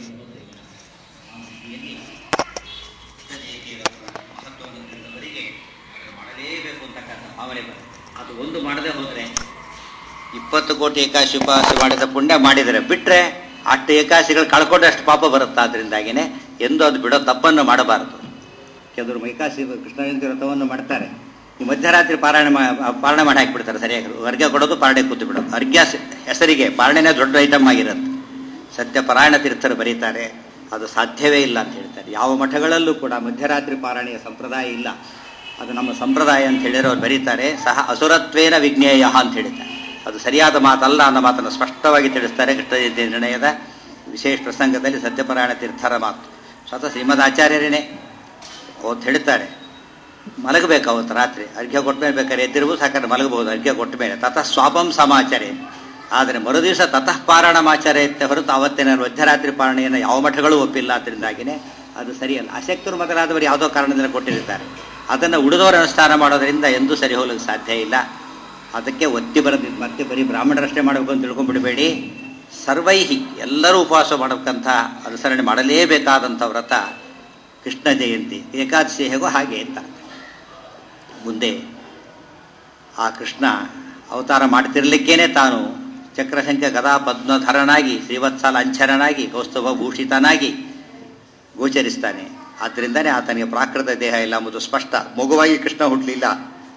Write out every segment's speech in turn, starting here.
ಮಹತ್ವವನ್ನು ತಿಳಿದವರಿಗೆ ಅದನ್ನು ಮಾಡಲೇಬೇಕು ಅಂತಕ್ಕಂಥ ಭಾವನೆ ಬರುತ್ತೆ ಅದು ಒಂದು ಮಾಡದೆ ಹೋದರೆ ಇಪ್ಪತ್ತು ಕೋಟಿ ಏಕಾಶಿ ಉಪವಾಸ ಮಾಡಿದ ಪುಣ್ಯ ಮಾಡಿದರೆ ಬಿಟ್ಟರೆ ಅಷ್ಟು ಏಕಾಸಿಗಳು ಕಳ್ಕೊಂಡಷ್ಟು ಪಾಪ ಬರುತ್ತೆ ಆದ್ದರಿಂದಾಗಿನೇ ಎಂದು ಅದು ಬಿಡೋ ತಪ್ಪನ್ನು ಮಾಡಬಾರದು ಕೆಲವರು ಏಕಾಸಿ ಕೃಷ್ಣ ಜಯಂತಿ ವ್ರತವನ್ನು ಮಾಡ್ತಾರೆ ಈ ಮಧ್ಯರಾತ್ರಿ ಪಾರಾಯಣ ಮಾ- ಪಾರಾಯಣ ಮಾಡಿ ಹಾಕಿಬಿಡ್ತಾರೆ ಸರಿಯಾಗಿ ಅರ್ಘ್ಯ ಕೊಡೋದು ಪಾರಣೆ ಕೂತು ಬಿಡೋದು ಅರ್ಘ್ಯ ಸ- ಹೆಸರಿಗೆ ಪಾರಣೆನೇ ದೊಡ್ಡ ಐಟಮ್ ಆಗಿರುತ್ತೆ ಸತ್ಯ ಪಾರಾಯಣ ತೀರ್ಥರು ಬರೀತಾರೆ ಅದು ಸಾಧ್ಯವೇ ಇಲ್ಲ ಅಂತ ಹೇಳ್ತಾರೆ ಯಾವ ಮಠಗಳಲ್ಲೂ ಕೂಡ ಮಧ್ಯರಾತ್ರಿ ಪಾರಾಯಣೆಯ ಸಂಪ್ರದಾಯ ಇಲ್ಲ ಅದು ನಮ್ಮ ಸಂಪ್ರದಾಯ ಅಂತ ಹೇಳಿದ್ರೆ ಅವ್ರು ಬರೀತಾರೆ ಸಹ ಅಸುರತ್ವೇನ ವಿಜ್ಞೇಯ ಅಂತ ಹೇಳಿದ್ದಾರೆ ಅದು ಸರಿಯಾದ ಮಾತಲ್ಲ ಅನ್ನೋ ಮಾತನ್ನು ಸ್ಪಷ್ಟವಾಗಿ ತಿಳಿಸ್ತಾರೆ ಕೃಷ್ಣ ಜಯಂತಿ ನಿರ್ಣಯದ ವಿಶೇಷ ಪ್ರಸಂಗದಲ್ಲಿ ಸತ್ಯಪಾರಾಯಣ ತೀರ್ಥರ ಮಾತು ಸ್ವತಃ ಶ್ರೀಮದ್ ಆಚಾರ್ಯರೇನೆ ಅವತ್ತು ಹೇಳ್ತಾರೆ ಮಲಗಬೇಕು ಅವತ್ತು ರಾತ್ರಿ ಅರ್ಘ್ಯ ಕೊಟ್ಟ ಮೇಲೆ ಬೇಕಾದ್ರೆ ಎದ್ದಿರ್ಬೋದು ಸಾಕಾದ್ರೆ ಮಲಗಬಹುದು ಅರ್ಘ್ಯ ಕೊಟ್ಟ ಮೇಲೆ ತತಃ ಸ್ವಾಪಂ ಸಮಾಚಾರೆ ಆದರೆ ಮರುದಿವಸ ತತಃ ಪಾರಾಯಣಮಾಚಾರ ಇತ್ತೆ ಹೊರತು ಅವತ್ತಿನ ಮಧ್ಯರಾತ್ರಿ ಪಾರಣೆಯನ್ನು ಯಾವ ಮಠಗಳು ಒಪ್ಪಿಲ್ಲ ಅದರಿಂದಾಗಿನೇ ಅದು ಸರಿಯಲ್ಲ ಅಶಕ್ತರು ಮೊದಲಾದವರು ಯಾವುದೋ ಕಾರಣದಿಂದ ಕೊಟ್ಟಿರ್ತಾರೆ ಅದನ್ನು ಉಳಿದವರು ಅನುಷ್ಠಾನ ಮಾಡೋದರಿಂದ ಎಂದೂ ಸರಿ ಹೋಗಲಿಕ್ಕೆ ಸಾಧ್ಯ ಇಲ್ಲ ಅದಕ್ಕೆ ಒತ್ತಿ ಬರೆದಿದ್ದು ಮತ್ತೆ ಬರೀ ಬ್ರಾಹ್ಮಣರಷ್ಟೇ ಮಾಡಬೇಕು ಅಂತ ತಿಳ್ಕೊಂಡ್ಬಿಡಬೇಡಿ ಸರ್ವೈಹಿ ಎಲ್ಲರೂ ಉಪವಾಸ ಮಾಡಬೇಕಂತ ಅನುಸರಣೆ ಮಾಡಲೇಬೇಕಾದಂಥ ವ್ರತ ಕೃಷ್ಣ ಜಯಂತಿ ಏಕಾದಶಿ ಹೇಗೋ ಹಾಗೆ ಅಂತ ಮುಂದೆ ಆ ಕೃಷ್ಣ ಅವತಾರ ಮಾಡ್ತಿರ್ಲಿಕ್ಕೇನೆ ತಾನು ಚಕ್ರಶಂಕ ಗದಾ ಪದ್ಮಧರನಾಗಿ ಶ್ರೀವತ್ಸಾಲ ಅಂಚರನಾಗಿ ಕೌಸ್ತುಭ ಭೂಷಿತನಾಗಿ ಗೋಚರಿಸ್ತಾನೆ ಆದ್ದರಿಂದನೇ ಆತನಿಗೆ ಪ್ರಾಕೃತ ದೇಹ ಇಲ್ಲ ಎಂಬುದು ಸ್ಪಷ್ಟ ಮಗುವಾಗಿ ಕೃಷ್ಣ ಹುಟ್ಟಲಿಲ್ಲ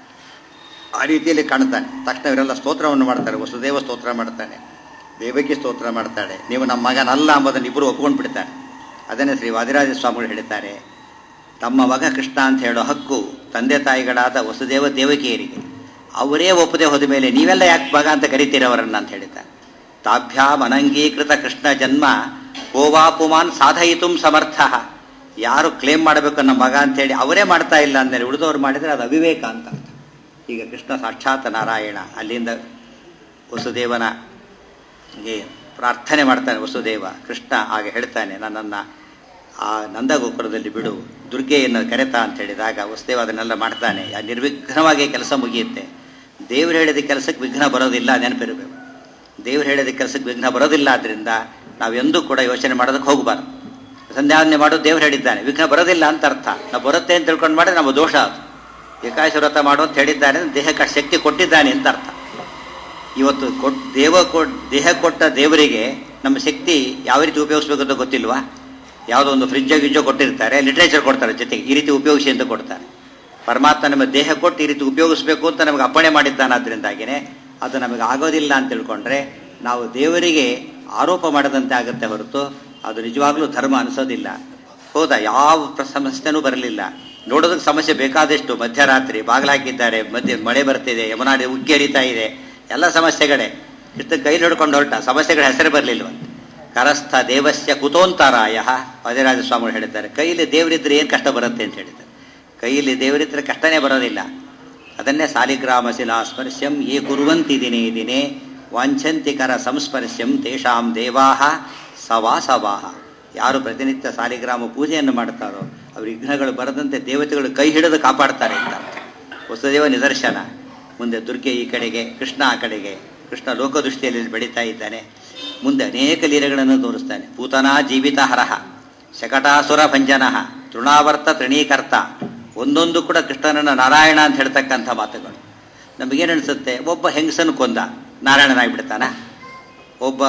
ಆ ರೀತಿಯಲ್ಲಿ ಕಾಣ್ತಾನೆ ತಕ್ಷಣ ಇವರೆಲ್ಲ ಸ್ತೋತ್ರವನ್ನು ಮಾಡ್ತಾರೆ ವಸುದೇವ ಸ್ತೋತ್ರ ಮಾಡ್ತಾನೆ ದೇವಕಿ ಸ್ತೋತ್ರ ಮಾಡ್ತಾಳೆ ನೀವು ನಮ್ಮ ಮಗನಲ್ಲ ಎಂಬುದನ್ನು ಇಬ್ಬರು ಒಪ್ಕೊಂಡು ಬಿಡ್ತಾರೆ ಅದನ್ನೇ ಶ್ರೀ ವಾದಿರಾಜ ಸ್ವಾಮಿಗಳು ಹೇಳ್ತಾರೆ ತಮ್ಮ ಮಗ ಕೃಷ್ಣ ಅಂತ ಹೇಳೋ ಹಕ್ಕು ತಂದೆ ತಾಯಿಗಳಾದ ವಸುದೇವ ದೇವಕಿಯರಿಗೆ ಅವರೇ ಒಪ್ಪದೆ ಹೋದ ಮೇಲೆ ನೀವೆಲ್ಲ ಯಾಕೆ ಮಗ ಅಂತ ಕರಿತೀರ ಅವರನ್ನ ಅಂತ ಹೇಳಿದ್ದಾರೆ ತಾಭ್ಯಾಮ್ ಅನಂಗೀಕೃತ ಕೃಷ್ಣ ಜನ್ಮ ಕೋವಾಪುಮಾನ್ ಸಾಧಯಿತು ಸಮರ್ಥ ಯಾರು ಕ್ಲೇಮ್ ಮಾಡಬೇಕು ನಮ್ಮ ಮಗ ಅಂತೇಳಿ ಅವರೇ ಮಾಡ್ತಾ ಇಲ್ಲ ಅಂದೇಳಿ ಉಳಿದವ್ರು ಮಾಡಿದರೆ ಅದು ಅವಿವೇಕ ಅಂತ ಅರ್ಥ. ಈಗ ಕೃಷ್ಣ ಸಾಕ್ಷಾತ್ ನಾರಾಯಣ ಅಲ್ಲಿಂದ ವಸುದೇವನ ಗೆ ಪ್ರಾರ್ಥನೆ ಮಾಡ್ತಾನೆ ವಸುದೇವ ಕೃಷ್ಣ ಆಗ ಹೇಳ್ತಾನೆ ನನ್ನನ್ನು ಆ ನಂದಗೋಪುರದಲ್ಲಿ ಬಿಡು ದುರ್ಗೆಯನ್ನು ಕರೆತಾ ಅಂತ ಹೇಳಿದಾಗ ವಸುದೇವ ಅದನ್ನೆಲ್ಲ ಮಾಡ್ತಾನೆ ಆ ನಿರ್ವಿಘ್ನವಾಗಿ ಕೆಲಸ ಮುಗಿಯುತ್ತೆ ದೇವ್ರು ಹೇಳಿದ ಕೆಲಸಕ್ಕೆ ವಿಘ್ನ ಬರೋದಿಲ್ಲ ನೆನಪಿರಬೇಕು ದೇವ್ರು ಹೇಳಿದ ಕೆಲಸಕ್ಕೆ ವಿಘ್ನ ಬರೋದಿಲ್ಲ ಆದ್ದರಿಂದ ನಾವೆಂದೂ ಕೂಡ ಯೋಚನೆ ಮಾಡೋದಕ್ಕೆ ಹೋಗಬಾರ್ದು ಸಂಧ್ಯಾವಂದನೆ ಮಾಡೋದು ದೇವ್ರು ಹೇಳಿದ್ದಾನೆ ವಿಘ್ನ ಬರೋದಿಲ್ಲ ಅಂತ ಅರ್ಥ ನಾವು ಬರುತ್ತೆ ಅಂತ ತಿಳ್ಕೊಂಡು ಮಾಡಿದ್ರೆ ನಮ್ಮ ದೋಷ ಅದು ಏಕಾಶ ವ್ರತ ಮಾಡು ಅಂತ ಹೇಳಿದ್ದಾನೆ ಅಂದ್ರೆ ದೇಹಕ್ಕೆ ಅಷ್ಟು ಶಕ್ತಿ ಕೊಟ್ಟಿದ್ದಾನೆ ಅಂತ ಅರ್ಥ ಇವತ್ತು ಕೊಟ್ ದೇವ ಕೊಟ್ ದೇಹ ಕೊಟ್ಟ ದೇವರಿಗೆ ನಮ್ಮ ಶಕ್ತಿ ಯಾವ ರೀತಿ ಉಪಯೋಗಿಸ್ಬೇಕು ಅಂತ ಗೊತ್ತಿಲ್ವಾ ಯಾವುದೋ ಒಂದು ಫ್ರಿಜ್ಜೋ ಗಿಜ್ಜೋ ಕೊಟ್ಟಿರ್ತಾರೆ ಲಿಟ್ರೇಚರ್ ಕೊಡ್ತಾರೆ ಜೊತೆಗೆ ಈ ರೀತಿ ಉಪಯೋಗಿಸಿ ಅಂತ ಕೊಡ್ತಾರೆ ಪರಮಾತ್ಮ ನಮ್ಮ ದೇಹ ಕೊಟ್ಟು ಈ ರೀತಿ ಉಪಯೋಗಿಸ್ಬೇಕು ಅಂತ ನಮಗೆ ಅಪ್ಪಣೆ ಮಾಡಿದ್ದಾನಾದ್ರಿಂದಾಗಿನೇ ಅದು ನಮಗೆ ಆಗೋದಿಲ್ಲ ಅಂತ ತಿಳ್ಕೊಂಡ್ರೆ ನಾವು ದೇವರಿಗೆ ಆರೋಪ ಮಾಡದಂತೆ ಆಗುತ್ತೆ ಹೊರತು ಅದು ನಿಜವಾಗ್ಲೂ ಧರ್ಮ ಅನಿಸೋದಿಲ್ಲ ಹೌದಾ ಯಾವ ಪ್ರ- ಸಮಸ್ಯೆನೂ ಬರಲಿಲ್ಲ ನೋಡೋದಕ್ಕೆ ಸಮಸ್ಯೆ ಬೇಕಾದಷ್ಟು ಮಧ್ಯರಾತ್ರಿ ಬಾಗಿಲಾಕಿದ್ದಾರೆ ಮಧ್ಯೆ ಮಳೆ ಬರ್ತಿದೆ ಯಮುನಾ ನದಿ ಉಕ್ಕಿ ಹರಿತಾ ಇದೆ ಎಲ್ಲ ಸಮಸ್ಯೆಗಳೇ ಇಷ್ಟು ಕೈಲಿ ಹಿಡ್ಕೊಂಡು ಹೊರಟ ಸಮಸ್ಯೆಗಳ ಹೆಸರು ಬರಲಿಲ್ವ ಕರಸ್ಥ ದೇವಸ್ಯ ಕುತೋಂತರಾಯ ವಾದಿರಾಜ ಸ್ವಾಮಿಗಳು ಹೇಳಿದ್ದಾರೆ ಕೈಲಿ ದೇವರಿದ್ರೆ ಏನು ಕಷ್ಟ ಬರುತ್ತೆ ಅಂತ ಹೇಳಿದ್ದಾರೆ ಕೈಯಲ್ಲಿ ದೇವರಿದ್ರೆ ಕಷ್ಟನೇ ಬರೋದಿಲ್ಲ ಅದನ್ನೇ ಸಾಲಿಗ್ರಾಮ ಶಿಲಾ ಸ್ಪರ್ಶ್ಯಂ ಯೇ ಕುರುವಂತಿ ದಿನೇ ದಿನೇ ವಾಂಛಂತಿಕರ ಸಂಸ್ಪರ್ಶ್ಯಂ ತೇಷಾಂ ದೇವಾಹ ಸವಾಸವಾಹ ಯಾರು ಪ್ರತಿನಿತ್ಯ ಸಾಲಿಗ್ರಾಮ ಪೂಜೆಯನ್ನು ಮಾಡ್ತಾರೋ ಅವ್ರ ವಿಘ್ನಗಳು ಬರದಂತೆ ದೇವತೆಗಳು ಕೈ ಹಿಡಿದು ಕಾಪಾಡ್ತಾರೆ ಅಂತ ವಸುದೇವ ನಿದರ್ಶನ ಮುಂದೆ ದುರ್ಗೆ ಈ ಕಡೆಗೆ ಕೃಷ್ಣ ಆ ಕಡೆಗೆ ಕೃಷ್ಣ ಲೋಕದೃಷ್ಟಿಯಲ್ಲಿ ಬೆಳೀತಾ ಇದ್ದಾನೆ ಮುಂದೆ ಅನೇಕ ಲೀಲೆಗಳನ್ನು ತೋರಿಸ್ತಾನೆ ಪೂತನಾ ಜೀವಿತ ಹರಹ ಶಕಟಾಸುರ ಭಂಜನ ತೃಣಾವರ್ತ ತೃಣೀಕರ್ತ ಒಂದೊಂದು ಕೂಡ ಕೃಷ್ಣನನ್ನ ನಾರಾಯಣ ಅಂತ ಹೇಳ್ತಕ್ಕಂಥ ಮಾತುಗಳು ನಮಗೇನು ಅನಿಸುತ್ತೆ ಒಬ್ಬ ಹೆಂಗಸನ್ನು ಕೊಂದ ನಾರಾಯಣನಾಗ್ಬಿಡ್ತಾನ ಒಬ್ಬ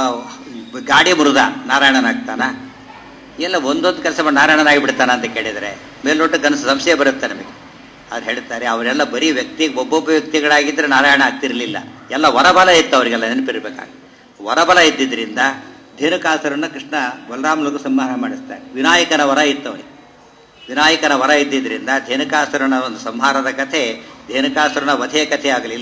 ಗಾಡಿ ಮುರಿದ ನಾರಾಯಣನಾಗ್ತಾನ ಎಲ್ಲ ಒಂದೊಂದು ಕೆಲಸ ಮಾಡಿ ನಾರಾಯಣನಾಗಿಬಿಡ್ತಾನ ಅಂತ ಕೇಳಿದರೆ ಮೇಲ್ನೋಟ ಕನಸು ಸಂಶಯ ಬರುತ್ತೆ ನಮಗೆ ಅವ್ರು ಹೇಳ್ತಾರೆ ಅವರೆಲ್ಲ ಬರೀ ವ್ಯಕ್ತಿ ಒಬ್ಬೊಬ್ಬ ವ್ಯಕ್ತಿಗಳಾಗಿದ್ದರೆ ನಾರಾಯಣ ಆಗ್ತಿರ್ಲಿಲ್ಲ ಎಲ್ಲ ವರಬಲ ಇತ್ತು ಅವರಿಗೆಲ್ಲ ನೆನಪಿರ್ಬೇಕಾಗಿ ವರಬಲ ಇದ್ದಿದ್ರಿಂದ ಧೇನುಕಾಸುರನ್ನ ಕೃಷ್ಣ ಬಲರಾಮನಿಗೂ ಸಂಹಾರ ಮಾಡಿಸ್ತಾರೆ ವಿನಾಯಕನ ವರ ಇತ್ತು ಅವನಿಗೆ ವಿನಾಯಕನ ವರ ಇದ್ದಿದ್ರಿಂದ ಧೇನುಕಾಸುರನ ಒಂದು ಸಂಹಾರದ ಕಥೆ ಧೇನುಕಾಸುರನ ವಧೆಯ ಕಥೆ ಆಗಲಿಲ್ಲ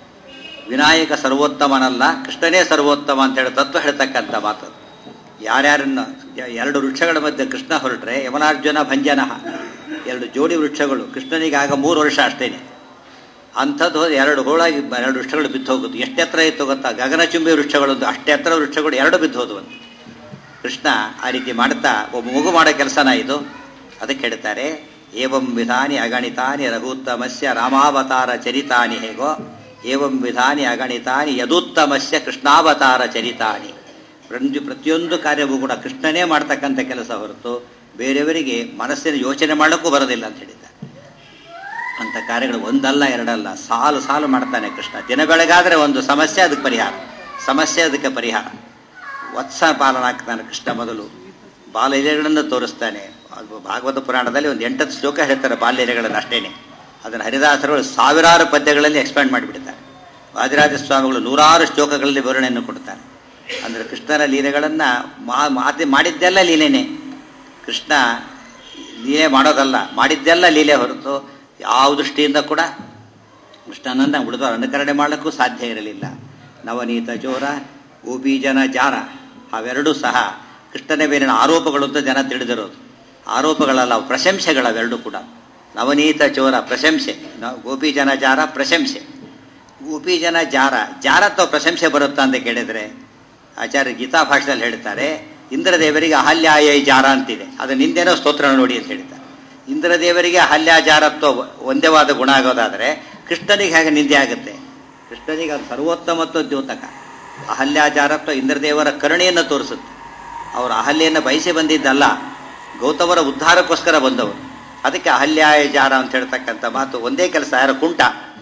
ವಿನಾಯಕ ಸರ್ವೋತ್ತಮನಲ್ಲ ಕೃಷ್ಣನೇ ಸರ್ವೋತ್ತಮ ಅಂತ ಹೇಳಿ ತತ್ವ ಹೇಳ್ತಕ್ಕಂಥ ಮಾತು ಯಾರ್ಯಾರನ್ನ ಎರಡು ವೃಕ್ಷಗಳ ಮಧ್ಯೆ ಕೃಷ್ಣ ಹೊರಟ್ರೆ ಯಮನಾರ್ಜುನ ಭಂಜನ ಎರಡು ಜೋಡಿ ವೃಕ್ಷಗಳು ಕೃಷ್ಣನಿಗೆ ಆಗ ಮೂರು ವರ್ಷ ಅಷ್ಟೇನೆ ಅಂಥದ್ದು ಎರಡು ಹೋಳಾಗಿ ಎರಡು ವೃಕ್ಷಗಳು ಬಿದ್ದು ಹೋಗುದು ಎಷ್ಟು ಎತ್ತರ ಇತ್ತು ಗೊತ್ತಾ ಗಗನಚುಂಬಿ ವೃಕ್ಷಗಳೊಂದು ಅಷ್ಟೇ ಎತ್ತರ ವೃಕ್ಷಗಳು ಎರಡು ಬಿದ್ದು ಹೋದವು ಅಂತ ಕೃಷ್ಣ ಆ ರೀತಿ ಮಾಡ್ತಾ ಒಬ್ಬ ಮಗು ಮಾಡೋ ಕೆಲಸನ ಇದು ಅದಕ್ಕೆ ಹೇಳ್ತಾರೆ ಏವಂ ವಿಧಾನಿ ಅಗಣಿತಾನಿ ರಘುತ್ತಮಸ್ಯ ರಾಮಾವತಾರ ಚರಿತಾನಿ ಹೇಗೋ ಏವಂ ವಿಧಾನಿ ಅಗಣಿತಾನಿ ಯದುತ್ತಮಸ್ಯ ಕೃಷ್ಣಾವತಾರ ಚರಿತಾನಿ ಪ್ರತಿ ಪ್ರತಿಯೊಂದು ಕಾರ್ಯವೂ ಕೂಡ ಕೃಷ್ಣನೇ ಮಾಡ್ತಕ್ಕಂಥ ಕೆಲಸ ಹೊರತು ಬೇರೆಯವರಿಗೆ ಮನಸ್ಸಿನ ಯೋಚನೆ ಮಾಡೋಕ್ಕೂ ಬರೋದಿಲ್ಲ ಅಂತ ಹೇಳಿದ್ದಾರೆ ಅಂಥ ಕಾರ್ಯಗಳು ಒಂದಲ್ಲ ಎರಡಲ್ಲ ಸಾಲು ಸಾಲು ಮಾಡ್ತಾನೆ ಕೃಷ್ಣ ದಿನ ಬೆಳಗಾದರೆ ಒಂದು ಸಮಸ್ಯೆ ಅದಕ್ಕೆ ಪರಿಹಾರ ಸಮಸ್ಯೆ ಅದಕ್ಕೆ ಪರಿಹಾರ ವತ್ಸ ಪಾಲನಾಗ್ತಾನೆ ಕೃಷ್ಣ ಮೊದಲು ಬಾಲ್ಯಗಳನ್ನು ತೋರಿಸ್ತಾನೆ ಅದು ಭಾಗವತ ಪುರಾಣದಲ್ಲಿ ಒಂದು ಎಂಟತ್ತು ಶ್ಲೋಕ ಹೇಳ್ತಾರೆ ಬಾಲ್ಯಗಳನ್ನು ಅಷ್ಟೇನೆ ಅದನ್ನು ಹರಿದಾಸರುಗಳು ಸಾವಿರಾರು ಪದ್ಯಗಳಲ್ಲಿ ಎಕ್ಸ್ಪ್ಯಾಂಡ್ ಮಾಡಿಬಿಡ್ತಾರೆ ವಾದಿರಾಜ ಸ್ವಾಮಿಗಳು ನೂರಾರು ಶ್ಲೋಕಗಳಲ್ಲಿ ವಿವರಣೆಯನ್ನು ಕೊಡ್ತಾರೆ ಅಂದರೆ ಕೃಷ್ಣನ ಲೀಲೆಗಳನ್ನು ಮಾ ಮಾತಿ ಮಾಡಿದ್ದೆಲ್ಲ ಲೀಲೆನೇ ಕೃಷ್ಣ ಲೀಲೆ ಮಾಡೋದಲ್ಲ ಮಾಡಿದ್ದೆಲ್ಲ ಲೀಲೆ ಹೊರತು ಯಾವ ದೃಷ್ಟಿಯಿಂದ ಕೂಡ ಕೃಷ್ಣನನ್ನ ಉಳಿದವರು ಅನುಕರಣೆ ಮಾಡಲಿಕ್ಕೂ ಸಾಧ್ಯ ಇರಲಿಲ್ಲ ನವನೀತ ಚೋರ ಗೋಪೀಜನ ಜಾರ ಅವೆರಡೂ ಸಹ ಕೃಷ್ಣನ ಮೇಲಿನ ಆರೋಪಗಳು ಅಂತ ಜನ ತಿಳಿದಿರೋದು ಆರೋಪಗಳಲ್ಲ ಅವು ಪ್ರಶಂಸೆಗಳವೆರಡೂ ಕೂಡ ನವನೀತ ಚೋರ ಪ್ರಶಂಸೆ ನ- ಗೋಪಿಜನ ಜಾರ ಪ್ರಶಂಸೆ ಗೋಪಿಜನ ಜಾರ ಜಾರ ಅಥವಾ ಪ್ರಶಂಸೆ ಬರುತ್ತಾ ಅಂತ ಕೇಳಿದರೆ ಆಚಾರ್ಯ ಗೀತಾ ಭಾಷೆಯಲ್ಲಿ ಹೇಳ್ತಾರೆ ಇಂದ್ರದೇವರಿಗೆ ಅಹಲ್ಯಾಯ ಜಾರ ಅಂತಿದೆ ಅದು ನಿಂದೇನೋ ಸ್ತೋತ್ರ ನೋಡಿ ಅಂತ ಹೇಳ್ತಾರೆ ಇಂದ್ರದೇವರಿಗೆ ಅಹಲ್ಯಾಜಾರತ್ವ ಒಂದೇವಾದ ಗುಣ ಆಗೋದಾದರೆ ಕೃಷ್ಣನಿಗೆ ಹೇಗೆ ನಿಂದೆ ಆಗುತ್ತೆ ಕೃಷ್ಣನಿಗೆ ಅದು ಸರ್ವೋತ್ತಮತ್ವ ದ್ಯೋತಕ ಅಹಲ್ಯಾಜಾರತ್ವ ಇಂದ್ರದೇವರ ಕರುಣೆಯನ್ನು ತೋರಿಸುತ್ತೆ ಅವರು ಅಹಲ್ಯೆಯನ್ನು ಬಯಸಿ ಬಂದಿದ್ದಲ್ಲ ಗೌತಮರ ಉದ್ಧಾರಕ್ಕೋಸ್ಕರ ಬಂದವರು ಅದಕ್ಕೆ ಅಹಲ್ಯಾಯ ಜಾರ ಅಂತ ಹೇಳ್ತಕ್ಕಂಥ ಮಾತು ಒಂದೇ ಕೆಲಸ ಯಾರು ಕುಂಟ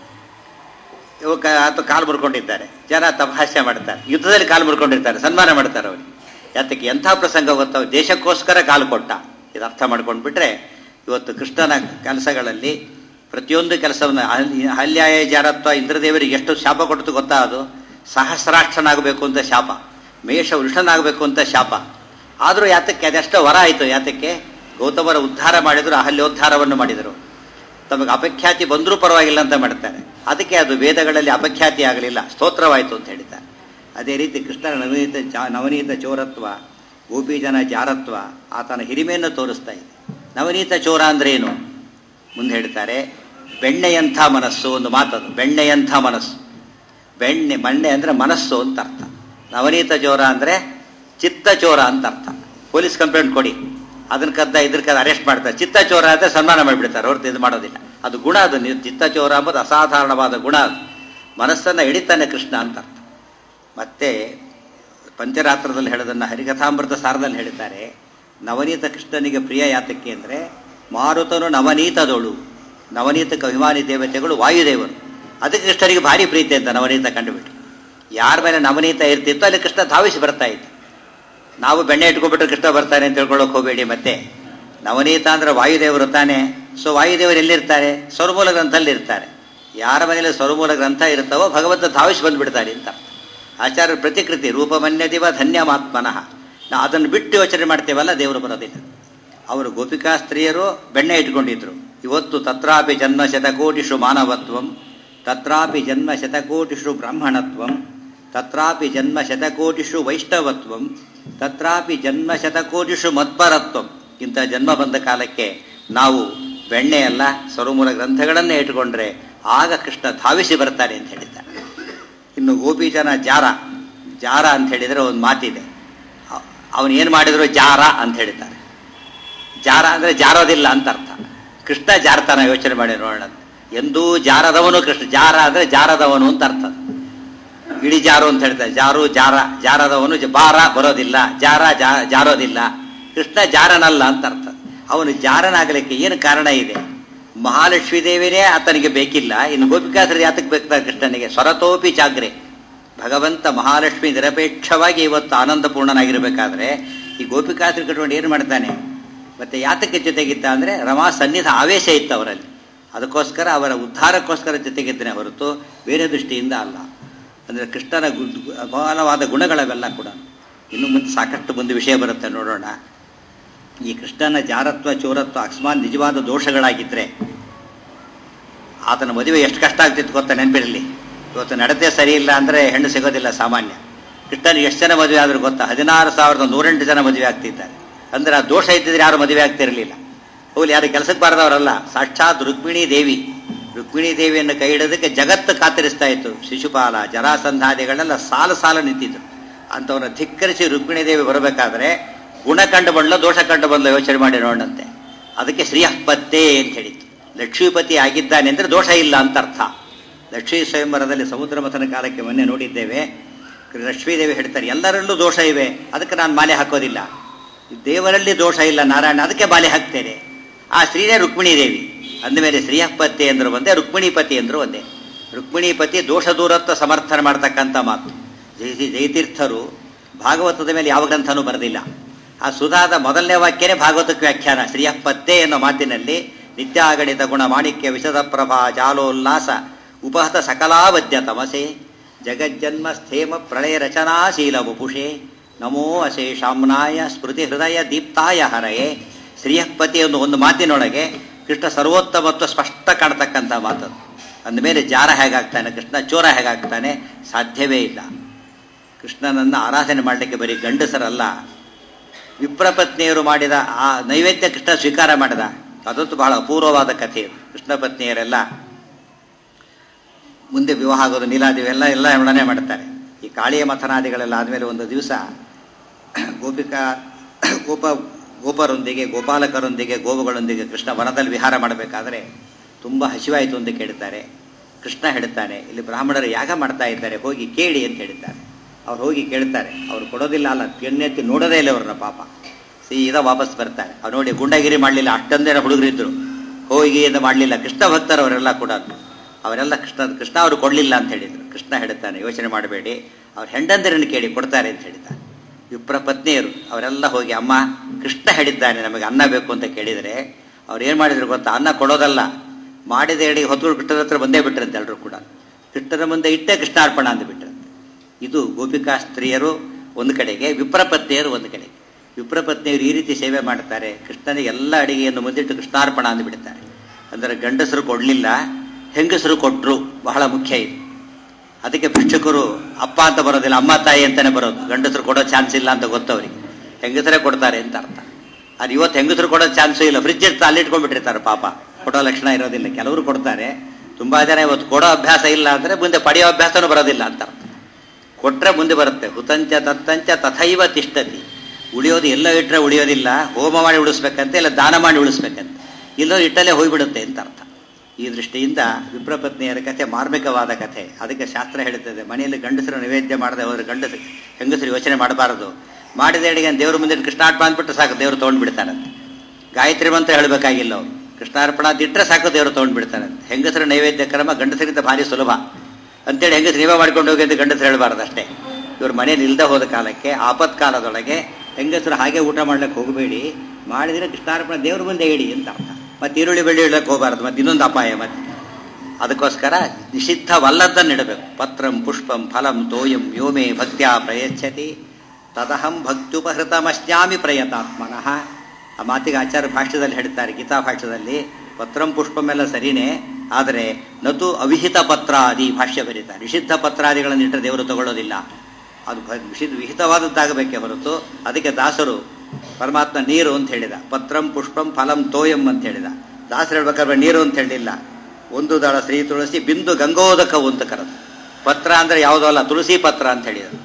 ಇವಾಗ ಆತ ಕಾಲು ಮುರ್ಕೊಂಡಿದ್ದಾರೆ ಜನ ತಪಾಸೆ ಮಾಡ್ತಾರೆ ಯುದ್ಧದಲ್ಲಿ ಕಾಲು ಮುರ್ಕೊಂಡಿರ್ತಾರೆ ಸನ್ಮಾನ ಮಾಡ್ತಾರೆ ಅವರಿಗೆ ಯಾತಕ್ಕೆ ಎಂಥ ಪ್ರಸಂಗ ಗೊತ್ತ ದೇಶಕ್ಕೋಸ್ಕರ ಕಾಲು ಕೊಟ್ಟ ಇದು ಅರ್ಥ ಮಾಡ್ಕೊಂಡ್ಬಿಟ್ರೆ ಇವತ್ತು ಕೃಷ್ಣನ ಕೆಲಸಗಳಲ್ಲಿ ಪ್ರತಿಯೊಂದು ಕೆಲಸವನ್ನು ಹಲ್ಯಾಯ ಜಾರತ್ವ ಇಂದ್ರದೇವರಿಗೆ ಎಷ್ಟು ಶಾಪ ಕೊಡ್ತು ಗೊತ್ತಾ ಅದು ಸಹಸ್ರಾಕ್ಷನಾಗಬೇಕು ಅಂತ ಶಾಪ ಮೇಷ ವೃಷನಾಗಬೇಕು ಅಂತ ಶಾಪ ಆದರೂ ಯಾತಕ್ಕೆ ಅದೆಷ್ಟೋ ವರ ಆಯಿತು ಯಾತಕ್ಕೆ ಗೌತಮರ ಉದ್ಧಾರ ಮಾಡಿದ್ರು ಅಹಲ್ಯೋದ್ಧಾರವನ್ನು ಮಾಡಿದರು ತಮಗೆ ಅಪಖ್ಯಾತಿ ಬಂದರೂ ಪರವಾಗಿಲ್ಲ ಅಂತ ಮಾಡ್ತಾರೆ ಅದಕ್ಕೆ ಅದು ವೇದಗಳಲ್ಲಿ ಅಪಖ್ಯಾತಿ ಆಗಲಿಲ್ಲ ಸ್ತೋತ್ರವಾಯಿತು ಅಂತ ಹೇಳಿದ್ದಾರೆ ಅದೇ ರೀತಿ ಕೃಷ್ಣನ ನವನೀತ ಜಾ- ನವನೀತ ಚೋರತ್ವ ಗೋಪೀಜನ ಜಾರತ್ವ ಆತನ ಹಿರಿಮೆಯನ್ನು ತೋರಿಸ್ತಾ ಇದೆ ನವನೀತ ಚೋರ ಅಂದ್ರೆ ಏನು ಮುಂದೆ ಹೇಳ್ತಾರೆ ಬೆಣ್ಣೆಯಂಥ ಮನಸ್ಸು ಒಂದು ಮಾತದು ಬೆಣ್ಣೆಯಂಥ ಮನಸ್ಸು ಬೆಣ್ಣೆ ಮಣ್ಣೆ ಅಂದ್ರೆ ಮನಸ್ಸು ಅಂತ ಅರ್ಥ ನವನೀತ ಚೋರ ಅಂದ್ರೆ ಚಿತ್ತ ಚೋರ ಅಂತ ಅರ್ಥ ಪೊಲೀಸ್ ಕಂಪ್ಲೇಂಟ್ ಕೊಡಿ ಅದನ್ನ ಕದ್ದ ಇದ್ರ ಕದ್ದ ಅರೆಸ್ಟ್ ಮಾಡ್ತಾರೆ ಚಿತ್ತ ಚೋರ ಅಂತ ಸನ್ಮಾನ ಮಾಡಿಬಿಡ್ತಾರೆ ಹೊರತು ಇದು ಮಾಡೋದಿಲ್ಲ ಅದು ಗುಣ ಅದು ನೀವು ಚಿತ್ತ ಚೋರ ಎಂಬುದು ಅಸಾಧಾರಣವಾದ ಗುಣ ಅದು ಮನಸ್ಸನ್ನು ಹಿಡಿತಾನೆ ಕೃಷ್ಣ ಅಂತ ಅರ್ಥ ಮತ್ತೆ ಪಂಚರಾತ್ರದಲ್ಲಿ ಹೇಳೋದನ್ನು ಹರಿಕಥಾಮೃತ ಸಾರದಲ್ಲಿ ಹೇಳಿದ್ದಾರೆ ನವನೀತ ಕೃಷ್ಣನಿಗೆ ಪ್ರಿಯ ಯಾತಕ್ಕೆ ಅಂದರೆ ಮಾರುತನು ನವನೀತದೋಳು ನವನೀತಕ್ಕೆ ಅಭಿಮಾನಿ ದೇವತೆಗಳು ವಾಯುದೇವರು ಅದಕ್ಕೆ ಕೃಷ್ಣನಿಗೆ ಭಾರಿ ಪ್ರೀತಿ ಅಂತ ನವನೀತ ಕಂಡುಬಿಟ್ಟು ಯಾರ ಮೇಲೆ ನವನೀತ ಇರ್ತಿತ್ತೋ ಅಲ್ಲಿ ಕೃಷ್ಣ ಧಾವಿಸಿ ಬರ್ತಾ ಇತ್ತು ನಾವು ಬೆಣ್ಣೆ ಇಟ್ಕೊಬಿಟ್ರೆ ಕೃಷ್ಣ ಬರ್ತಾನೆ ಅಂತ ತಿಳ್ಕೊಳ್ಳೋಕೆ ಹೋಗಬೇಡಿ ಮತ್ತೆ ನವನೀತ ಅಂದ್ರೆ ವಾಯುದೇವರು ತಾನೆ ಸೊ ವಾಯುದೇವರು ಎಲ್ಲಿರ್ತಾರೆ ಸ್ವರ್ಮೂಲ ಗ್ರಂಥದಲ್ಲಿ ಇರ್ತಾರೆ ಯಾರ ಮನೇಲಿ ಸ್ವರ್ಮೂಲ ಗ್ರಂಥ ಇರ್ತಾವೋ ಭಗವಂತ ಧಾವಿಸಿ ಬಂದ್ಬಿಡ್ತಾರೆ ಅಂತ ಆಚಾರ್ಯ ಪ್ರತಿಕೃತಿ ರೂಪಮನ್ಯದಿವ ಧನ್ಯಮಾತ್ಮನಃ ನಾವು ಅದನ್ನು ಬಿಟ್ಟು ಯೋಚನೆ ಮಾಡ್ತೇವಲ್ಲ ದೇವರು ಬರೋದಿಲ್ಲ ಅವರು ಗೋಪಿಕಾ ಸ್ತ್ರೀಯರು ಬೆಣ್ಣೆ ಇಟ್ಕೊಂಡಿದ್ರು ಇವತ್ತು ತತ್ರಾಪಿ ಜನ್ಮ ಶತಕೋಟಿಷು ಮಾನವತ್ವಂ ತತ್ರಾಪಿ ಜನ್ಮ ಶತಕೋಟಿಷು ಬ್ರಾಹ್ಮಣತ್ವಂ ತತ್ರಾಪಿ ಜನ್ಮ ಶತಕೋಟಿಷು ವೈಷ್ಣವತ್ವಂ ತತ್ರಾಪಿ ಜನ್ಮ ಶತಕೋಟಿಷು ಮತ್ಪರತ್ವಂ ಇಂಥ ಜನ್ಮ ಬಂದ ಕಾಲಕ್ಕೆ ನಾವು ಬೆಣ್ಣೆಯಲ್ಲ ಸ್ವರಮೂಲ ಗ್ರಂಥಗಳನ್ನೇ ಇಟ್ಕೊಂಡ್ರೆ ಆಗ ಕೃಷ್ಣ ಧಾವಿಸಿ ಬರ್ತಾನೆ ಅಂತ ಹೇಳಿದ್ದಾರೆ ಇನ್ನು ಗೋಪೀಜನ ಜಾರ ಜಾರ ಅಂತ ಹೇಳಿದರೆ ಒಂದು ಮಾತಿದೆ ಅವನು ಏನು ಮಾಡಿದ್ರು ಜಾರ ಅಂತ ಹೇಳಿದ್ದಾರೆ ಜಾರ ಅಂದರೆ ಜಾರೋದಿಲ್ಲ ಅಂತ ಅರ್ಥ ಕೃಷ್ಣ ಜಾರ್ತಾನ ಯೋಚನೆ ಮಾಡಿ ನೋಡೋಣ ಎಂದೂ ಜಾರದವನು ಕೃಷ್ಣ ಜಾರ ಅಂದರೆ ಜಾರದವನು ಅಂತ ಅರ್ಥ ಇಡೀ ಜಾರು ಅಂತ ಹೇಳ್ತಾರೆ ಜಾರು ಜಾರ ಜಾರದವನು ಜ- ಬಾರ ಬರೋದಿಲ್ಲ ಜಾರ ಜಾ- ಜಾರೋದಿಲ್ಲ ಕೃಷ್ಣ ಜಾರನಲ್ಲ ಅಂತ ಅರ್ಥ ಅವನು ಜಾರನಾಗಲಿಕ್ಕೆ ಏನು ಕಾರಣ ಇದೆ ಮಹಾಲಕ್ಷ್ಮೀ ದೇವಿನೇ ಆತನಿಗೆ ಬೇಕಿಲ್ಲ ಇನ್ನು ಗೋಪಿಕಾಸರಿ ಯಾತಕ್ಕೆ ಬೇಕಾದ ಕೃಷ್ಣನಿಗೆ ಸ್ವರತೋಪಿ ಜಾಗ್ರೆ ಭಗವಂತ ಮಹಾಲಕ್ಷ್ಮಿ ನಿರಪೇಕ್ಷವಾಗಿ ಇವತ್ತು ಆನಂದಪೂರ್ಣನಾಗಿರಬೇಕಾದ್ರೆ ಈ ಗೋಪಿಕಾಸರಿ ಕಟ್ಕೊಂಡು ಏನು ಮಾಡ್ತಾನೆ ಮತ್ತೆ ಯಾತಕ್ಕೆ ಜೊತೆಗಿದ್ದ ಅಂದರೆ ರಮಾ ಸನ್ನಿಧ ಆವೇಶ ಇತ್ತು ಅವರಲ್ಲಿ ಅದಕ್ಕೋಸ್ಕರ ಅವರ ಉದ್ಧಾರಕ್ಕೋಸ್ಕರ ಜೊತೆಗಿದ್ದನೆ ಹೊರತು ಬೇರೆ ದೃಷ್ಟಿಯಿಂದ ಅಲ್ಲ ಅಂದರೆ ಕೃಷ್ಣನ ಗು- ಗು- ಅಪಾರವಾದ ಗುಣಗಳವೆಲ್ಲ ಕೂಡ ಇನ್ನು ಮುಂದೆ ಸಾಕಷ್ಟು ಮುಂದೆ ವಿಷಯ ಬರುತ್ತೆ ನೋಡೋಣ ಈ ಕೃಷ್ಣನ ಜಾರತ್ವ ಚೋರತ್ವ ಅಕಸ್ಮಾತ್ ನಿಜವಾದ ದೋಷಗಳಾಗಿದ್ದರೆ ಆತನ ಮದುವೆ ಎಷ್ಟು ಕಷ್ಟ ಆಗ್ತಿತ್ತು ಗೊತ್ತಾ ನೆನಪಿರಲಿ ಇವತ್ತು ನಡತೆ ಸರಿ ಇಲ್ಲ ಅಂದರೆ ಹೆಣ್ಣು ಸಿಗೋದಿಲ್ಲ ಸಾಮಾನ್ಯ ಕೃಷ್ಣನಿಗೆ ಎಷ್ಟು ಜನ ಮದುವೆ ಆದರೂ ಗೊತ್ತಾ ಹದಿನಾರು ಸಾವಿರದ ನೂರೆಂಟು ಜನ ಮದುವೆ ಆಗ್ತಿದ್ದಾರೆ ಅಂದರೆ ಆ ದೋಷ ಇದ್ದಿದ್ರೆ ಯಾರು ಮದುವೆ ಆಗ್ತಿರಲಿಲ್ಲ ಹೋಗ್ಲಿ ಯಾರು ಕೆಲಸಕ್ಕೆ ಬಾರದವರಲ್ಲ ಸಾಕ್ಷಾತ್ ರುಕ್ಮಿಣಿ ದೇವಿ ರುಕ್ಮಿಣಿ ದೇವಿಯನ್ನು ಕೈ ಹಿಡೋದಕ್ಕೆ ಜಗತ್ತು ಕಾತರಿಸ್ತಾ ಇತ್ತು ಶಿಶುಪಾಲ ಜರಾಸಂಧಾದಿಗಳೆಲ್ಲ ಸಾಲು ಸಾಲು ನಿಂತಿದ್ರು ಅಂಥವ್ರನ್ನ ಧಿಕ್ಕರಿಸಿ ರುಕ್ಮಿಣಿ ದೇವಿ ಬರಬೇಕಾದ್ರೆ ಗುಣ ಕಂಡು ಬಂದ್ಲ ದೋಷ ಕಂಡು ಬಂದ್ಲ ಯೋಚನೆ ಮಾಡಿ ನೋಡಂತೆ ಅದಕ್ಕೆ ಶ್ರೀಯಪತ್ತೆ ಅಂತ ಹೇಳಿತ್ತು ಲಕ್ಷ್ಮೀಪತಿ ಆಗಿದ್ದಾನೆ ಅಂದರೆ ದೋಷ ಇಲ್ಲ ಅಂತ ಅರ್ಥ ಲಕ್ಷ್ಮೀ ಸ್ವಯಂವರದಲ್ಲಿ ಸಮುದ್ರ ಮಥನ ಕಾಲಕ್ಕೆ ಮೊನ್ನೆ ನೋಡಿದ್ದೇವೆ ಲಕ್ಷ್ಮೀದೇವಿ ಹೇಳ್ತಾರೆ ಎಲ್ಲರಲ್ಲೂ ದೋಷ ಇವೆ ಅದಕ್ಕೆ ನಾನು ಮಾಲೆ ಹಾಕೋದಿಲ್ಲ ದೇವರಲ್ಲಿ ದೋಷ ಇಲ್ಲ ನಾರಾಯಣ ಅದಕ್ಕೆ ಮಾಲೆ ಹಾಕ್ತೇನೆ ಆ ಶ್ರೀನೇ ರುಕ್ಮಿಣಿ ದೇವಿ ಅಂದಮೇಲೆ ಶ್ರೀಯಪತಿ ಅಂದ್ರು ಒಂದೇ ರುಕ್ಮಿಣಿಪತಿ ಅಂದ್ರು ಒಂದೇ ರುಕ್ಮಿಣಿಪತಿ ದೋಷ ದೂರತ್ವ ಸಮರ್ಥನೆ ಮಾಡ್ತಕ್ಕಂಥ ಮಾತು ಜೈ ಜಯತೀರ್ಥರು ಭಾಗವತದ ಮೇಲೆ ಯಾವ ಗ್ರಂಥನೂ ಬರೆದಿಲ್ಲ ಆ ಸುಧಾದ ಮೊದಲನೇ ವಾಕ್ಯನೇ ಭಾಗವತಕ್ಕೆ ವ್ಯಾಖ್ಯಾನ ಶ್ರೀಯಪತ್ತೆ ಎನ್ನೋ ಮಾತಿನಲ್ಲಿ ನಿತ್ಯಾಗಣಿತ ಗುಣ ಮಾಣಿಕ್ಯ ವಿಶದ ಪ್ರಭಾ ಜಾಲೋಲ್ಲಾಸ ಉಪಹತ ಸಕಲಾವದ್ಯ ತಮಸೆ ಜಗಜ್ಜನ್ಮ ಸ್ಥೇಮ ಪ್ರಳಯ ರಚನಾಶೀಲ ವಪುಷೆ ನಮೋ ಅಶೇಷಾಮ್ನಾಯ ಸ್ಮೃತಿ ಹೃದಯ ದೀಪ್ತಾಯ ಹರಯೇ ಶ್ರೀಯಪತಿ ಅನ್ನೋ ಒಂದು ಮಾತಿನೊಳಗೆ ಕೃಷ್ಣ ಸರ್ವೋತ್ತಮತ್ವ ಸ್ಪಷ್ಟ ಕಾಣ್ತಕ್ಕಂಥ ಮಾತು ಅಂದಮೇಲೆ ಜಾರ ಹೇಗಾಗ್ತಾನೆ ಕೃಷ್ಣ ಚೋರ ಹೇಗಾಗ್ತಾನೆ ಸಾಧ್ಯವೇ ಇಲ್ಲ ಕೃಷ್ಣನನ್ನು ಆರಾಧನೆ ಮಾಡಲಿಕ್ಕೆ ಬರೀ ಗಂಡಸರಲ್ಲ ವಿಪ್ರಪತ್ನಿಯರು ಮಾಡಿದ ಆ ನೈವೇದ್ಯ ಕೃಷ್ಣ ಸ್ವೀಕಾರ ಮಾಡಿದ ಅದಂತೂ ಬಹಳ ಅಪೂರ್ವವಾದ ಕಥೆ ಇದು ಕೃಷ್ಣ ಪತ್ನಿಯರೆಲ್ಲ ಮುಂದೆ ವಿವಾಹ ಆಗೋದು ನೀಲಾದೇವಿ ಎಲ್ಲ ಎಲ್ಲ ವರ್ಣನೆ ಮಾಡ್ತಾರೆ ಈ ಕಾಳಿಯ ಮಥನಾದಿಗಳೆಲ್ಲ ಆದಮೇಲೆ ಒಂದು ದಿವಸ ಗೋಪಿಕಾ ಗೋಪ ಗೋಪರೊಂದಿಗೆ ಗೋಪಾಲಕರೊಂದಿಗೆ ಗೋವುಗಳೊಂದಿಗೆ ಕೃಷ್ಣ ವನದಲ್ಲಿ ವಿಹಾರ ಮಾಡಬೇಕಾದ್ರೆ ತುಂಬ ಹಸಿವಾಯಿತು ಅಂತ ಕೇಳ್ತಾರೆ ಕೃಷ್ಣ ಹೇಳ್ತಾನೆ ಇಲ್ಲಿ ಬ್ರಾಹ್ಮಣರು ಯಾಗ ಮಾಡ್ತಾ ಇದ್ದಾರೆ ಹೋಗಿ ಕೇಳಿ ಅಂತ ಹೇಳ್ತಾರೆ ಅವ್ರು ಹೋಗಿ ಕೇಳ್ತಾರೆ ಅವ್ರು ಕೊಡೋದಿಲ್ಲ ಅಲ್ಲ ಎಣ್ಣೆತ್ತಿ ನೋಡೋದೇ ಇಲ್ಲ ಅವ್ರನ್ನ ಪಾಪ ಸೀದಾ ವಾಪಸ್ ಬರ್ತಾರೆ ಅವ್ರು ನೋಡಿ ಗುಂಡಗಿರಿ ಮಾಡಲಿಲ್ಲ ಅಷ್ಟೊಂದೇನ ಹುಡುಗರಿದ್ರು ಹೋಗಿ ಅಂತ ಮಾಡಲಿಲ್ಲ ಕೃಷ್ಣ ಭಕ್ತರು ಅವರೆಲ್ಲ ಕೂಡ ಅವರೆಲ್ಲ ಕೃಷ್ಣ ಕೃಷ್ಣ ಅವರು ಕೊಡಲಿಲ್ಲ ಅಂತ ಹೇಳಿದ್ರು ಕೃಷ್ಣ ಹೇಳ್ತಾನೆ ಯೋಚನೆ ಮಾಡಬೇಡಿ ಅವ್ರ ಹೆಂಡಂದಿರನ್ನು ಕೇಳಿ ಕೊಡ್ತಾರೆ ಅಂತ ಹೇಳಿದ್ದಾನೆ ವಿಪ್ರ ಪತ್ನಿಯರು ಅವರೆಲ್ಲ ಹೋಗಿ ಅಮ್ಮ ಕೃಷ್ಣ ಹೇಳಿದ್ದಾನೆ ನಮಗೆ ಅನ್ನ ಬೇಕು ಅಂತ ಕೇಳಿದರೆ ಅವ್ರು ಏನು ಮಾಡಿದ್ರು ಗೊತ್ತಾ ಅನ್ನ ಕೊಡೋದಲ್ಲ ಮಾಡಿದ ಹೇಳಿ ಹೊತ್ತು ಕೃಷ್ಣನ ಹತ್ರ ಬಂದೇ ಬಿಟ್ರಂತೆ ಎಲ್ಲರೂ ಕೂಡ ಕೃಷ್ಣನ ಮುಂದೆ ಇಟ್ಟೇ ಕೃಷ್ಣಾರ್ಪಣ ಅಂದುಬಿಟ್ರಂತೆ ಇದು ಗೋಪಿಕಾ ಸ್ತ್ರೀಯರು ಒಂದು ಕಡೆಗೆ ವಿಪ್ರಪತ್ನಿಯರು ಒಂದು ಕಡೆಗೆ ವಿಪ್ರಪತ್ನಿಯರು ಈ ರೀತಿ ಸೇವೆ ಮಾಡ್ತಾರೆ ಕೃಷ್ಣನಿಗೆ ಎಲ್ಲ ಅಡಿಗೆಯನ್ನು ಮುಂದಿಟ್ಟು ಕೃಷ್ಣಾರ್ಪಣ ಅಂದುಬಿಡ್ತಾರೆ ಅಂದರೆ ಗಂಡಸರು ಕೊಡಲಿಲ್ಲ ಹೆಂಗಸರು ಕೊಟ್ಟರು ಬಹಳ ಮುಖ್ಯ ಇದು ಅದಕ್ಕೆ ಭಿಕ್ಷುಕರು ಅಪ್ಪ ಅಂತ ಬರೋದಿಲ್ಲ ಅಮ್ಮ ತಾಯಿ ಅಂತಾನೆ ಬರೋದು ಗಂಡಸರು ಕೊಡೋ ಚಾನ್ಸ್ ಇಲ್ಲ ಅಂತ ಗೊತ್ತವ್ರಿಗೆ ಹೆಂಗಸರೇ ಕೊಡ್ತಾರೆ ಅಂತ ಅರ್ಥ ಅದು ಇವತ್ತು ಹೆಂಗಸರು ಕೊಡೋ ಚಾನ್ಸು ಇಲ್ಲ ಫ್ರಿಜ್ ಇರ್ತಾ ಅಲ್ಲಿ ಇಟ್ಕೊಂಡ್ಬಿಟ್ಟಿರ್ತಾರೆ ಪಾಪ ಕೊಡೋ ಲಕ್ಷಣ ಇರೋದಿಲ್ಲ ಕೆಲವರು ಕೊಡ್ತಾರೆ ತುಂಬಾ ಜನ ಇವತ್ತು ಕೊಡೋ ಅಭ್ಯಾಸ ಇಲ್ಲ ಅಂದ್ರೆ ಮುಂದೆ ಪಡೆಯೋ ಅಭ್ಯಾಸನೂ ಬರೋದಿಲ್ಲ ಅಂತ ಅರ್ಥ ಕೊಟ್ರೆ ಮುಂದೆ ಬರುತ್ತೆ ಹುತಂಚ ತತ್ತಂಚ ತಥೈವ ತಿಷ್ಟತಿ ಉಳಿಯೋದು ಎಲ್ಲೋ ಇಟ್ಟರೆ ಉಳಿಯೋದಿಲ್ಲ ಹೋಮ ಮಾಡಿ ಉಳಿಸ್ಬೇಕಂತೆ ಇಲ್ಲ ದಾನ ಮಾಡಿ ಉಳಿಸ್ಬೇಕಂತೆ ಇಲ್ಲೋ ಇಟ್ಟಲ್ಲೇ ಹೋಗ್ಬಿಡುತ್ತೆ ಅಂತ ಅರ್ಥ ಈ ದೃಷ್ಟಿಯಿಂದ ವಿಪ್ರಪತ್ನಿಯರ ಕಥೆ ಮಾರ್ಮಿಕವಾದ ಕಥೆ ಅದಕ್ಕೆ ಶಾಸ್ತ್ರ ಹೇಳುತ್ತದೆ ಮನೆಯಲ್ಲಿ ಗಂಡಸರು ನೈವೇದ್ಯ ಮಾಡದೆ ಹೋದ್ರೆ ಗಂಡಸರು ಹೆಂಗಸರು ಯೋಚನೆ ಮಾಡಬಾರದು ಮಾಡಿದ ಅಡಿಗೆ ದೇವ್ರ ಮುಂದೆ ಕೃಷ್ಣಾರ್ಪಣ ಅಂದ್ಬಿಟ್ಟು ಸಾಕು ದೇವರು ತೊಗೊಂಡು ಬಿಡ್ತಾರಂತೆ ಗಾಯತ್ರಿ ಮಂತ್ರ ಹೇಳಬೇಕಾಗಿಲ್ಲ ಅವರು ಕೃಷ್ಣಾರ್ಪಣ ದಿಟ್ರೆ ಸಾಕು ದೇವರು ತೊಗೊಂಡು ಬಿಡ್ತಾರಂತೆ ಹೆಂಗಸರ ನೈವೇದ್ಯ ಕ್ರಮ ಗಂಡಸರಿಂದ ಭಾರಿ ಸುಲಭ ಅಂತೇಳಿ ಹೆಂಗಸರು ನೀವೇ ಮಾಡ್ಕೊಂಡು ಹೋಗಿ ಅಂತ ಗಂಡಸರು ಹೇಳಬಾರ್ದು ಅಷ್ಟೇ ಇವ್ರ ಮನೇಲಿ ಇಲ್ದೇ ಹೋದ ಕಾಲಕ್ಕೆ ಆಪತ್ಕಾಲದೊಳಗೆ ಹೆಂಗಸರು ಹಾಗೆ ಊಟ ಮಾಡ್ಲಿಕ್ಕೆ ಹೋಗಬೇಡಿ ಮಾಡಿದ್ರೆ ಕೃಷ್ಣಾರ್ಪಣ ದೇವ್ರ ಮುಂದೆ ಇಡಿ ಅಂತ ಅರ್ಥ ಮತ್ತೆ ಈರುಳ್ಳಿ ಬೆಳ್ಳಿ ಇಡಕ್ಕೆ ಹೋಗಬಾರ್ದು ಮತ್ತೆ ಇನ್ನೊಂದು ಅಪಾಯ ಮತ್ತೆ ಅದಕ್ಕೋಸ್ಕರ ನಿಷಿದ್ಧವಲ್ಲದ್ದನ್ನು ಇಡಬೇಕು ಪತ್ರಂ ಪುಷ್ಪಂ ಫಲಂ ತೋಯಂ ವ್ಯೋಮೆ ಭಕ್ತ್ಯಾ ಪ್ರಯಚ್ಛತಿ ತದಹಂ ಭಕ್ತ್ಯುಪಹೃತಮಶ್ಯಾಮಿ ಪ್ರಯತಾತ್ಮನಃ ಆ ಮಾತಿಗೆ ಆಚಾರ್ಯ ಭಾಷ್ಯದಲ್ಲಿ ಹೇಳ್ತಾರೆ ಗೀತಾ ಭಾಷ್ಯದಲ್ಲಿ ಪತ್ರಂ ಪುಷ್ಪಮೆಲ್ಲ ಸರಿನೇ ಆದರೆ ನತು ಅವಿಹಿತ ಪತ್ರಾದಿ ಭಾಷ್ಯ ಬರೀತಾರೆ ನಿಷಿದ್ಧ ಪತ್ರಾದಿಗಳನ್ನು ಇಟ್ಟರೆ ದೇವರು ತಗೊಳ್ಳೋದಿಲ್ಲ ಅದು ನಿಷಿದ್ಧ ವಿಹಿತವಾದದ್ದಾಗಬೇಕೇ ಹೊರತು ಅದಕ್ಕೆ ದಾಸರು ಪರಮಾತ್ಮ ನೀರು ಅಂತ ಹೇಳಿದ ಪತ್ರಂ ಪುಷ್ಪಂ ಫಲಂ ತೋಯಂ ಅಂತ ಹೇಳಿದ ದಾಸರು ಹೇಳ್ಬೇಕಾದ್ರೆ ನೀರು ಅಂತ ಹೇಳಿಲ್ಲ ಒಂದು ದಳ ಶ್ರೀ ತುಳಸಿ ಬಿಂದು ಗಂಗೋದಕವು ಅಂತ ಕರೆದು ಪತ್ರ ಅಂದರೆ ಯಾವುದೋ ಅಲ್ಲ ತುಳಸಿ ಪತ್ರ ಅಂತ ಹೇಳಿದರು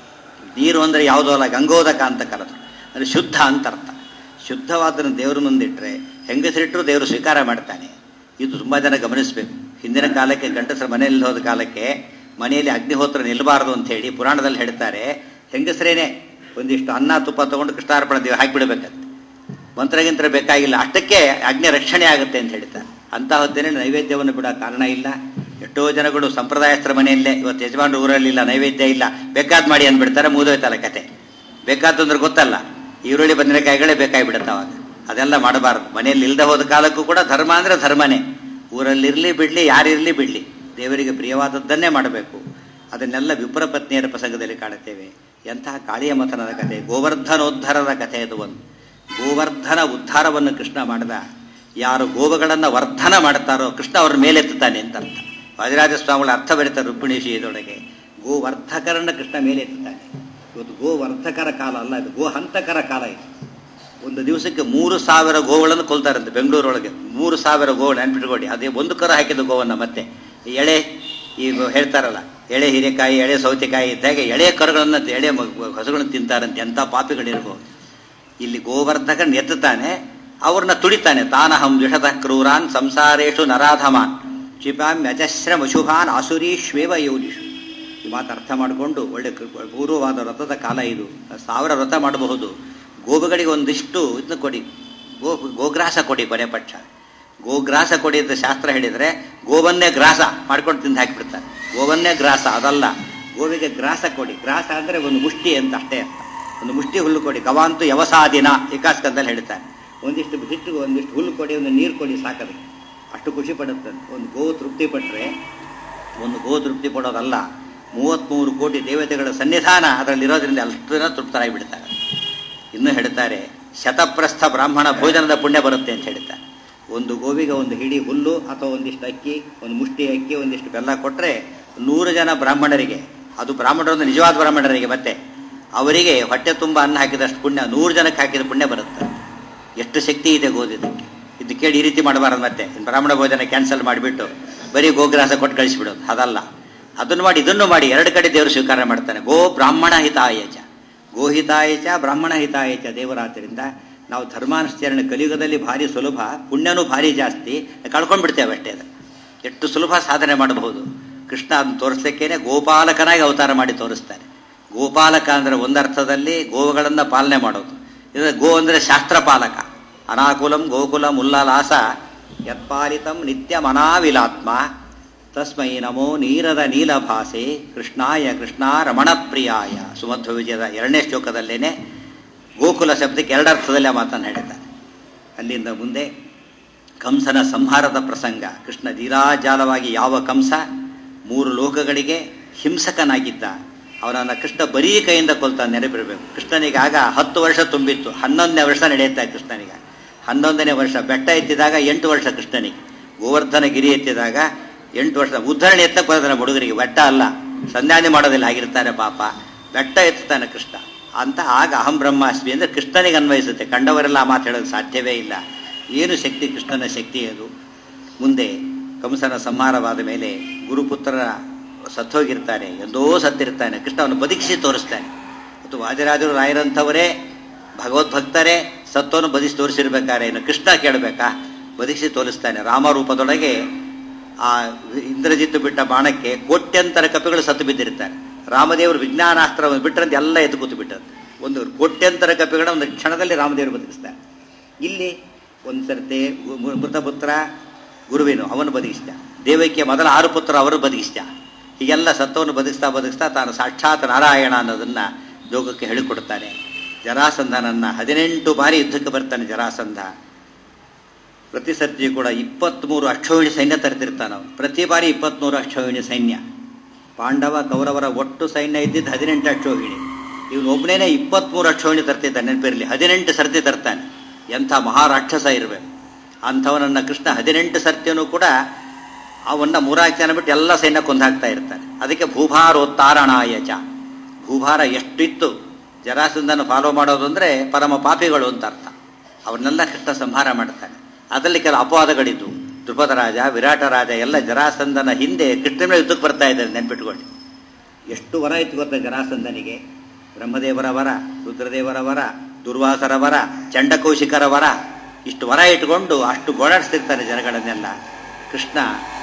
ನೀರು ಅಂದರೆ ಯಾವುದೋ ಅಲ್ಲ ಗಂಗೋದಕ ಅಂತ ಕರೆದು ಅಂದರೆ ಶುದ್ಧ ಅಂತ ಅರ್ಥ ಶುದ್ಧವಾದನ್ನು ದೇವರು ಮುಂದಿಟ್ಟರೆ ಹೆಂಗಸರಿಟ್ಟರು ದೇವರು ಸ್ವೀಕಾರ ಮಾಡ್ತಾನೆ ಇದು ತುಂಬ ಜನ ಗಮನಿಸಬೇಕು ಹಿಂದಿನ ಕಾಲಕ್ಕೆ ಗಂಡಸರ ಮನೆಯಲ್ಲಿ ಹೋದ ಕಾಲಕ್ಕೆ ಮನೆಯಲ್ಲಿ ಅಗ್ನಿಹೋತ್ರ ನಿಲ್ಲಬಾರದು ಅಂತ ಹೇಳಿ ಪುರಾಣದಲ್ಲಿ ಹೇಳ್ತಾರೆ ಹೆಂಗಸರೇನೆ ಒಂದಿಷ್ಟು ಅನ್ನ ತುಪ್ಪ ತಗೊಂಡು ಕೃಷ್ಣಾರ್ಪಣ ದೇವ ಹಾಕಿಬಿಡ್ಬೇಕಂತೆ ಮಂತ್ರಗಿಂತ್ರ ಬೇಕಾಗಿಲ್ಲ ಅಷ್ಟಕ್ಕೆ ಅಗ್ನಿ ರಕ್ಷಣೆ ಆಗುತ್ತೆ ಅಂತ ಹೇಳ್ತಾರೆ ಅಂತ ಹೊತ್ತೇನೆ ನೈವೇದ್ಯವನ್ನು ಬಿಡೋ ಕಾರಣ ಇಲ್ಲ ಎಷ್ಟೋ ಜನಗಳು ಸಂಪ್ರದಾಯಸ್ಥರ ಮನೆಯಲ್ಲೇ ಇವತ್ತು ಯಜಮಾನ್ರ ಊರಲ್ಲಿಲ್ಲ ನೈವೇದ್ಯ ಇಲ್ಲ ಬೇಕಾದ್ ಮಾಡಿ ಅಂದ್ಬಿಡ್ತಾರೆ ಮುಗಿದೋಯ್ತಲ್ಲ ಕತೆ ಬೇಕಾದಂದ್ರೆ ಗೊತ್ತಲ್ಲ ಈರುಳ್ಳಿ ಬದನೆಕಾಯಿಗಳೇ ಬೇಕಾಗಿಬಿಡುತ್ತೆ ಅವಾಗ ಅದೆಲ್ಲ ಮಾಡಬಾರ್ದು ಮನೆಯಲ್ಲಿ ಇಲ್ಲದೆ ಹೋದ ಕಾಲಕ್ಕೂ ಕೂಡ ಧರ್ಮ ಅಂದರೆ ಧರ್ಮನೇ ಊರಲ್ಲಿರಲಿ ಬಿಡಲಿ ಯಾರಿರಲಿ ಬಿಡಲಿ ದೇವರಿಗೆ ಪ್ರಿಯವಾದದ್ದನ್ನೇ ಮಾಡಬೇಕು ಅದನ್ನೆಲ್ಲ ವಿಪ್ರ ಪತ್ನಿಯರ ಪ್ರಸಂಗದಲ್ಲಿ ಕಾಣುತ್ತೇವೆ ಎಂತಹ ಕಾಳಿಯ ಮಥನದ ಕಥೆ ಗೋವರ್ಧನೋದ್ಧಾರದ ಕಥೆ ಅದು ಒಂದು ಗೋವರ್ಧನ ಉದ್ಧಾರವನ್ನು ಕೃಷ್ಣ ಮಾಡಿದ ಯಾರು ಗೋವುಗಳನ್ನು ವರ್ಧನ ಮಾಡ್ತಾರೋ ಕೃಷ್ಣ ಅವ್ರ ಮೇಲೆತ್ತುತ್ತಾನೆ ಅಂತ ಅರ್ಥ ವಾದಿರಾಜ ಸ್ವಾಮಿಗಳ ಅರ್ಥ ಬರೀತಾರೆ ರುಕ್ಮಿಣೀಶಿ ಇದರೊಳಗೆ ಗೋವರ್ಧಕರನ್ನ ಕೃಷ್ಣ ಮೇಲೆತ್ತುತ್ತಾನೆ ಇವತ್ತು ಗೋವರ್ಧಕರ ಕಾಲ ಅಲ್ಲ ಇದು ಗೋಹಂತಕರ ಕಾಲ ಇದು ಒಂದು ದಿವಸಕ್ಕೆ ಮೂರು ಸಾವಿರ ಗೋವುಗಳನ್ನು ಕೊಲ್ತಾರಂತೆ ಬೆಂಗಳೂರೊಳಗೆ ಮೂರು ಸಾವಿರ ಗೋವು ನೆನ್ಪಿಟ್ಕೊಳ್ಳಿ ಅದೇ ಒಂದು ಕರ ಹಾಕಿದ ಗೋವನ್ನು ಮತ್ತೆ ಈ ಎಳೆ ಈಗ ಹೇಳ್ತಾರಲ್ಲ ಎಳೆ ಹೀರೆಕಾಯಿ ಎಳೆ ಸೌತೆಕಾಯಿ ಇದ್ದಾಗೆ ಎಳೆ ಕರುಗಳನ್ನು ಎಳೆ ಹಸುಗಳನ್ನು ತಿಂತಾರಂತೆ ಎಂಥ ಪಾಪಿಗಳಿರ್ಬೋದು ಇಲ್ಲಿ ಗೋವರ್ಧಕನ್ ಎತ್ತುತ್ತಾನೆ ಅವ್ರನ್ನ ತುಡಿತಾನೆ ತಾನಹಂ ದ್ವಿಷತ ಕ್ರೂರಾನ್ ಸಂಸಾರೇಶು ನರಾಧಮಾನ್ ಕ್ಷಿಪಾಮ್ಯಜಸ್ರಮಶುಭಾನ್ ಅಸುರೀಶ್ವೇವ ಯೋನಿಷು ಈ ಮಾತು ಅರ್ಥ ಮಾಡಿಕೊಂಡು ಒಳ್ಳೆ ಕೃ- ಪೂರ್ವವಾದ ವ್ರತದ ಕಾಲ ಇದು ಸಾವಿರ ವ್ರತ ಮಾಡಬಹುದು ಗೋವುಗಳಿಗೆ ಒಂದಿಷ್ಟು ಇದನ್ನ ಕೊಡಿ ಗೋ ಗೋಗ್ರಾಸ ಕೊಡಿ ಕೊನೆ ಪಕ್ಷ ಗೋಗ್ರಾಸ ಕೊಡಿ ಅಂತ ಶಾಸ್ತ್ರ ಹೇಳಿದರೆ ಗೋವನ್ನೇ ಗ್ರಾಸ ಮಾಡ್ಕೊಂಡು ತಿಂದು ಹಾಕಿಬಿಡ್ತಾರೆ ಗೋವನ್ನೇ ಗ್ರಾಸ ಅದಲ್ಲ ಗೋವಿಗೆ ಗ್ರಾಸ ಕೊಡಿ ಗ್ರಾಸ ಅಂದರೆ ಒಂದು ಮುಷ್ಟಿ ಅಂತ ಅಷ್ಟೇ ಅರ್ಥ ಒಂದು ಮುಷ್ಟಿ ಹುಲ್ಲು ಕೊಡಿ ಗವಾಂತು ಯವಸಾದಿನ ಏಕಾಸ್ಕಂದಲ್ಲಿ ಹೇಳ್ತಾರೆ ಒಂದಿಷ್ಟು ಹಿಟ್ಟು ಒಂದಿಷ್ಟು ಹುಲ್ಲು ಕೊಡಿ ಒಂದು ನೀರು ಕೊಡಿ ಸಾಕದು ಅಷ್ಟು ಖುಷಿ ಪಡುತ್ತೆ ಒಂದು ಗೋವು ತೃಪ್ತಿ ಪಟ್ಟರೆ ಒಂದು ಗೋ ತೃಪ್ತಿ ಪಡೋದಲ್ಲ ಮೂವತ್ತ್ಮೂರು ಕೋಟಿ ದೇವತೆಗಳ ಸನ್ನಿಧಾನ ಅದರಲ್ಲಿರೋದ್ರಿಂದ ಅಷ್ಟು ಜನ ತೃಪ್ತರಾಗಿ ಬಿಡ್ತಾರೆ ಇನ್ನು ಹೇಳ್ತಾರೆ ಶತಪ್ರಸ್ಥ ಬ್ರಾಹ್ಮಣ ಭೋಜನದ ಪುಣ್ಯ ಬರುತ್ತೆ ಅಂತ ಹೇಳ್ತಾರೆ ಒಂದು ಗೋವಿಗೆ ಒಂದು ಹಿಡಿ ಹುಲ್ಲು ಅಥವಾ ಒಂದಿಷ್ಟು ಅಕ್ಕಿ ಒಂದು ಮುಷ್ಟಿ ಅಕ್ಕಿ ಒಂದಿಷ್ಟು ಬೆಲ್ಲ ಕೊಟ್ಟರೆ ನೂರು ಜನ ಬ್ರಾಹ್ಮಣರಿಗೆ ಅದು ಬ್ರಾಹ್ಮಣರೊಂದು ನಿಜವಾದ ಬ್ರಾಹ್ಮಣರಿಗೆ ಮತ್ತೆ ಅವರಿಗೆ ಹೊಟ್ಟೆ ತುಂಬ ಅನ್ನ ಹಾಕಿದಷ್ಟು ಪುಣ್ಯ ನೂರು ಜನಕ್ಕೆ ಹಾಕಿದ ಪುಣ್ಯ ಬರುತ್ತೆ ಎಷ್ಟು ಶಕ್ತಿ ಇದೆ ಗೋದಿದ್ದಕ್ಕೆ ಇದು ಕೇಳಿ ಈ ರೀತಿ ಮಾಡಬಾರದು ಮತ್ತೆ ಇನ್ನು ಬ್ರಾಹ್ಮಣ ಭೋಜನ ಕ್ಯಾನ್ಸಲ್ ಮಾಡಿಬಿಟ್ಟು ಬರೀ ಗೋಗ್ರಾಸ ಕೊಟ್ಟು ಕಳಿಸಿಬಿಡೋದು ಅದಲ್ಲ ಅದನ್ನು ಮಾಡಿ ಇದನ್ನು ಮಾಡಿ ಎರಡು ಕಡೆ ದೇವರು ಸ್ವೀಕಾರ ಮಾಡ್ತಾನೆ ಗೋ ಬ್ರಾಹ್ಮಣ ಹಿತಾಯಚ ಗೋಹಿತಾಯಚ ಬ್ರಾಹ್ಮಣ ಹಿತಾಯಚ ದೇವರಾದ್ದರಿಂದ ನಾವು ಧರ್ಮಾನುಷ್ಠರಣೆ ಕಲಿಯುಗದಲ್ಲಿ ಭಾರಿ ಸುಲಭ ಪುಣ್ಯನೂ ಭಾರಿ ಜಾಸ್ತಿ ಕಳ್ಕೊಂಡ್ಬಿಡ್ತೇವೆ ಅಷ್ಟೇ ಅದು ಎಷ್ಟು ಸುಲಭ ಸಾಧನೆ ಮಾಡಬಹುದು ಕೃಷ್ಣ ಅದನ್ನು ತೋರಿಸ್ಲಿಕ್ಕೇನೆ ಗೋಪಾಲಕನಾಗಿ ಅವತಾರ ಮಾಡಿ ತೋರಿಸ್ತಾನೆ ಗೋಪಾಲಕ ಅಂದರೆ ಒಂದರ್ಥದಲ್ಲಿ ಗೋವುಗಳನ್ನು ಪಾಲನೆ ಮಾಡೋದು ಇದು ಗೋ ಅಂದರೆ ಶಾಸ್ತ್ರ ಪಾಲಕ ಅನಾಕುಲಂ ಗೋಕುಲಂ ಉಲ್ಲಾಲಾಸ ಯತ್ಪಾಲಿತಂ ನಿತ್ಯಮನಾವಿಲಾತ್ಮ ತಸ್ಮೈ ನಮೋ ನೀರದ ನೀಲಭಾಸೆ ಕೃಷ್ಣಾಯ ಕೃಷ್ಣ ರಮಣಪ್ರಿಯಾಯ ಸುಮಧ್ವ ವಿಜಯದ ಎರಡನೇ ಶ್ಲೋಕದಲ್ಲೇನೆ ಗೋಕುಲ ಶಬ್ದಕ್ಕೆ ಎರಡರ್ಥದಲ್ಲಿ ಆ ಮಾತನ್ನು ಹೇಳಿದ್ದಾರೆ ಅಲ್ಲಿಂದ ಮುಂದೆ ಕಂಸನ ಸಂಹಾರದ ಪ್ರಸಂಗ ಕೃಷ್ಣ ಧೀರಾಜಾಲವಾಗಿ ಯಾವ ಕಂಸ ಮೂರು ಲೋಕಗಳಿಗೆ ಹಿಂಸಕನಾಗಿದ್ದ ಅವನನ್ನು ಕೃಷ್ಣ ಬರೀ ಕೈಯಿಂದ ಕೊಲ್ತಾ ನೆನಪಿರಬೇಕು ಕೃಷ್ಣನಿಗೆ ಆಗ ಹತ್ತು ವರ್ಷ ತುಂಬಿತ್ತು ಹನ್ನೊಂದನೇ ವರ್ಷ ನಡೆಯುತ್ತೆ ಕೃಷ್ಣನಿಗೆ ಹನ್ನೊಂದನೇ ವರ್ಷ ಬೆಟ್ಟ ಎತ್ತಿದಾಗ ಎಂಟು ವರ್ಷ ಕೃಷ್ಣನಿಗೆ ಗೋವರ್ಧನ ಗಿರಿ ಎತ್ತಿದಾಗ ಎಂಟು ವರ್ಷ ಉದ್ಧರಣೆ ಎತ್ತಕ್ಕೆ ಬರೋದನ್ನ ಹುಡುಗರಿಗೆ ಬೆಟ್ಟ ಅಲ್ಲ ಸಂಧಾನ ಮಾಡೋದಿಲ್ಲ ಆಗಿರ್ತಾನೆ ಪಾಪ ಬೆಟ್ಟ ಎತ್ತುತ್ತಾನೆ ಕೃಷ್ಣ ಅಂತ ಆಗ ಅಹಂ ಬ್ರಹ್ಮಾಸ್ಮಿ ಅಂದರೆ ಕೃಷ್ಣನಿಗೆ ಅನ್ವಯಿಸುತ್ತೆ ಕಂಡವರೆಲ್ಲ ಆ ಮಾತು ಹೇಳೋದು ಸಾಧ್ಯವೇ ಇಲ್ಲ ಏನು ಶಕ್ತಿ ಕೃಷ್ಣನ ಶಕ್ತಿ ಅದು ಮುಂದೆ ಕಂಸನ ಸಂಹಾರವಾದ ಮೇಲೆ ಗುರುಪುತ್ರರ ಸತ್ತೋಗಿರ್ತಾನೆ ಎಂದೋ ಸತ್ತಿರ್ತಾನೆ ಕೃಷ್ಣ ಅವನು ಬದುಕಿಸಿ ತೋರಿಸ್ತಾನೆ ಮತ್ತು ವಾದಿರಾಜರು ರಾಯರಂಥವರೇ ಭಗವದ್ಭಕ್ತರೇ ಸತ್ತೋನು ಬದಿಸಿ ತೋರಿಸಿರ್ಬೇಕಾರೆ ಇನ್ನು ಕೃಷ್ಣ ಕೇಳಬೇಕಾ ಬದುಕಿಸಿ ತೋರಿಸ್ತಾನೆ ರಾಮರೂಪದೊಳಗೆ ಆ ಇಂದ್ರಜಿತ್ತು ಬಿಟ್ಟ ಬಾಣಕ್ಕೆ ಕೋಟ್ಯಂತರ ಕಪಿಗಳು ಸತ್ತು ಬಿದ್ದಿರ್ತಾರೆ ರಾಮದೇವರು ವಿಜ್ಞಾನಾಸ್ತ್ರವನ್ನು ಬಿಟ್ಟರಂತೆ ಎಲ್ಲ ಎದ್ದು ಕೂತು ಬಿಟ್ಟರು ಒಂದು ಕೋಟ್ಯಂತರ ಕಪಿಗಳ ಒಂದು ಕ್ಷಣದಲ್ಲಿ ರಾಮದೇವರು ಬದುಕಿಸ್ತಾರೆ ಇಲ್ಲಿ ಒಂದು ಸರ್ತಿ ಗು- ಮೃತಪುತ್ರ ಗುರುವಿನು ಅವನು ಬದುಕಿಸಿದ ದೇವಕ್ಕೆ ಮೊದಲ ಆರು ಪುತ್ರ ಅವರು ಬದುಕಿಸಿದ ಹೀಗೆಲ್ಲ ಸತ್ತವನ್ನು ಬದುಕಿಸ್ತಾ ಬದುಕಿಸ್ತಾ ತಾನು ಸಾಕ್ಷಾತ್ ನಾರಾಯಣ ಅನ್ನೋದನ್ನ ಲೋಕಕ್ಕೆ ಹೇಳಿಕೊಡ್ತಾನೆ ಜರಾಸಂಧನನ್ನ ಹದಿನೆಂಟು ಬಾರಿ ಯುದ್ಧಕ್ಕೆ ಬರ್ತಾನೆ ಜರಾಸಂಧ ಪ್ರತಿ ಸರ್ತಿ ಕೂಡ ಇಪ್ಪತ್ತ್ಮೂರು ಅಕ್ಷೋಹಿಣಿ ಸೈನ್ಯ ತರ್ತಿರ್ತಾನೆ ಅವನು ಪ್ರತಿ ಬಾರಿ ಇಪ್ಪತ್ತ್ಮೂರು ಅಕ್ಷೋಹಿಣಿ ಸೈನ್ಯ ಪಾಂಡವ ಕೌರವರ ಒಟ್ಟು ಸೈನ್ಯ ಇದ್ದಿದ್ದು ಹದಿನೆಂಟು ಅಕ್ಷೋಹಿಣಿ ಇವನು ಒಬ್ಬನೇ ಇಪ್ಪತ್ತ್ಮೂರು ಅಕ್ಷೋಹಿಣಿ ತರ್ತಿದ್ದಾನೆ ನೆನಪಿರಲಿ ಹದಿನೆಂಟು ಸರ್ತಿ ತರ್ತಾನೆ ಎಂಥ ಮಹಾರಾಕ್ಷಸ ಇರಬೇಕು ಅಂಥವನನ್ನು ಕೃಷ್ಣ ಹದಿನೆಂಟು ಸರ್ತಿಯೂ ಕೂಡ ಅವನ್ನ ಮೂರಾರು ಜನ ಬಿಟ್ಟು ಎಲ್ಲ ಸೈನ್ಯ ಕೊಂದಾಕ್ತಾ ಇರ್ತಾನೆ ಅದಕ್ಕೆ ಭೂಭಾರೋತ್ತಾರಣಾಯ ಚ ಭೂಭಾರ ಎಷ್ಟಿತ್ತು ಜರಾಸಂಧನ ಫಾಲೋ ಮಾಡೋದು ಅಂದರೆ ಪರಮ ಪಾಪಿಗಳು ಅಂತ ಅರ್ಥ ಅವನ್ನೆಲ್ಲ ಕೃಷ್ಣ ಸಂಹಾರ ಮಾಡ್ತಾನೆ ಅದರಲ್ಲಿ ಕೆಲ ಅಪವಾದಗಳಿದ್ದು ದ್ರುಪದ ರಾಜ ವಿರಾಟ ರಾಜ ಎಲ್ಲ ಜರಾಸಂಧನ ಹಿಂದೆ ಕೃಷ್ಣನ ಯುದ್ಧಕ್ಕೆ ಬರ್ತಾ ಇದ್ದಾರೆ ನೆನ್ಪಿಟ್ಕೊಳ್ಳಿ ಎಷ್ಟು ವರ ಇತ್ತು ಗೊತ್ತಾ ಜರಾಸಂಧನಿಗೆ ಬ್ರಹ್ಮದೇವರ ವರ ರುದ್ರದೇವರ ವರ ದುರ್ವಾಸರ ವರ ಚಂಡಕೌಶಿಕರ ವರ ಇಷ್ಟು ವರ ಇಟ್ಕೊಂಡು ಅಷ್ಟು ಗೋಳಾಡಿಸ್ತಿರ್ತಾನೆ ಜನಗಳನ್ನೆಲ್ಲ ಕೃಷ್ಣ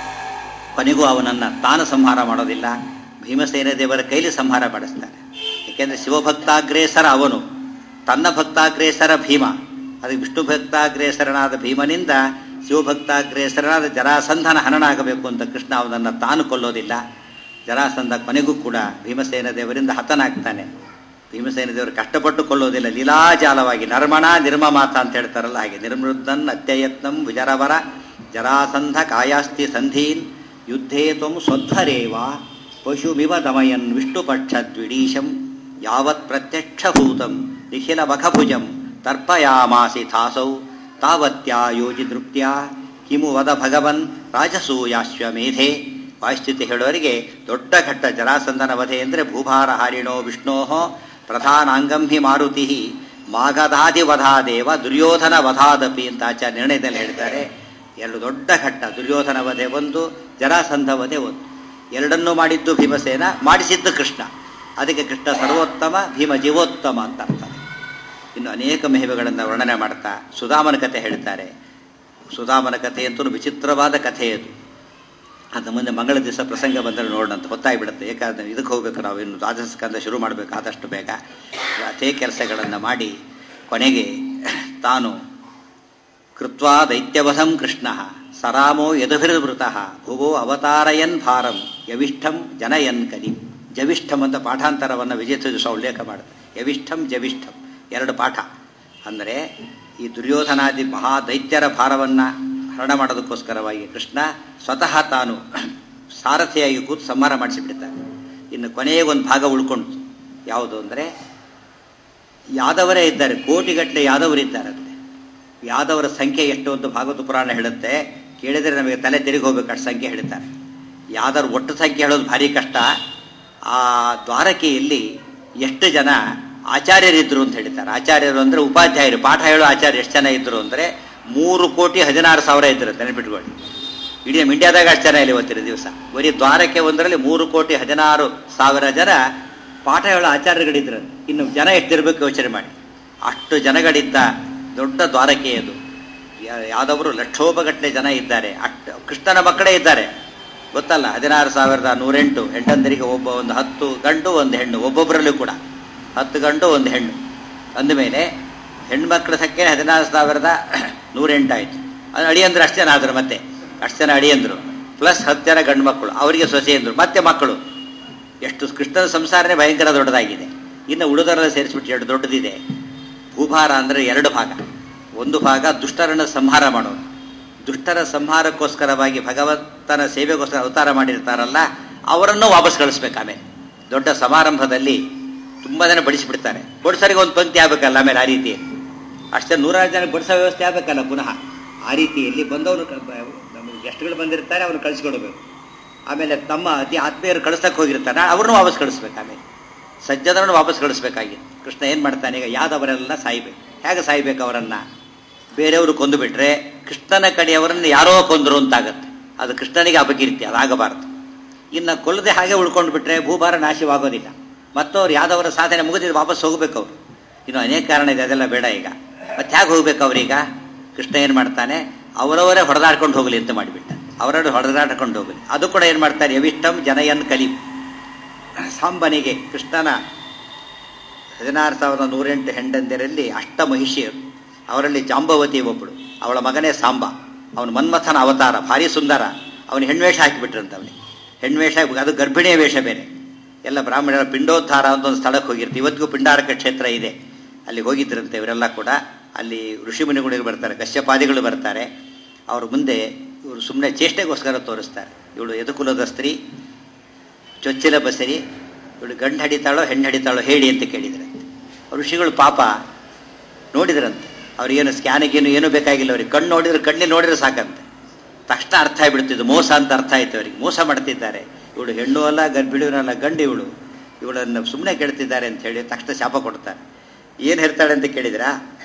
ಕೊನೆಗೂ ಅವನನ್ನು ತಾನು ಸಂಹಾರ ಮಾಡೋದಿಲ್ಲ ಭೀಮಸೇನ ದೇವರ ಕೈಲಿ ಸಂಹಾರ ಮಾಡಿಸ್ತಾನೆ ಏಕೆಂದರೆ ಶಿವಭಕ್ತಾಗ್ರೇಸರ ಅವನು ತನ್ನ ಭಕ್ತಾಗ್ರೇಸರ ಭೀಮ ಅದಕ್ಕೆ ವಿಷ್ಣು ಭಕ್ತಾಗ್ರೇಸರನಾದ ಭೀಮನಿಂದ ಶಿವಭಕ್ತಾಗ್ರೇಸರನಾದ ಜರಾಸಂಧನ ಹನನಾಗಬೇಕು ಅಂತ ಕೃಷ್ಣ ಅವನನ್ನು ತಾನು ಕೊಲ್ಲೋದಿಲ್ಲ ಜರಾಸಂಧ ಕೊನೆಗೂ ಕೂಡ ಭೀಮಸೇನ ದೇವರಿಂದ ಹತನಾಗ್ತಾನೆ ಭೀಮಸೇನ ದೇವರು ಕಷ್ಟಪಟ್ಟು ಕೊಳ್ಳೋದಿಲ್ಲ ಲೀಲಾಜಾಲವಾಗಿ ನರ್ಮಣ ನಿರ್ಮಮಾತ ಅಂತ ಹೇಳ್ತಾರಲ್ಲ ಹಾಗೆ ನಿರ್ಮೃದ್ದನ್ ಅತ್ಯಯತ್ನಂ ವಿಜರವರ ಜರಾಸಂಧ ಕಾಯಾಸ್ತಿ ಸಂಧೀನ್ ಯುದ್ಧೇ ತ್ವಂ ಸ್ವಧ್ವರೇವ ಪಶುಮಿವ ದಮಯನ್ ವಿಷ್ಣುಪಕ್ಷದ್ವಿಡೀಶಂ ಯಾವತ್ ಪ್ರತ್ಯಕ್ಷಭೂತಂ ನಿಖಿಲ ಮಖಭುಜಂ ತರ್ಪಯಾಮಾಸಿ ಥಾಸೌ ತಾವತ್ಯಾ ಯೋಜಿ ದೃಪ್ತ್ಯ ಕಿಮು ವದ ಭಗವನ್ ರಾಜಸೂಯಾಶ್ವಮೇಧೆ ವಾಯುಸ್ಥಿತಿ ಹೇಳೋರಿಗೆ ದೊಡ್ಡ ಘಟ್ಟ ಜರಾಸಂಧನ ವಧೆ ಅಂದರೆ ಭೂಭಾರ ಹಾರಿಣೋ ವಿಷ್ಣೋ ಪ್ರಧಾನಾಂಗಂ ಹಿ ಮಾರುತಿ ಮಾಗಧಾದಿ ವಧಾದೇವ ದುರ್ಯೋಧನ ವಧಾದಪಿ ಅಂತ ಆಚಾರ್ಯ ನಿರ್ಣಯದಲ್ಲಿ ಹೇಳ್ತಾರೆ ಎರಡು ದೊಡ್ಡ ಘಟ್ಟ ದುರ್ಯೋಧನ ವಧೆ ಒಂದು ಜರಾಸಂಧ ವಧೆ ಒಂದು ಎರಡನ್ನೂ ಮಾಡಿದ್ದು ಭೀಮಸೇನ ಮಾಡಿಸಿದ್ದು ಕೃಷ್ಣ ಅದಕ್ಕೆ ಕೃಷ್ಣ ಸರ್ವೋತ್ತಮ ಭೀಮ ಜೀವೋತ್ತಮ ಅಂತ ಅರ್ಥ ಇನ್ನು ಅನೇಕ ಮಹಿಮೆಗಳನ್ನು ವರ್ಣನೆ ಮಾಡ್ತಾ ಸುಧಾಮನ ಕಥೆ ಹೇಳ್ತಾರೆ ಸುಧಾಮನ ಕಥೆ ಅಂತೂ ವಿಚಿತ್ರವಾದ ಕಥೆ ಅದು ಅದು ಮುಂದೆ ಮಂಗಳ ದಿವಸ ಪ್ರಸಂಗ ಬಂದರೆ ನೋಡೋಣ ಅಂತ ಹೊತ್ತಾಗಿಬಿಡುತ್ತೆ ಏಕಾದ್ರೆ ಇದಕ್ಕೆ ಹೋಗ್ಬೇಕು ನಾವು ಇನ್ನು ದ್ವಾದಶ ಸ್ಕಂದ ಶುರು ಮಾಡಬೇಕು ಆದಷ್ಟು ಬೇಗ ಅದೇ ಕೆಲಸಗಳನ್ನು ಮಾಡಿ ಕೊನೆಗೆ ತಾನು ಕೃತ್ವಾ ದೈತ್ಯವಧಂ ಕೃಷ್ಣ ಸರಾಮೋ ಯದುಭಿರ್ವೃತಃ ಭುವೋ ಅವತಾರಯನ್ ಭಾರಂ ಯವಿಷ್ಠಂ ಜನಯನ್ ಕಲಿ ಜವಿಷ್ಠಂ ಅಂತ ಪಾಠಾಂತರವನ್ನು ವಿಜಯ ದಿವಸ ಉಲ್ಲೇಖ ಮಾಡುತ್ತೆ ಯವಿಷ್ಠಂ ಜವಿಷ್ಠಂ ಎರಡು ಪಾಠ ಅಂದರೆ ಈ ದುರ್ಯೋಧನಾದಿ ಮಹಾದೈತ್ಯರ ಭಾರವನ್ನು ಹರಣ ಮಾಡೋದಕ್ಕೋಸ್ಕರವಾಗಿ ಕೃಷ್ಣ ಸ್ವತಃ ತಾನು ಸಾರಥಿಯಾಗಿ ಕೂತು ಸಂಹಾರ ಮಾಡಿಸಿಬಿಡ್ತಾನೆ ಇನ್ನು ಕೊನೆಗೆ ಒಂದು ಭಾಗ ಉಳ್ಕೊಂಡು ಯಾವುದು ಅಂದರೆ ಯಾದವರೇ ಇದ್ದಾರೆ ಕೋಟಿಗಟ್ಟಲೆ ಯಾದವರಿದ್ದಾರೆ ಅಲ್ಲಿ ಯಾದವರ ಸಂಖ್ಯೆ ಎಷ್ಟು ಅಂತ ಭಾಗವತ ಪುರಾಣ ಹೇಳುತ್ತೆ ಕೇಳಿದರೆ ನಮಗೆ ತಲೆ ತಿರುಗಿ ಹೋಗ್ಬೇಕು ಅಷ್ಟು ಸಂಖ್ಯೆ ಹೇಳ್ತಾರೆ ಯಾದವ್ರ ಒಟ್ಟು ಸಂಖ್ಯೆ ಹೇಳೋದು ಭಾರಿ ಕಷ್ಟ ಆ ದ್ವಾರಕೆಯಲ್ಲಿ ಎಷ್ಟು ಜನ ಆಚಾರ್ಯರಿದ್ರು ಅಂತ ಹೇಳ್ತಾರೆ ಆಚಾರ್ಯರು ಅಂದರೆ ಉಪಾಧ್ಯಾಯರು ಪಾಠ ಹೇಳೋ ಆಚಾರ್ಯ ಎಷ್ಟು ಜನ ಇದ್ರು ಅಂದರೆ ಮೂರು ಕೋಟಿ ಹದಿನಾರು ಸಾವಿರ ಇದ್ರು ನೆನಪಿಟ್ಕೊಳ್ಳಿ ಇಡೀ ನಮ್ಮ ಇಂಡಿಯಾದಾಗ ಅಷ್ಟು ಜನ ಇಲ್ಲಿ ಇವತ್ತಿನ ದಿವಸ ಬರೀ ದ್ವಾರಕೆ ಒಂದರಲ್ಲಿ ಮೂರು ಕೋಟಿ ಹದಿನಾರು ಸಾವಿರ ಜನ ಪಾಠ ಹೇಳೋ ಆಚಾರ್ಯಗಳಿದ್ರು ಇನ್ನು ಜನ ಎಷ್ಟಿರ್ಬೇಕು ಯೋಚನೆ ಮಾಡಿ ಅಷ್ಟು ಜನಗಳಿದ್ದ ದೊಡ್ಡ ದ್ವಾರಕೆ ಅದು ಯಾವ್ದವರು ಲಕ್ಷೋಪಗಟ್ಟಲೆ ಜನ ಇದ್ದಾರೆ ಅಷ್ಟು ಕೃಷ್ಣನ ಮಕ್ಕಳೇ ಇದ್ದಾರೆ ಗೊತ್ತಲ್ಲ ಹದಿನಾರು ಸಾವಿರದ ನೂರೆಂಟು ಹೆಂಡಂದರಿಗೆ ಒಬ್ಬ ಒಂದು ಹತ್ತು ಗಂಡು ಒಂದು ಹೆಣ್ಣು ಒಬ್ಬೊಬ್ಬರಲ್ಲೂ ಕೂಡ ಹತ್ತು ಗಂಡು ಒಂದು ಹೆಣ್ಣು ಅಂದಮೇಲೆ ಹೆಣ್ಮಕ್ಳ ಸಂಖ್ಯೆ ಹದಿನಾರು ಸಾವಿರದ ನೂರೆಂಟಾಯಿತು ಅದು ಅಳಿಯಂದ್ರು ಅಷ್ಟು ಜನ ಆದರು ಮತ್ತೆ ಅಷ್ಟು ಜನ ಅಳಿಯಂದ್ರು ಪ್ಲಸ್ ಹತ್ತು ಜನ ಗಂಡು ಮಕ್ಕಳು ಅವರಿಗೆ ಸೊಸೆಯಂದ್ರು ಮತ್ತೆ ಮಕ್ಕಳು ಎಷ್ಟು ಕೃಷ್ಣನ ಸಂಸಾರನೇ ಭಯಂಕರ ದೊಡ್ಡದಾಗಿದೆ ಇನ್ನು ಉಳಿದವರೆಲ್ಲ ಸೇರಿಸ್ಬಿಟ್ಟು ಎರಡು ದೊಡ್ಡದಿದೆ ಭೂಭಾರ ಅಂದರೆ ಎರಡು ಭಾಗ ಒಂದು ಭಾಗ ದುಷ್ಟರನ್ನು ಸಂಹಾರ ಮಾಡೋದು ದುಷ್ಟರ ಸಂಹಾರಕ್ಕೋಸ್ಕರವಾಗಿ ಭಗವಂತನ ಸೇವೆಗೋಸ್ಕರ ಅವತಾರ ಮಾಡಿರ್ತಾರಲ್ಲ ಅವರನ್ನು ವಾಪಸ್ ಕಳಿಸ್ಬೇಕು ಆಮೇಲೆ ದೊಡ್ಡ ಸಮಾರಂಭದಲ್ಲಿ ತುಂಬ ಜನ ಬಡಿಸಿಬಿಡ್ತಾರೆ ಬಡಿಸೋರಿಗೆ ಒಂದು ಪಂಕ್ತಿ ಆಗಬೇಕಲ್ಲ ಆಮೇಲೆ ಆ ರೀತಿ ಅಷ್ಟೇ ನೂರಾರು ಜನ ಬಡಿಸೋ ವ್ಯವಸ್ಥೆ ಆಗಬೇಕಲ್ಲ ಪುನಃ ಆ ರೀತಿಯಲ್ಲಿ ಬಂದವರು ನಮಗೆ ಗೆಸ್ಟ್ಗಳು ಬಂದಿರ್ತಾರೆ ಅವ್ರನ್ನ ಕಳಿಸ್ಕೊಡ್ಬೇಕು ಆಮೇಲೆ ತಮ್ಮ ಅತಿ ಆತ್ಮೀಯರು ಕಳಿಸಕ್ಕೆ ಹೋಗಿರ್ತಾರೆ ಅವ್ರನ್ನೂ ವಾಪಸ್ ಕಳಿಸ್ಬೇಕು ಆಮೇಲೆ ಸಜ್ಜನರನ್ನು ವಾಪಸ್ ಕಳಿಸ್ಬೇಕಾಗಿತ್ತು ಕೃಷ್ಣ ಏನು ಮಾಡ್ತಾನೆ ಈಗ ಯಾದವರೆಲ್ಲ ಸಾಯ್ಬೇಕು ಹೇಗೆ ಸಾಯ್ಬೇಕು ಅವರನ್ನು ಬೇರೆಯವರು ಕೊಂದು ಬಿಟ್ರೆ ಕೃಷ್ಣನ ಕಡೆಯವರನ್ನು ಯಾರೋ ಕೊಂದರು ಅಂತಾಗತ್ತೆ ಅದು ಕೃಷ್ಣನಿಗೆ ಅಪಕೀರ್ತಿ ಅದಾಗಬಾರದು ಇನ್ನು ಕೊಲ್ಲದೆ ಹಾಗೆ ಉಳ್ಕೊಂಡು ಬಿಟ್ರೆ ಭೂಭಾರ ನಾಶವಾಗೋದಿಲ್ಲ ಮತ್ತವ್ರು ಯಾದವರ ಸಾಧನೆ ಮುಗಿದಿದ್ದು ವಾಪಸ್ ಹೋಗ್ಬೇಕು ಅವರು ಇನ್ನು ಅನೇಕ ಕಾರಣ ಇದೆ ಅದೆಲ್ಲ ಬೇಡ ಈಗ ಮತ್ತೆ ಹೇಗೆ ಹೋಗ್ಬೇಕು ಅವ್ರೀಗ ಕೃಷ್ಣ ಏನು ಮಾಡ್ತಾನೆ ಅವರವರೇ ಹೊಡೆದಾಡ್ಕೊಂಡು ಹೋಗಲಿ ಅಂತ ಮಾಡಿಬಿಟ್ಟ ಅವರವರು ಹೊಡೆದಾಡ್ಕೊಂಡು ಹೋಗಲಿ ಅದು ಕೂಡ ಏನು ಮಾಡ್ತಾರೆ ಯವಿಷ್ಟಂ ಜನಯನ್ ಕಲಿ ಸಾಂಬನಿಗೆ ಕೃಷ್ಣನ ಹದಿನಾರು ಸಾವಿರದ ನೂರೆಂಟು ಹೆಂಡಂದಿರಲ್ಲಿ ಅಷ್ಟ ಮಹಿಷಿಯರು ಅವರಲ್ಲಿ ಜಾಂಬವತಿ ಒಬ್ಬಳು ಅವಳ ಮಗನೇ ಸಾಂಬ ಅವನು ಮನ್ಮಥನ ಅವತಾರ ಭಾರಿ ಸುಂದರ ಅವನು ಹೆಣ್ವೇಷ ಹಾಕಿಬಿಟ್ರಂತ ಅವನಿಗೆ ಹೆಣ್ವೇಷ ಅದು ಗರ್ಭಿಣಿಯ ವೇಷ ಬೇರೆ ಎಲ್ಲ ಬ್ರಾಹ್ಮಣರ ಪಿಂಡೋದ್ಧಾರ ಅಂತ ಒಂದು ಸ್ಥಳಕ್ಕೆ ಹೋಗಿರ್ತೀವಿ ಇವತ್ತಿಗೂ ಪಿಂಡಾರಕ ಕ್ಷೇತ್ರ ಇದೆ ಅಲ್ಲಿ ಹೋಗಿದ್ರಂತೆ ಇವರೆಲ್ಲ ಕೂಡ ಅಲ್ಲಿ ಋಷಿಮುನಿಗಳು ಬರ್ತಾರೆ ಕಶ್ಯಪಾದಿಗಳು ಬರ್ತಾರೆ ಅವ್ರ ಮುಂದೆ ಇವರು ಸುಮ್ಮನೆ ಚೇಷ್ಟೆಗೋಸ್ಕರ ತೋರಿಸ್ತಾರೆ ಇವಳು ಯದುಕುಲದ ಸ್ತ್ರೀ ಚೊಚ್ಚಿಲ ಬಸರಿ ಇವಳು ಗಂಡು ಹಡಿತಾಳೋ ಹೆಣ್ಣು ಹಡಿತಾಳೋ ಹೇಳಿ ಅಂತ ಕೇಳಿದ್ರಂತೆ ಋಷಿಗಳು ಪಾಪ ನೋಡಿದ್ರಂತೆ ಅವ್ರಿಗೇನು ಸ್ಕ್ಯಾನಿಗೇನು ಏನೂ ಬೇಕಾಗಿಲ್ಲ ಅವ್ರಿಗೆ ಕಣ್ಣು ನೋಡಿದ್ರೆ ಕಣ್ಣಲ್ಲಿ ನೋಡಿದ್ರೆ ಸಾಕಂತೆ ತಕ್ಷಣ ಅರ್ಥ ಆಗಿಬಿಡ್ತಿದ್ದು ಮೋಸ ಅಂತ ಅರ್ಥ ಆಯ್ತು ಅವರಿಗೆ ಮೋಸ ಮಾಡ್ತಿದ್ದಾರೆ ಇವಳು ಹೆಣ್ಣು ಅಲ್ಲ ಗರ್ಭಿಣಿಯೂ ಅಲ್ಲ ಗಂಡು ಇವಳು ಇವಳನ್ನು ಸುಮ್ಮನೆ ಕೇಳ್ತಿದ್ದಾರೆ ಅಂತ ಹೇಳಿ ತಕ್ಷಣ ಶಾಪ ಕೊಡ್ತಾರೆ ಏನು ಹೇಳ್ತಾಳೆ ಅಂತ ಕೇಳಿದ್ರಾ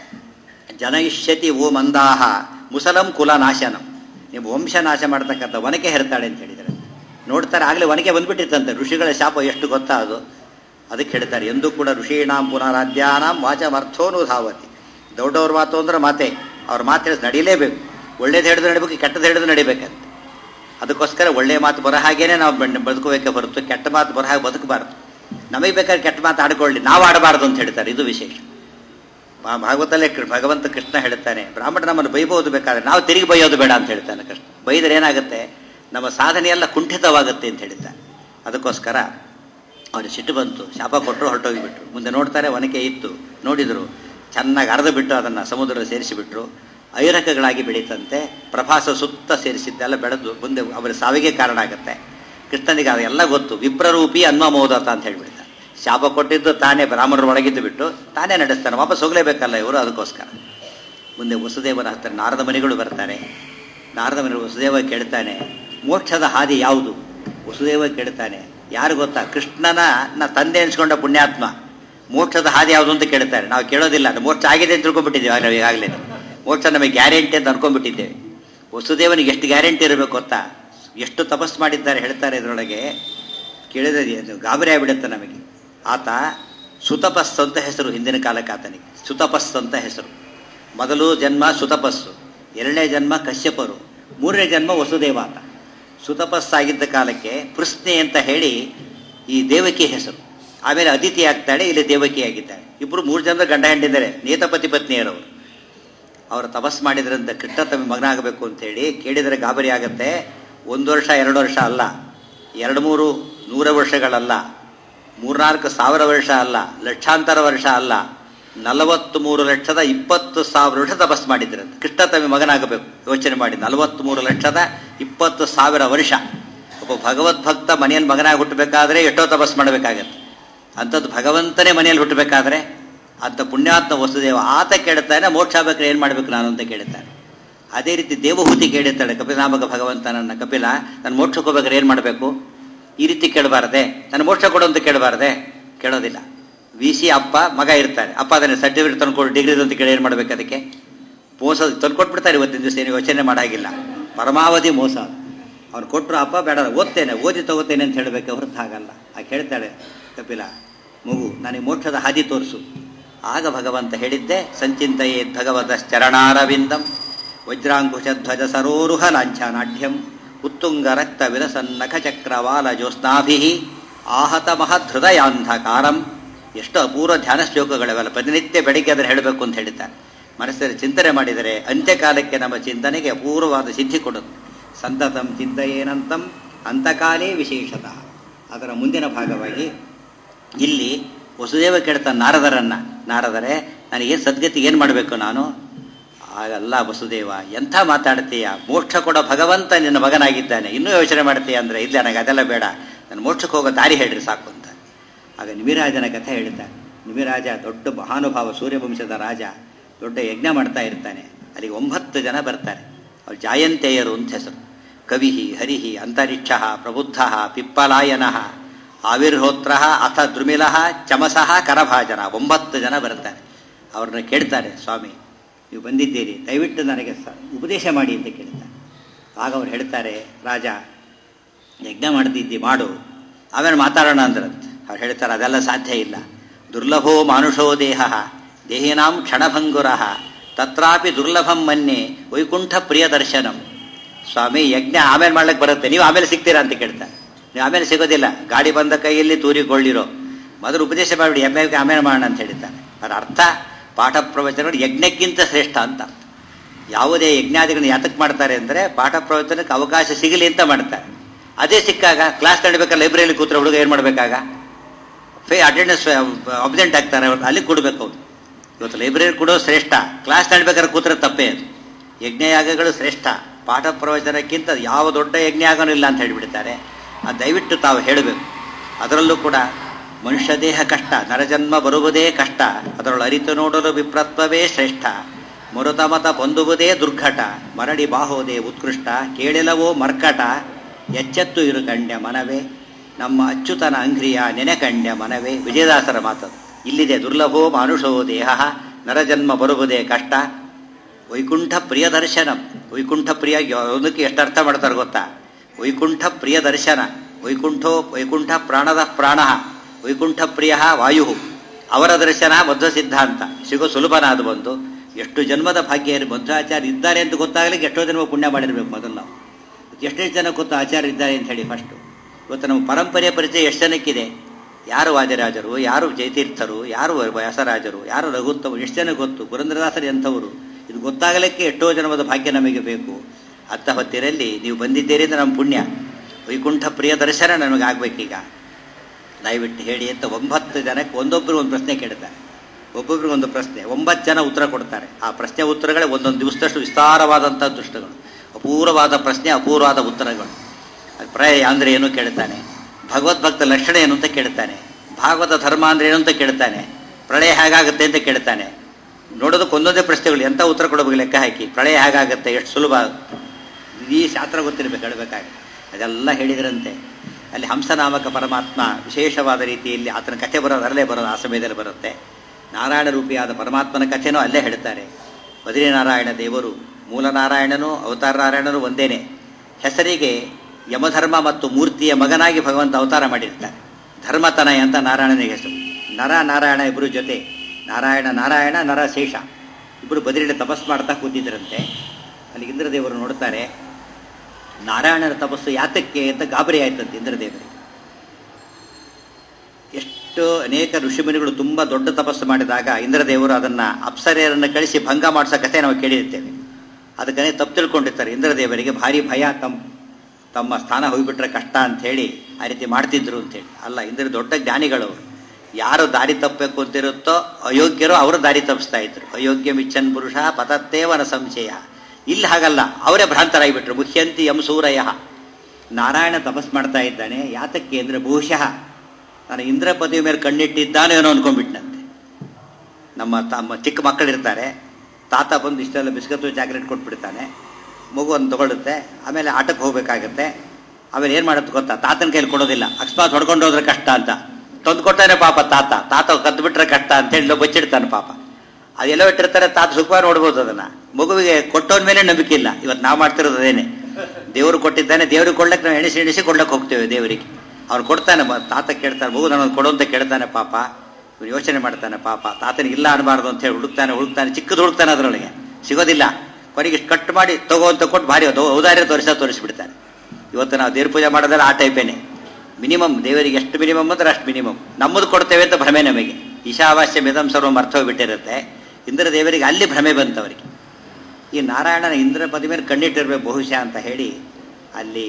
ಜನಯಿಷ್ಯತಿ ಓ ಮಂದಾಹ ಮುಸಲಂ ಕುಲ ನಾಶನಂ ನೀವು ವಂಶ ನಾಶ ಮಾಡ್ತಕ್ಕಂಥ ಒನಕೆ ಹೆರ್ತಾಳೆ ಅಂತ ಹೇಳಿದರೆ ನೋಡ್ತಾರೆ ಆಗಲೇ ಒನಕೆ ಬಂದ್ಬಿಟ್ಟಿತ್ತಂತೆ ಋಷಿಗಳ ಶಾಪ ಎಷ್ಟು ಗೊತ್ತಾ ಅದು ಅದಕ್ಕೆ ಹೇಳ್ತಾರೆ ಎಂದೂ ಕೂಡ ಋಷೀಣಾಂ ಪುನರಾಧ್ಯಾನಾಂ ವಾಚಮರ್ಥೋನು ಧಾವತಿ ದೊಡ್ಡವ್ರ ಮಾತು ಅಂದ್ರೆ ಮಾತೆ ಅವ್ರ ಮಾತು ಹೇಳಿದ್ರೆ ನಡೀಲೇಬೇಕು ಒಳ್ಳೇದು ಹಿಡಿದು ನಡಿಬೇಕು ಕೆಟ್ಟದ್ದು ಹಿಡಿದು ನಡಿಬೇಕಂತ ಅದಕ್ಕೋಸ್ಕರ ಒಳ್ಳೆಯ ಮಾತು ಬರೋ ಹಾಗೇನೆ ನಾವು ಬದುಕಬೇಕೆ ಹೊರತು ಕೆಟ್ಟ ಮಾತು ಬರೋ ಹಾಗೆ ಬದುಕಬಾರ್ದು ನಮಗೆ ಬೇಕಾದ್ರೆ ಕೆಟ್ಟ ಮಾತು ಆಡ್ಕೊಳ್ಳಿ ನಾವು ಆಡಬಾರ್ದು ಅಂತ ಹೇಳ್ತಾರೆ ಇದು ವಿಶೇಷ ಭಾಗವತಲ್ಲೇ ಭಗವಂತ ಕೃಷ್ಣ ಹೇಳ್ತಾನೆ ಬ್ರಾಹ್ಮಣ ನಮ್ಮನ್ನು ಬೈಬೋದು ಬೇಕಾದ್ರೆ ನಾವು ತಿರುಗಿ ಬೈಯೋದು ಬೇಡ ಅಂತ ಹೇಳ್ತಾನೆ ಕೃಷ್ಣ ಬೈದರೆ ಏನಾಗುತ್ತೆ ನಮ್ಮ ಸಾಧನೆ ಎಲ್ಲ ಕುಂಠಿತವಾಗುತ್ತೆ ಅಂತ ಹೇಳ್ತಾನೆ ಅದಕ್ಕೋಸ್ಕರ ಅವ್ರಿಗೆ ಸಿಟ್ಟು ಬಂತು ಶಾಪ ಕೊಟ್ಟರು ಹೊರಟೋಗಿಬಿಟ್ರು ಮುಂದೆ ನೋಡ್ತಾರೆ ಒನಕೆ ಇತ್ತು ನೋಡಿದರು ಚೆನ್ನಾಗಿ ಅರ್ದು ಬಿಟ್ಟು ಅದನ್ನು ಸಮುದ್ರದ ಸೇರಿಸಿಬಿಟ್ರು ಐರಕಗಳಾಗಿ ಬೆಳೀತಂತೆ ಪ್ರಭಾಸ ಸುತ್ತ ಸೇರಿಸಿದ್ದೆಲ್ಲ ಬೆಳೆದು ಮುಂದೆ ಅವರ ಸಾವಿಗೆ ಕಾರಣ ಆಗುತ್ತೆ ಕೃಷ್ಣನಿಗೆ ಅದೆಲ್ಲ ಗೊತ್ತು ವಿಪ್ರರೂಪಿ ಅನ್ವಮೋದತ ಅಂತ ಹೇಳ್ಬಿಡ್ತಾನೆ ಶಾಪ ಕೊಟ್ಟಿದ್ದು ತಾನೇ ಬ್ರಾಹ್ಮಣರು ಒಳಗಿದ್ದು ಬಿಟ್ಟು ತಾನೇ ನಡೆಸ್ತಾನೆ ವಾಪಸ್ ಹೋಗಲೇಬೇಕಲ್ಲ ಇವರು ಅದಕ್ಕೋಸ್ಕರ ಮುಂದೆ ವಸುದೇವನ ಹತ್ತಿರ ನಾರದ ಮನೆಗಳು ಬರ್ತಾರೆ ನಾರದ ಮನೆಗಳು ವಸುದೇವ ಕೇಳ್ತಾನೆ ಮೋಕ್ಷದ ಹಾದಿ ಯಾವುದು ವಸುದೇವ ಕೇಳ್ತಾನೆ ಯಾರು ಗೊತ್ತಾ ಕೃಷ್ಣನ ನ ತಂದೆ ಎನ್ಸ್ಕೊಂಡ ಪುಣ್ಯಾತ್ಮ ಮೋಕ್ಷದ ಹಾದಿ ಯಾವುದು ಅಂತ ಕೇಳ್ತಾರೆ ನಾವು ಕೇಳೋದಿಲ್ಲ ಅದು ಮೋಕ್ಷ ಆಗಿದೆ ಅಂತ ತಿಳ್ಕೊಂಡ್ಬಿಟ್ಟಿದ್ದೀವಿ ಆಗಲೇ ಈಗಾಗಲೇ ಮೋಕ್ಷ ನಮಗೆ ಗ್ಯಾರಂಟಿ ಅಂತ ಅನ್ಕೊಂಡ್ಬಿಟ್ಟಿದ್ದೇವೆ ವಸುದೇವನಿಗೆ ಎಷ್ಟು ಗ್ಯಾರಂಟಿ ಇರಬೇಕು ಗೊತ್ತಾ ಎಷ್ಟು ತಪಸ್ಸು ಮಾಡಿದ್ದಾರೆ ಹೇಳ್ತಾರೆ ಇದರೊಳಗೆ ಕೇಳಿದ್ರೆ ಅದು ಗಾಬರಿ ಆಗಿಬಿಡುತ್ತೆ ನಮಗೆ ಆತ ಸುತಪಸ್ ಅಂತ ಹೆಸರು ಹಿಂದಿನ ಕಾಲಕ್ಕೆ ಆತನಿಗೆ ಸುತಪಸ್ ಅಂತ ಹೆಸರು ಮೊದಲು ಜನ್ಮ ಸುತಪಸ್ಸು ಎರಡನೇ ಜನ್ಮ ಕಶ್ಯಪರು ಮೂರನೇ ಜನ್ಮ ವಸುದೇವ ಆತ ಸುತಪಸ್ಸಾಗಿದ್ದ ಕಾಲಕ್ಕೆ ಪೃಶ್ನೆ ಅಂತ ಹೇಳಿ ಈ ದೇವಕಿ ಹೆಸರು ಆಮೇಲೆ ಅದಿತಿ ಆಗ್ತಾಳೆ ಇಲ್ಲಿ ದೇವಕಿ ಆಗಿದ್ದಾಳೆ ಇಬ್ಬರು ಮೂರು ಜನ ಗಂಡ ಹೆಂಡಿದ್ದಾರೆ ನೇತಪತಿ ಪತ್ನಿಯರವರು ಅವರು ತಪಸ್ ಮಾಡಿದ್ರಿಂದ ಕೃಷ್ಣ ತಮ್ಮ ಮಗನ ಆಗಬೇಕು ಅಂತೇಳಿ ಕೇಳಿದರೆ ಗಾಬರಿ ಆಗತ್ತೆ ಒಂದು ವರ್ಷ ಎರಡು ವರ್ಷ ಅಲ್ಲ ಎರಡು ಮೂರು ನೂರ ವರ್ಷಗಳಲ್ಲ ಮೂರ್ನಾಲ್ಕು ಸಾವಿರ ವರ್ಷ ಅಲ್ಲ ಲಕ್ಷಾಂತರ ವರ್ಷ ಅಲ್ಲ ನಲವತ್ತ್ ಮೂರು ಲಕ್ಷದ ಇಪ್ಪತ್ತು ಸಾವಿರ ವರ್ಷ ತಪಸ್ ಮಾಡಿದ್ರಂತೆ ಕೃಷ್ಣ ತಮ್ಮ ಮಗನಾಗಬೇಕು ಯೋಚನೆ ಮಾಡಿ ನಲವತ್ತ್ ಮೂರು ಲಕ್ಷದ ಇಪ್ಪತ್ತು ಸಾವಿರ ವರ್ಷ ಒಬ್ಬ ಭಗವದ್ಭಕ್ತ ಮನೆಯಲ್ಲಿ ಮಗನಾಗಿ ಹುಟ್ಟಬೇಕಾದ್ರೆ ಎಷ್ಟೋ ತಪಸ್ ಮಾಡಬೇಕಾಗತ್ತೆ ಅಂಥದ್ದು ಭಗವಂತನೇ ಮನೆಯಲ್ಲಿ ಹುಟ್ಟಬೇಕಾದ್ರೆ ಅಂಥ ಪುಣ್ಯಾತ್ಮ ವಸುದೇವ ಆತ ಕೇಳುತ್ತಾನೆ ಮೋಕ್ಷ ಆಗ್ಬೇಕಾದ್ರೆ ಏನು ಮಾಡಬೇಕು ನಾನು ಅಂತ ಕೇಳುತ್ತಾನೆ ಅದೇ ರೀತಿ ದೇವಹೂತಿ ಕೇಳುತ್ತಾಳೆ ಕಪಿನಾಮಕ ಭಗವಂತನನ್ನ ಕಪಿಲ ನಾನು ಮೋಕ್ಷಕ್ಕೆ ಹೋಗ್ಬೇಕಾದ್ರೆ ಏನು ಮಾಡಬೇಕು ಈ ರೀತಿ ಕೇಳಬಾರದೆ ನಾನು ಮೋಕ್ಷ ಕೊಡು ಅಂತ ಕೇಳಬಾರದೆ ಕೇಳೋದಿಲ್ಲ ವಿ ಸಿ ಅಪ್ಪ ಮಗ ಇರ್ತಾರೆ ಅಪ್ಪ ಅದನ್ನು ಸರ್ಟಿಫಿಕೇಟ್ ತಂದ್ಕೊಡು ಡಿಗ್ರಿ ಅಂತ ಕೇಳಿ ಏನು ಮಾಡ್ಬೇಕು ಅದಕ್ಕೆ ಮೋಸ ತಂದ್ಕೊಟ್ಬಿಡ್ತಾರೆ ಇವತ್ತಿನ ದಿವಸ ಏನು ಯೋಚನೆ ಮಾಡಾಗಿಲ್ಲ ಪರಮಾವಧಿ ಮೋಸ ಅವ್ನು ಕೊಟ್ಟರು ಅಪ್ಪ ಬೇಡ ಓದ್ತೇನೆ ಓದಿ ತಗೋತೇನೆ ಅಂತ ಹೇಳಬೇಕು ಹೊರತು ಹಾಗಲ್ಲ ಆ ಕೇಳ್ತಾಳೆ ಕಪಿಲ ಮಗು ನನಗೆ ಮೋಕ್ಷದ ಹಾದಿ ತೋರಿಸು ಆಗ ಭಗವಂತ ಹೇಳಿದ್ದೆ ಸಂಚಿಂತೆಯೇ ಭಗವತ ಚರಣಾರವಿಂದಂ ವಜ್ರಾಂಕುಶ ಧ್ವಜ ಸರೋರುಹ ಲಾಂಛನಾಢ್ಯಂ ಉತ್ತುಂಗ ರಕ್ತ ವಿಲಸನ್ನಖ ಚಕ್ರವಾಲ ಜ್ಯೋತ್ಸ್ನಾಭಿ ಆಹತ ಮಹಧೃದಯಾಂಧಕಾರಂ ಎಷ್ಟು ಅಪೂರ್ವ ಧ್ಯಾನ ಶ್ಲೋಕಗಳಿವೆಲ್ಲ ಪ್ರತಿನಿತ್ಯ ಬೆಳಿಗ್ಗೆ ಅದನ್ನು ಹೇಳಬೇಕು ಅಂತ ಹೇಳಿದ್ದಾರೆ ಮನಸ್ಸಲ್ಲಿ ಚಿಂತನೆ ಮಾಡಿದರೆ ಅಂತ್ಯಕಾಲಕ್ಕೆ ನಮ್ಮ ಚಿಂತನೆಗೆ ಅಪೂರ್ವವಾದ ಸಿದ್ಧಿ ಕೊಡುತ್ತೆ ಸಂತತಂ ಚಿಂತೆಯೇನಂತಂ ಅಂತಕಾಲೇ ವಿಶೇಷತಃ ಅದರ ಮುಂದಿನ ಭಾಗವಾಗಿ ಇಲ್ಲಿ ವಸುದೇವ ಕೇಳ್ತಾನೆ ನಾರದರನ್ನ ನಾರದರೆ ನನಗೇನು ಸದ್ಗತಿಗೆ ಏನು ಮಾಡಬೇಕು ನಾನು ಆಗಲ್ಲ ವಸುದೇವ ಎಂಥ ಮಾತಾಡ್ತೀಯ ಮೋಕ್ಷ ಕೊಡೋ ಭಗವಂತ ನಿನ್ನ ಮಗನಾಗಿದ್ದಾನೆ ಇನ್ನೂ ಯೋಚನೆ ಮಾಡ್ತೀಯ ಅಂದರೆ ಇಲ್ಲ ನನಗೆ ಅದೆಲ್ಲ ಬೇಡ ನಾನು ಮೋಕ್ಷಕ್ಕೆ ಹೋಗೋ ದಾರಿ ಹೇಳ್ರಿ ಸಾಕು ಅಂತ ಆಗ ನಿಮಿರಾಜನ ಕಥೆ ಹೇಳಿದ್ದಾನೆ ನಿಮಿರಾಜ ದೊಡ್ಡ ಮಹಾನುಭಾವ ಸೂರ್ಯವಂಶದ ರಾಜ ದೊಡ್ಡ ಯಜ್ಞ ಮಾಡ್ತಾ ಇರ್ತಾನೆ ಅಲ್ಲಿಗೆ ಒಂಬತ್ತು ಜನ ಬರ್ತಾರೆ ಅವ್ರು ಜಾಯಂತೆಯರು ಅಂತ ಹೆಸರು ಕವಿ ಹರಿಹಿ ಅಂತರಿಕ್ಷ ಪ್ರಬುದ್ಧ ಪಿಪ್ಪಲಾಯನ ಆವಿರ್ಹೋತ್ರ ಅಥ ದ್ರುಮಿಲ ಚಮಸಃ ಕರಭಾಜನ ಒಂಬತ್ತು ಜನ ಬರ್ತಾರೆ ಅವ್ರನ್ನ ಕೇಳ್ತಾರೆ ಸ್ವಾಮಿ ನೀವು ಬಂದಿದ್ದೀರಿ ದಯವಿಟ್ಟು ನನಗೆ ಸ ಉಪದೇಶ ಮಾಡಿ ಅಂತ ಕೇಳ್ತಾರೆ ಆಗ ಅವ್ರು ಹೇಳ್ತಾರೆ ರಾಜ ಯಜ್ಞ ಮಾಡ್ತಿದ್ದಿ ಮಾಡು ಆಮೇಲೆ ಮಾತಾಡೋಣ ಅಂದ್ರಂತೆ ಅವ್ರು ಹೇಳ್ತಾರೆ ಅದೆಲ್ಲ ಸಾಧ್ಯ ಇಲ್ಲ ದುರ್ಲಭೋ ಮಾನುಷೋ ದೇಹ ದೇಹಿನಾಂ ಕ್ಷಣಭಂಗುರ ತತ್ರಾಪಿ ದುರ್ಲಭಂ ಮನ್ನೆ ವೈಕುಂಠ ಪ್ರಿಯ ದರ್ಶನಂ ಸ್ವಾಮಿ ಯಜ್ಞ ಆಮೇಲೆ ಮಾಡ್ಲಿಕ್ಕೆ ಬರುತ್ತೆ ನೀವು ಆಮೇಲೆ ಸಿಗ್ತೀರಾ ಅಂತ ಕೇಳ್ತಾರೆ ನೀವು ಆಮೇಲೆ ಸಿಗೋದಿಲ್ಲ ಗಾಡಿ ಬಂದ ಕೈಯಲ್ಲಿ ತೂರಿಕೊಳ್ಳಿರೋ ಮೊದಲು ಉಪದೇಶ ಮಾಡಿಬಿಡಿ ಎಮ್ಮೆ ಆಮೇಲೆ ಮಾಡೋಣ ಅಂತ ಹೇಳಿದ್ದಾರೆ ಅದರ ಅರ್ಥ ಪಾಠ ಪ್ರವಚನಗಳು ಯಜ್ಞಕ್ಕಿಂತ ಶ್ರೇಷ್ಠ ಅಂತ ಯಾವುದೇ ಯಜ್ಞಾದಿಗಳನ್ನ ಯಾತಕ್ಕೆ ಮಾಡ್ತಾರೆ ಅಂದರೆ ಪಾಠ ಪ್ರವಚನಕ್ಕೆ ಅವಕಾಶ ಸಿಗಲಿ ಅಂತ ಮಾಡ್ತಾರೆ ಅದೇ ಸಿಕ್ಕಾಗ ಕ್ಲಾಸ್ ನಡಿಬೇಕಾದ್ರೆ ಲೈಬ್ರರಿಯಲ್ಲಿ ಕೂತ್ರೆ ಹುಡುಗ ಏನು ಮಾಡಬೇಕಾಗ ಫೇ ಅಟೆಂಡೆನ್ಸ್ ಅಬ್ಸೆಂಟ್ ಆಗ್ತಾರೆ ಅವ್ರು ಅಲ್ಲಿ ಕೊಡಬೇಕು ಅವ್ರು ಇವತ್ತು ಲೈಬ್ರರಿ ಕೊಡೋ ಶ್ರೇಷ್ಠ ಕ್ಲಾಸ್ ನಡಿಬೇಕಾದ್ರೆ ಕೂತ್ರೆ ತಪ್ಪೇ ಅದು ಯಜ್ಞಯಾಗಗಳು ಶ್ರೇಷ್ಠ ಪಾಠ ಪ್ರವಚನಕ್ಕಿಂತ ಯಾವ ದೊಡ್ಡ ಯಜ್ಞಯಾಗನೂ ಇಲ್ಲ ಅಂತ ಹೇಳಿಬಿಡ್ತಾರೆ ಆ ದಯವಿಟ್ಟು ತಾವು ಹೇಳಬೇಕು ಅದರಲ್ಲೂ ಕೂಡ ಮನುಷ್ಯ ದೇಹ ಕಷ್ಟ ನರಜನ್ಮ ಬರುವುದೇ ಕಷ್ಟ ಅದರೊಳು ಅರಿತು ನೋಡಲು ವಿಪ್ರತ್ವವೇ ಶ್ರೇಷ್ಠ ಮರುತಮತ ಹೊಂದುವುದೇ ದುರ್ಘಟ ಮರಡಿ ಬಾಹೋದೆ ಉತ್ಕೃಷ್ಟ ಕೇಳಿಲವೋ ಮರ್ಕಟ ಎಚ್ಚೆತ್ತು ಇರು ಕಂಡ್ಯ ಮನವೇ ನಮ್ಮ ಅಚ್ಯುತನ ಅಂಗ್ರಿಯ ನೆನೆ ಕಂಡ್ಯ ಮನವೇ ವಿಜಯದಾಸರ ಮಾತದು ಇಲ್ಲಿದೆ ದುರ್ಲಭೋ ಮಾನುಷೋ ದೇಹ ನರಜನ್ಮ ಬರುವುದೇ ಕಷ್ಟ ವೈಕುಂಠ ಪ್ರಿಯ ದರ್ಶನ ವೈಕುಂಠ ಪ್ರಿಯ ಒಂದಕ್ಕೆ ಎಷ್ಟು ಅರ್ಥ ಮಾಡ್ತಾರೆ ಗೊತ್ತಾ ವೈಕುಂಠ ಪ್ರಿಯ ದರ್ಶನ ವೈಕುಂಠೋ ವೈಕುಂಠ ಪ್ರಾಣದ ಪ್ರಾಣ ವೈಕುಂಠ ಪ್ರಿಯ ವಾಯು ಅವರ ದರ್ಶನ ಮಧ್ವ ಸಿದ್ಧಾಂತ ಸಿಗೋ ಸುಲಭನಾದ ಬಂದು ಎಷ್ಟು ಜನ್ಮದ ಭಾಗ್ಯ ಮಧ್ವಾಚಾರ್ಯ ಇದ್ದಾರೆ ಅಂತ ಗೊತ್ತಾಗಲಿಕ್ಕೆ ಎಷ್ಟೋ ಜನ್ಮ ಪುಣ್ಯ ಮಾಡಿರ್ಬೇಕು ಮೊದಲು ನಾವು ಎಷ್ಟೆಷ್ಟು ಜನ ಗೊತ್ತು ಆಚಾರ್ಯ ಇದ್ದಾರೆ ಅಂತ ಹೇಳಿ ಫಸ್ಟು ಇವತ್ತು ನಮ್ಮ ಪರಂಪರೆಯ ಪರಿಚಯ ಎಷ್ಟು ಜನಕ್ಕಿದೆ ಯಾರು ವಾದಿರಾಜರು ಯಾರು ಜಯತೀರ್ಥರು ಯಾರು ವ್ಯಾಸರಾಜರು ಯಾರು ರಘುತ್ತಮರು ಎಷ್ಟು ಜನ ಗೊತ್ತು ಪುರಂದ್ರದಾಸರು ಎಂಥವರು ಇದು ಗೊತ್ತಾಗಲಿಕ್ಕೆ ಎಷ್ಟೋ ಜನ್ಮದ ಭಾಗ್ಯ ನಮಗೆ ಬೇಕು ಅತ್ತ ಹೊತ್ತಿರಲ್ಲಿ ನೀವು ಬಂದಿದ್ದೀರಿ ಅಂತ ನಮ್ಮ ಪುಣ್ಯ ವೈಕುಂಠ ಪ್ರಿಯ ದರ್ಶನ ನಮಗೆ ಆಗ್ಬೇಕೀಗ ದಯವಿಟ್ಟು ಹೇಳಿ ಅಂತ ಒಂಬತ್ತು ಜನಕ್ಕೆ ಒಂದೊಬ್ಬರು ಒಂದು ಪ್ರಶ್ನೆ ಕೇಳ್ತಾರೆ ಒಬ್ಬೊಬ್ರಿಗೆ ಒಂದು ಪ್ರಶ್ನೆ ಒಂಬತ್ತು ಜನ ಉತ್ತರ ಕೊಡ್ತಾರೆ ಆ ಪ್ರಶ್ನೆ ಉತ್ತರಗಳೇ ಒಂದೊಂದು ದಿವಸದಷ್ಟು ವಿಸ್ತಾರವಾದಂಥ ದೃಷ್ಟಗಳು ಅಪೂರ್ವವಾದ ಪ್ರಶ್ನೆ ಅಪೂರ್ವವಾದ ಉತ್ತರಗಳು ಪ್ರಯ ಅಂದರೆ ಏನು ಕೇಳ್ತಾನೆ ಭಗವದ್ಭಕ್ತ ಲಕ್ಷಣ ಏನು ಅಂತ ಕೇಳ್ತಾನೆ ಭಾಗವತ ಧರ್ಮ ಅಂದ್ರೆ ಏನು ಅಂತ ಕೇಳ್ತಾನೆ ಪ್ರಳಯ ಹೇಗಾಗುತ್ತೆ ಅಂತ ಕೇಳ್ತಾನೆ ನೋಡೋದಕ್ಕೆ ಒಂದೊಂದೇ ಪ್ರಶ್ನೆಗಳು ಎಂಥ ಉತ್ತರ ಕೊಡಬೇಕು ಲೆಕ್ಕ ಹಾಕಿ ಪ್ರಳಯ ಹೇಗಾಗುತ್ತೆ ಎಷ್ಟು ಸುಲಭ ಈ ಶಾಸ್ತ್ರ ಗೊತ್ತಿರಬೇಕು ಹೇಳಬೇಕಾಗಿ ಅದೆಲ್ಲ ಹೇಳಿದ್ರಂತೆ ಅಲ್ಲಿ ಹಂಸನಾಮಕ ಪರಮಾತ್ಮ ವಿಶೇಷವಾದ ರೀತಿಯಲ್ಲಿ ಆತನ ಕಥೆ ಬರೋದು ಅಲ್ಲೇ ಬರೋದು ಆ ಸಮಯದಲ್ಲಿ ಬರುತ್ತೆ ನಾರಾಯಣ ರೂಪಿಯಾದ ಪರಮಾತ್ಮನ ಕಥೆನೂ ಅಲ್ಲೇ ಹೇಳ್ತಾರೆ ಬದ್ರಿನಾರಾಯಣ ದೇವರು ಮೂಲ ನಾರಾಯಣನು ಅವತಾರ ನಾರಾಯಣನು ಒಂದೇನೆ ಹೆಸರಿಗೆ ಯಮಧರ್ಮ ಮತ್ತು ಮೂರ್ತಿಯ ಮಗನಾಗಿ ಭಗವಂತ ಅವತಾರ ಮಾಡಿರ್ತಾರೆ ಧರ್ಮತನಯ ಅಂತ ನಾರಾಯಣನಿಗೆ ಹೆಸರು ನರ ನಾರಾಯಣ ಇಬ್ಬರು ಜೊತೆ ನಾರಾಯಣ ನಾರಾಯಣ ನರ ಶೇಷ ಇಬ್ಬರು ಬದರಿಯಲ್ಲಿ ತಪಸ್ ಮಾಡ್ತಾ ಕೂತಿದ್ರಂತೆ ಅಲ್ಲಿ ಇಂದ್ರದೇವರು ನೋಡ್ತಾರೆ ನಾರಾಯಣನ ತಪಸ್ಸು ಯಾತಕ್ಕೆ ಅಂತ ಗಾಬರಿ ಆಯ್ತಂತೆ ಇಂದ್ರದೇವರಿಗೆ ಎಷ್ಟು ಅನೇಕ ಋಷಿಮುನಿಗಳು ತುಂಬ ದೊಡ್ಡ ತಪಸ್ಸು ಮಾಡಿದಾಗ ಇಂದ್ರದೇವರು ಅದನ್ನ ಅಪ್ಸರೆಯರನ್ನು ಕಳಿಸಿ ಭಂಗ ಮಾಡಿಸೋ ಕಥೆ ನಾವು ಕೇಳಿರ್ತೇವೆ ಅದಕ್ಕನೇ ತಪ್ಪು ತಿಳ್ಕೊಂಡಿರ್ತಾರೆ ಇಂದ್ರದೇವರಿಗೆ ಭಾರಿ ಭಯ ತಮ್ಮ ತಮ್ಮ ಸ್ಥಾನ ಹೋಗಿಬಿಟ್ರೆ ಕಷ್ಟ ಅಂತ ಹೇಳಿ ಆ ರೀತಿ ಮಾಡ್ತಿದ್ರು ಅಂತೇಳಿ ಅಲ್ಲ ಇಂದ್ರ ದೊಡ್ಡ ಜ್ಞಾನಿಗಳು ಅವರು ಯಾರು ದಾರಿ ತಪ್ಪಬೇಕು ಅಂತಿರುತ್ತೋ ಅಯೋಗ್ಯರು ಅವರು ದಾರಿ ತಪ್ಪಿಸ್ತಾ ಇದ್ರು ಅಯೋಗ್ಯ ಮಿಚ್ಚನ್ ಪುರುಷ ಪತತ್ತೇವನ ಸಂಶಯ ಇಲ್ಲಿ ಹಾಗಲ್ಲ ಅವರೇ ಭ್ರಾಂತರಾಗಿಬಿಟ್ರು ಮುಖ್ಯಂತಿ ಎಂ ಸೂರಯ ನಾರಾಯಣ ತಪಸ್ ಮಾಡ್ತಾ ಇದ್ದಾನೆ ಯಾತಕ್ಕೆ ಅಂದ್ರೆ ಬಹುಶಃ ನಾನು ಇಂದ್ರ ಪದವಿ ಮೇಲೆ ಕಣ್ಣಿಟ್ಟಿದ್ದಾನೇನೋ ಅನ್ಕೊಂಡ್ಬಿಟ್ನಂತೆ ನಮ್ಮ ತಮ್ಮ ಚಿಕ್ಕ ಮಕ್ಕಳಿರ್ತಾರೆ ತಾತ ಬಂದು ಇಷ್ಟೆಲ್ಲ ಬಿಸ್ಕತ್ತು ಚಾಕ್ಲೇಟ್ ಕೊಟ್ಬಿಡ್ತಾನೆ ಮಗು ಒಂದು ತಗೊಳುತ್ತೆ ಆಮೇಲೆ ಆಟಕ್ಕೆ ಹೋಗ್ಬೇಕಾಗತ್ತೆ ಆಮೇಲೆ ಏನು ಮಾಡುತ್ತೆ ಗೊತ್ತಾ ತಾತನ ಕೈಲಿ ಕೊಡೋದಿಲ್ಲ ಅಕಸ್ಮಾತ್ ಹೊಡ್ಕೊಂಡು ಹೋದ್ರೆ ಕಷ್ಟ ಅಂತ ತಂದು ಕೊಡ್ತಾನೆ ಪಾಪ ತಾತ ತಾತ ಕದ್ದು ಬಿಟ್ರೆ ಕಷ್ಟ ಅಂತ ಹೇಳಿ ಬಚ್ಚಿಡ್ತಾನೆ ಪಾಪ ಅದೆಲ್ಲೋ ಇಟ್ಟಿರ್ತಾರೆ ತಾತ ಸುಖವಾಗಿ ನೋಡ್ಬೋದು ಅದನ್ನ ಮಗುವಿಗೆ ಕೊಟ್ಟೋನ್ ಮೇಲೆ ನಂಬಿಕೆ ಇಲ್ಲ ಇವತ್ತು ನಾವು ಮಾಡ್ತಿರೋದು ಅದೇನೆ ದೇವರು ಕೊಟ್ಟಿದ್ದಾನೆ ದೇವ್ರಿಗೆ ಕೊಡ್ಲಕ್ಕೆ ನಾವು ಎಣಿಸಿ ಎಣಿಸಿ ಕೊಡ್ಲಕ್ಕೆ ಹೋಗ್ತೇವೆ ದೇವರಿಗೆ ಅವ್ನು ಕೊಡ್ತಾನೆ ಮ- ತಾತ ಕೇಳ್ತಾನೆ ಮಗು ನಾನು ಕೊಡು ಅಂತ ಕೇಳ್ತಾನೆ ಪಾಪ ಇವ್ನು ಯೋಚನೆ ಮಾಡ್ತಾನೆ ಪಾಪ ತಾತನಿಗೆ ಇಲ್ಲ ಅನ್ಬಾರ್ದು ಅಂತ ಹೇಳಿ ಹುಡುಕ್ತಾನೆ ಹುಡುಕ್ತಾನೆ ಚಿಕ್ಕದು ಹುಡುಕ್ತಾನೆ ಅದರೊಳಗೆ ಸಿಗೋದಿಲ್ಲ ಕೊನೆಗೆ ಇಷ್ಟು ಕಟ್ ಮಾಡಿ ತಗೋ ಅಂತ ಕೊಟ್ಟು ಭಾರಿ ಅದು ಔದಾರ್ಯ ತೋರಿಸ ತೋರಿಸ್ಬಿಡ್ತಾನೆ ಇವತ್ತು ನಾವು ದೇವ್ರ ಪೂಜೆ ಮಾಡೋದಲ್ಲ ಆ ಟೈಪೇನೆ ಮಿನಿಮಮ್ ದೇವರಿಗೆ ಎಷ್ಟು ಮಿನಿಮಮ್ ಅಂದ್ರೆ ಅಷ್ಟು ಮಿನಿಮಮ್ ನಮ್ಮದು ಕೊಡ್ತೇವೆ ಅಂತ ಭ್ರಮೆ ನಮಗೆ ಈಶಾವಾಸ್ಯ ಮಿದಂ ಸರ್ವ ಮರ್ತೋಗ್ಬಿಟ್ಟಿರುತ್ತೆ ಇಂದ್ರ ದೇವರಿಗೆ ಅಲ್ಲಿ ಭ್ರಮೆ ಬಂತವರಿಗೆ ಈ ನಾರಾಯಣನ ಇಂದ್ರ ಪದಿ ಮೇಲೆ ಕಣ್ಣಿಟ್ಟಿರ್ಬೇಕು ಬಹುಶಃ ಅಂತ ಹೇಳಿ ಅಲ್ಲಿ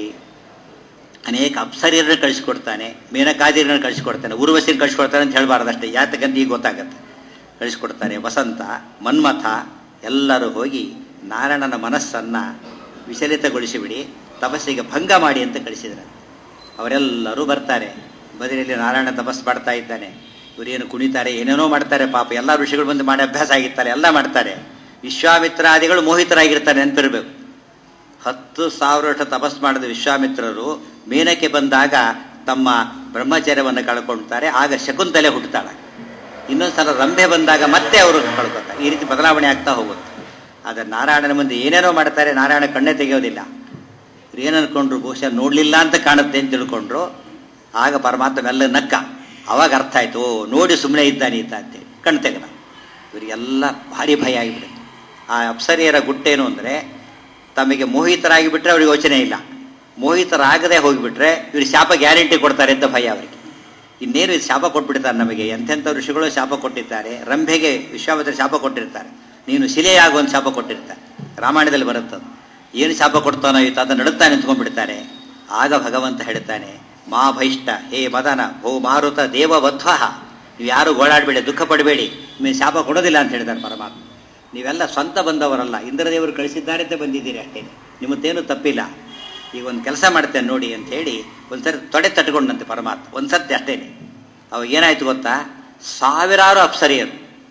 ಅನೇಕ ಅಪ್ಸರಿಯರನ್ನ ಕಳಿಸ್ಕೊಡ್ತಾನೆ ಮೇನಕಾದಿರನ್ನ ಕಳಿಸ್ಕೊಡ್ತಾನೆ ಉರ್ವಶಿನ ಕಳಿಸ್ಕೊಡ್ತಾನೆ ಅಂತ ಹೇಳಬಾರ್ದಷ್ಟೇ ಯಾತಕ್ಕಂತ ಈಗ ಗೊತ್ತಾಗತ್ತೆ ಕಳಿಸ್ಕೊಡ್ತಾನೆ ವಸಂತ ಮನ್ಮಥ ಎಲ್ಲರೂ ಹೋಗಿ ನಾರಾಯಣನ ಮನಸ್ಸನ್ನ ವಿಚಲಿತಗೊಳಿಸಿಬಿಡಿ ತಪಸ್ಸಿಗೆ ಭಂಗ ಮಾಡಿ ಅಂತ ಕಳಿಸಿದ್ರು ಅವರೆಲ್ಲರೂ ಬರ್ತಾರೆ ಬದಲಿಯಲ್ಲಿ ನಾರಾಯಣ ತಪಸ್ ಮಾಡ್ತಾ ಇದ್ದಾನೆ ಇವರೇನು ಕುಣಿತಾರೆ ಏನೇನೋ ಮಾಡ್ತಾರೆ ಪಾಪ ಎಲ್ಲ ಋಷಿಗಳು ಬಂದು ಮಾಡಿ ಅಭ್ಯಾಸ ಆಗಿರ್ತಾರೆ ಎಲ್ಲ ಮಾಡ್ತಾರೆ ವಿಶ್ವಾಮಿತ್ರಾದಿಗಳು ಮೋಹಿತರಾಗಿರ್ತಾರೆ ನೆನಪಿರ್ಬೇಕು ಹತ್ತು ಸಾವಿರ ವರ್ಷ ತಪಸ್ ಮಾಡಿದ ವಿಶ್ವಾಮಿತ್ರರು ಮೇನಕ್ಕೆ ಬಂದಾಗ ತಮ್ಮ ಬ್ರಹ್ಮಚರ್ಯವನ್ನು ಕಳ್ಕೊಳ್ತಾರೆ ಆಗ ಶಕುಂತಲೆ ಹುಟ್ಟುತ್ತಾಳೆ ಇನ್ನೊಂದ್ಸಲ ರಂಭೆ ಬಂದಾಗ ಮತ್ತೆ ಅವರು ಕಳ್ಕೊತಾರೆ ಈ ರೀತಿ ಬದಲಾವಣೆ ಆಗ್ತಾ ಹೋಗುತ್ತೆ ಆದರೆ ನಾರಾಯಣನ ಮುಂದೆ ಏನೇನೋ ಮಾಡ್ತಾರೆ ನಾರಾಯಣ ಕಣ್ಣೇ ತೆಗೆಯೋದಿಲ್ಲ ಇವ್ರು ಏನು ಅನ್ಕೊಂಡ್ರು ಬಹುಶಃ ನೋಡಲಿಲ್ಲ ಅಂತ ಕಾಣುತ್ತೆ ಅಂತ ತಿಳ್ಕೊಂಡ್ರು ಆಗ ಪರಮಾತ್ಮ ಮೆಲ್ಲ ನಕ್ಕ ಅವಾಗ ಅರ್ಥ ಆಯ್ತು ಓ ನೋಡಿ ಸುಮ್ಮನೆ ಇದ್ದಾನೆ ಈತ ಅಂತೇಳಿ ಕಣ್ಣು ತೆಗೆದ ಇವರಿಗೆಲ್ಲ ಭಾರಿ ಭಯ ಆಗಿಬಿಡುತ್ತೆ ಆ ಅಪ್ಸರಿಯರ ಗುಟ್ಟೇನು ಅಂದರೆ ತಮಗೆ ಮೋಹಿತರಾಗಿ ಬಿಟ್ರೆ ಅವ್ರಿಗೆ ಯೋಚನೆ ಇಲ್ಲ ಮೋಹಿತರಾಗದೆ ಹೋಗಿಬಿಟ್ರೆ ಇವ್ರು ಶಾಪ ಗ್ಯಾರಂಟಿ ಕೊಡ್ತಾರೆ ಅಂತ ಭಯ ಅವರಿಗೆ ಇನ್ನೇನು ಇದು ಶಾಪ ಕೊಟ್ಬಿಡ್ತಾರೆ ನಮಗೆ ಎಂತೆಂಥ ಋಷಿಗಳು ಶಾಪ ಕೊಟ್ಟಿದ್ದಾರೆ ರಂಭೆಗೆ ವಿಶ್ವಾಮಿತ್ರ ಶಾಪ ಕೊಟ್ಟಿರ್ತಾರೆ ನೀನು ಶಿಲೆಯಾಗುವ ಒಂದು ಶಾಪ ಕೊಟ್ಟಿರ್ತಾರೆ ರಾಮಾಯಣದಲ್ಲಿ ಬರುತ್ತದು ಏನು ಶಾಪ ಕೊಡ್ತಾನೋ ಈತ ಅಂತ ನಡುತ್ತಾ ನಿಂತ್ಕೊಂಡ್ಬಿಡ್ತಾರೆ ಆಗ ಭಗವಂತ ಹೇಳ್ತಾನೆ ಮಾ ಭೈಷ್ಟ ಹೇ ಮದನ ಭೋ ಮಾರುತ ದೇವ ವಧ್ವ ನೀವು ಯಾರು ಗೋಳಾಡಬೇಡಿ ದುಃಖ ಪಡಬೇಡಿ ನಿಮಗೆ ಶಾಪ ಕೊಡೋದಿಲ್ಲ ಅಂತ ಹೇಳಿದ್ದಾರೆ ಪರಮಾತ್ಮ ನೀವೆಲ್ಲ ಸ್ವಂತ ಬಂದವರಲ್ಲ ಇಂದ್ರದೇವರು ಕಳಿಸಿದ್ದಾರೆ ಅಂತ ಬಂದಿದ್ದೀರಿ ಅಷ್ಟೇ ನಿಮ್ಮತ್ತೇನು ತಪ್ಪಿಲ್ಲ ಈಗ ಒಂದು ಕೆಲಸ ಮಾಡ್ತೇನೆ ನೋಡಿ ಅಂತ ಹೇಳಿ ಒಂದ್ಸರಿ ತೊಡೆ ತಟ್ಕೊಂಡಂತೆ ಪರಮಾತ್ಮ ಒಂದ್ಸರ್ತಿ ಅಷ್ಟೇನೆ ಅವಾಗ ಏನಾಯ್ತು ಗೊತ್ತಾ ಸಾವಿರಾರು ಅಪ್ಸರಿಯರು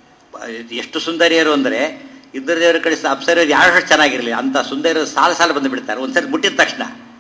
ಎಷ್ಟು ಸುಂದರಿಯರು ಅಂದರೆ ಇಂದ್ರದೇವರು ಕಳಿಸಿದ ಅಪ್ಸರಿಯರು ಯಾರು ಚೆನ್ನಾಗಿರಲಿಲ್ಲ ಅಂತ ಸುಂದರಿಯರು ಸಾಲ ಸಾಲ ಬಂದು ಬಿಡ್ತಾರೆ ಒಂದ್ಸರಿ ಮುಟ್ಟಿದ ತಕ್ಷಣ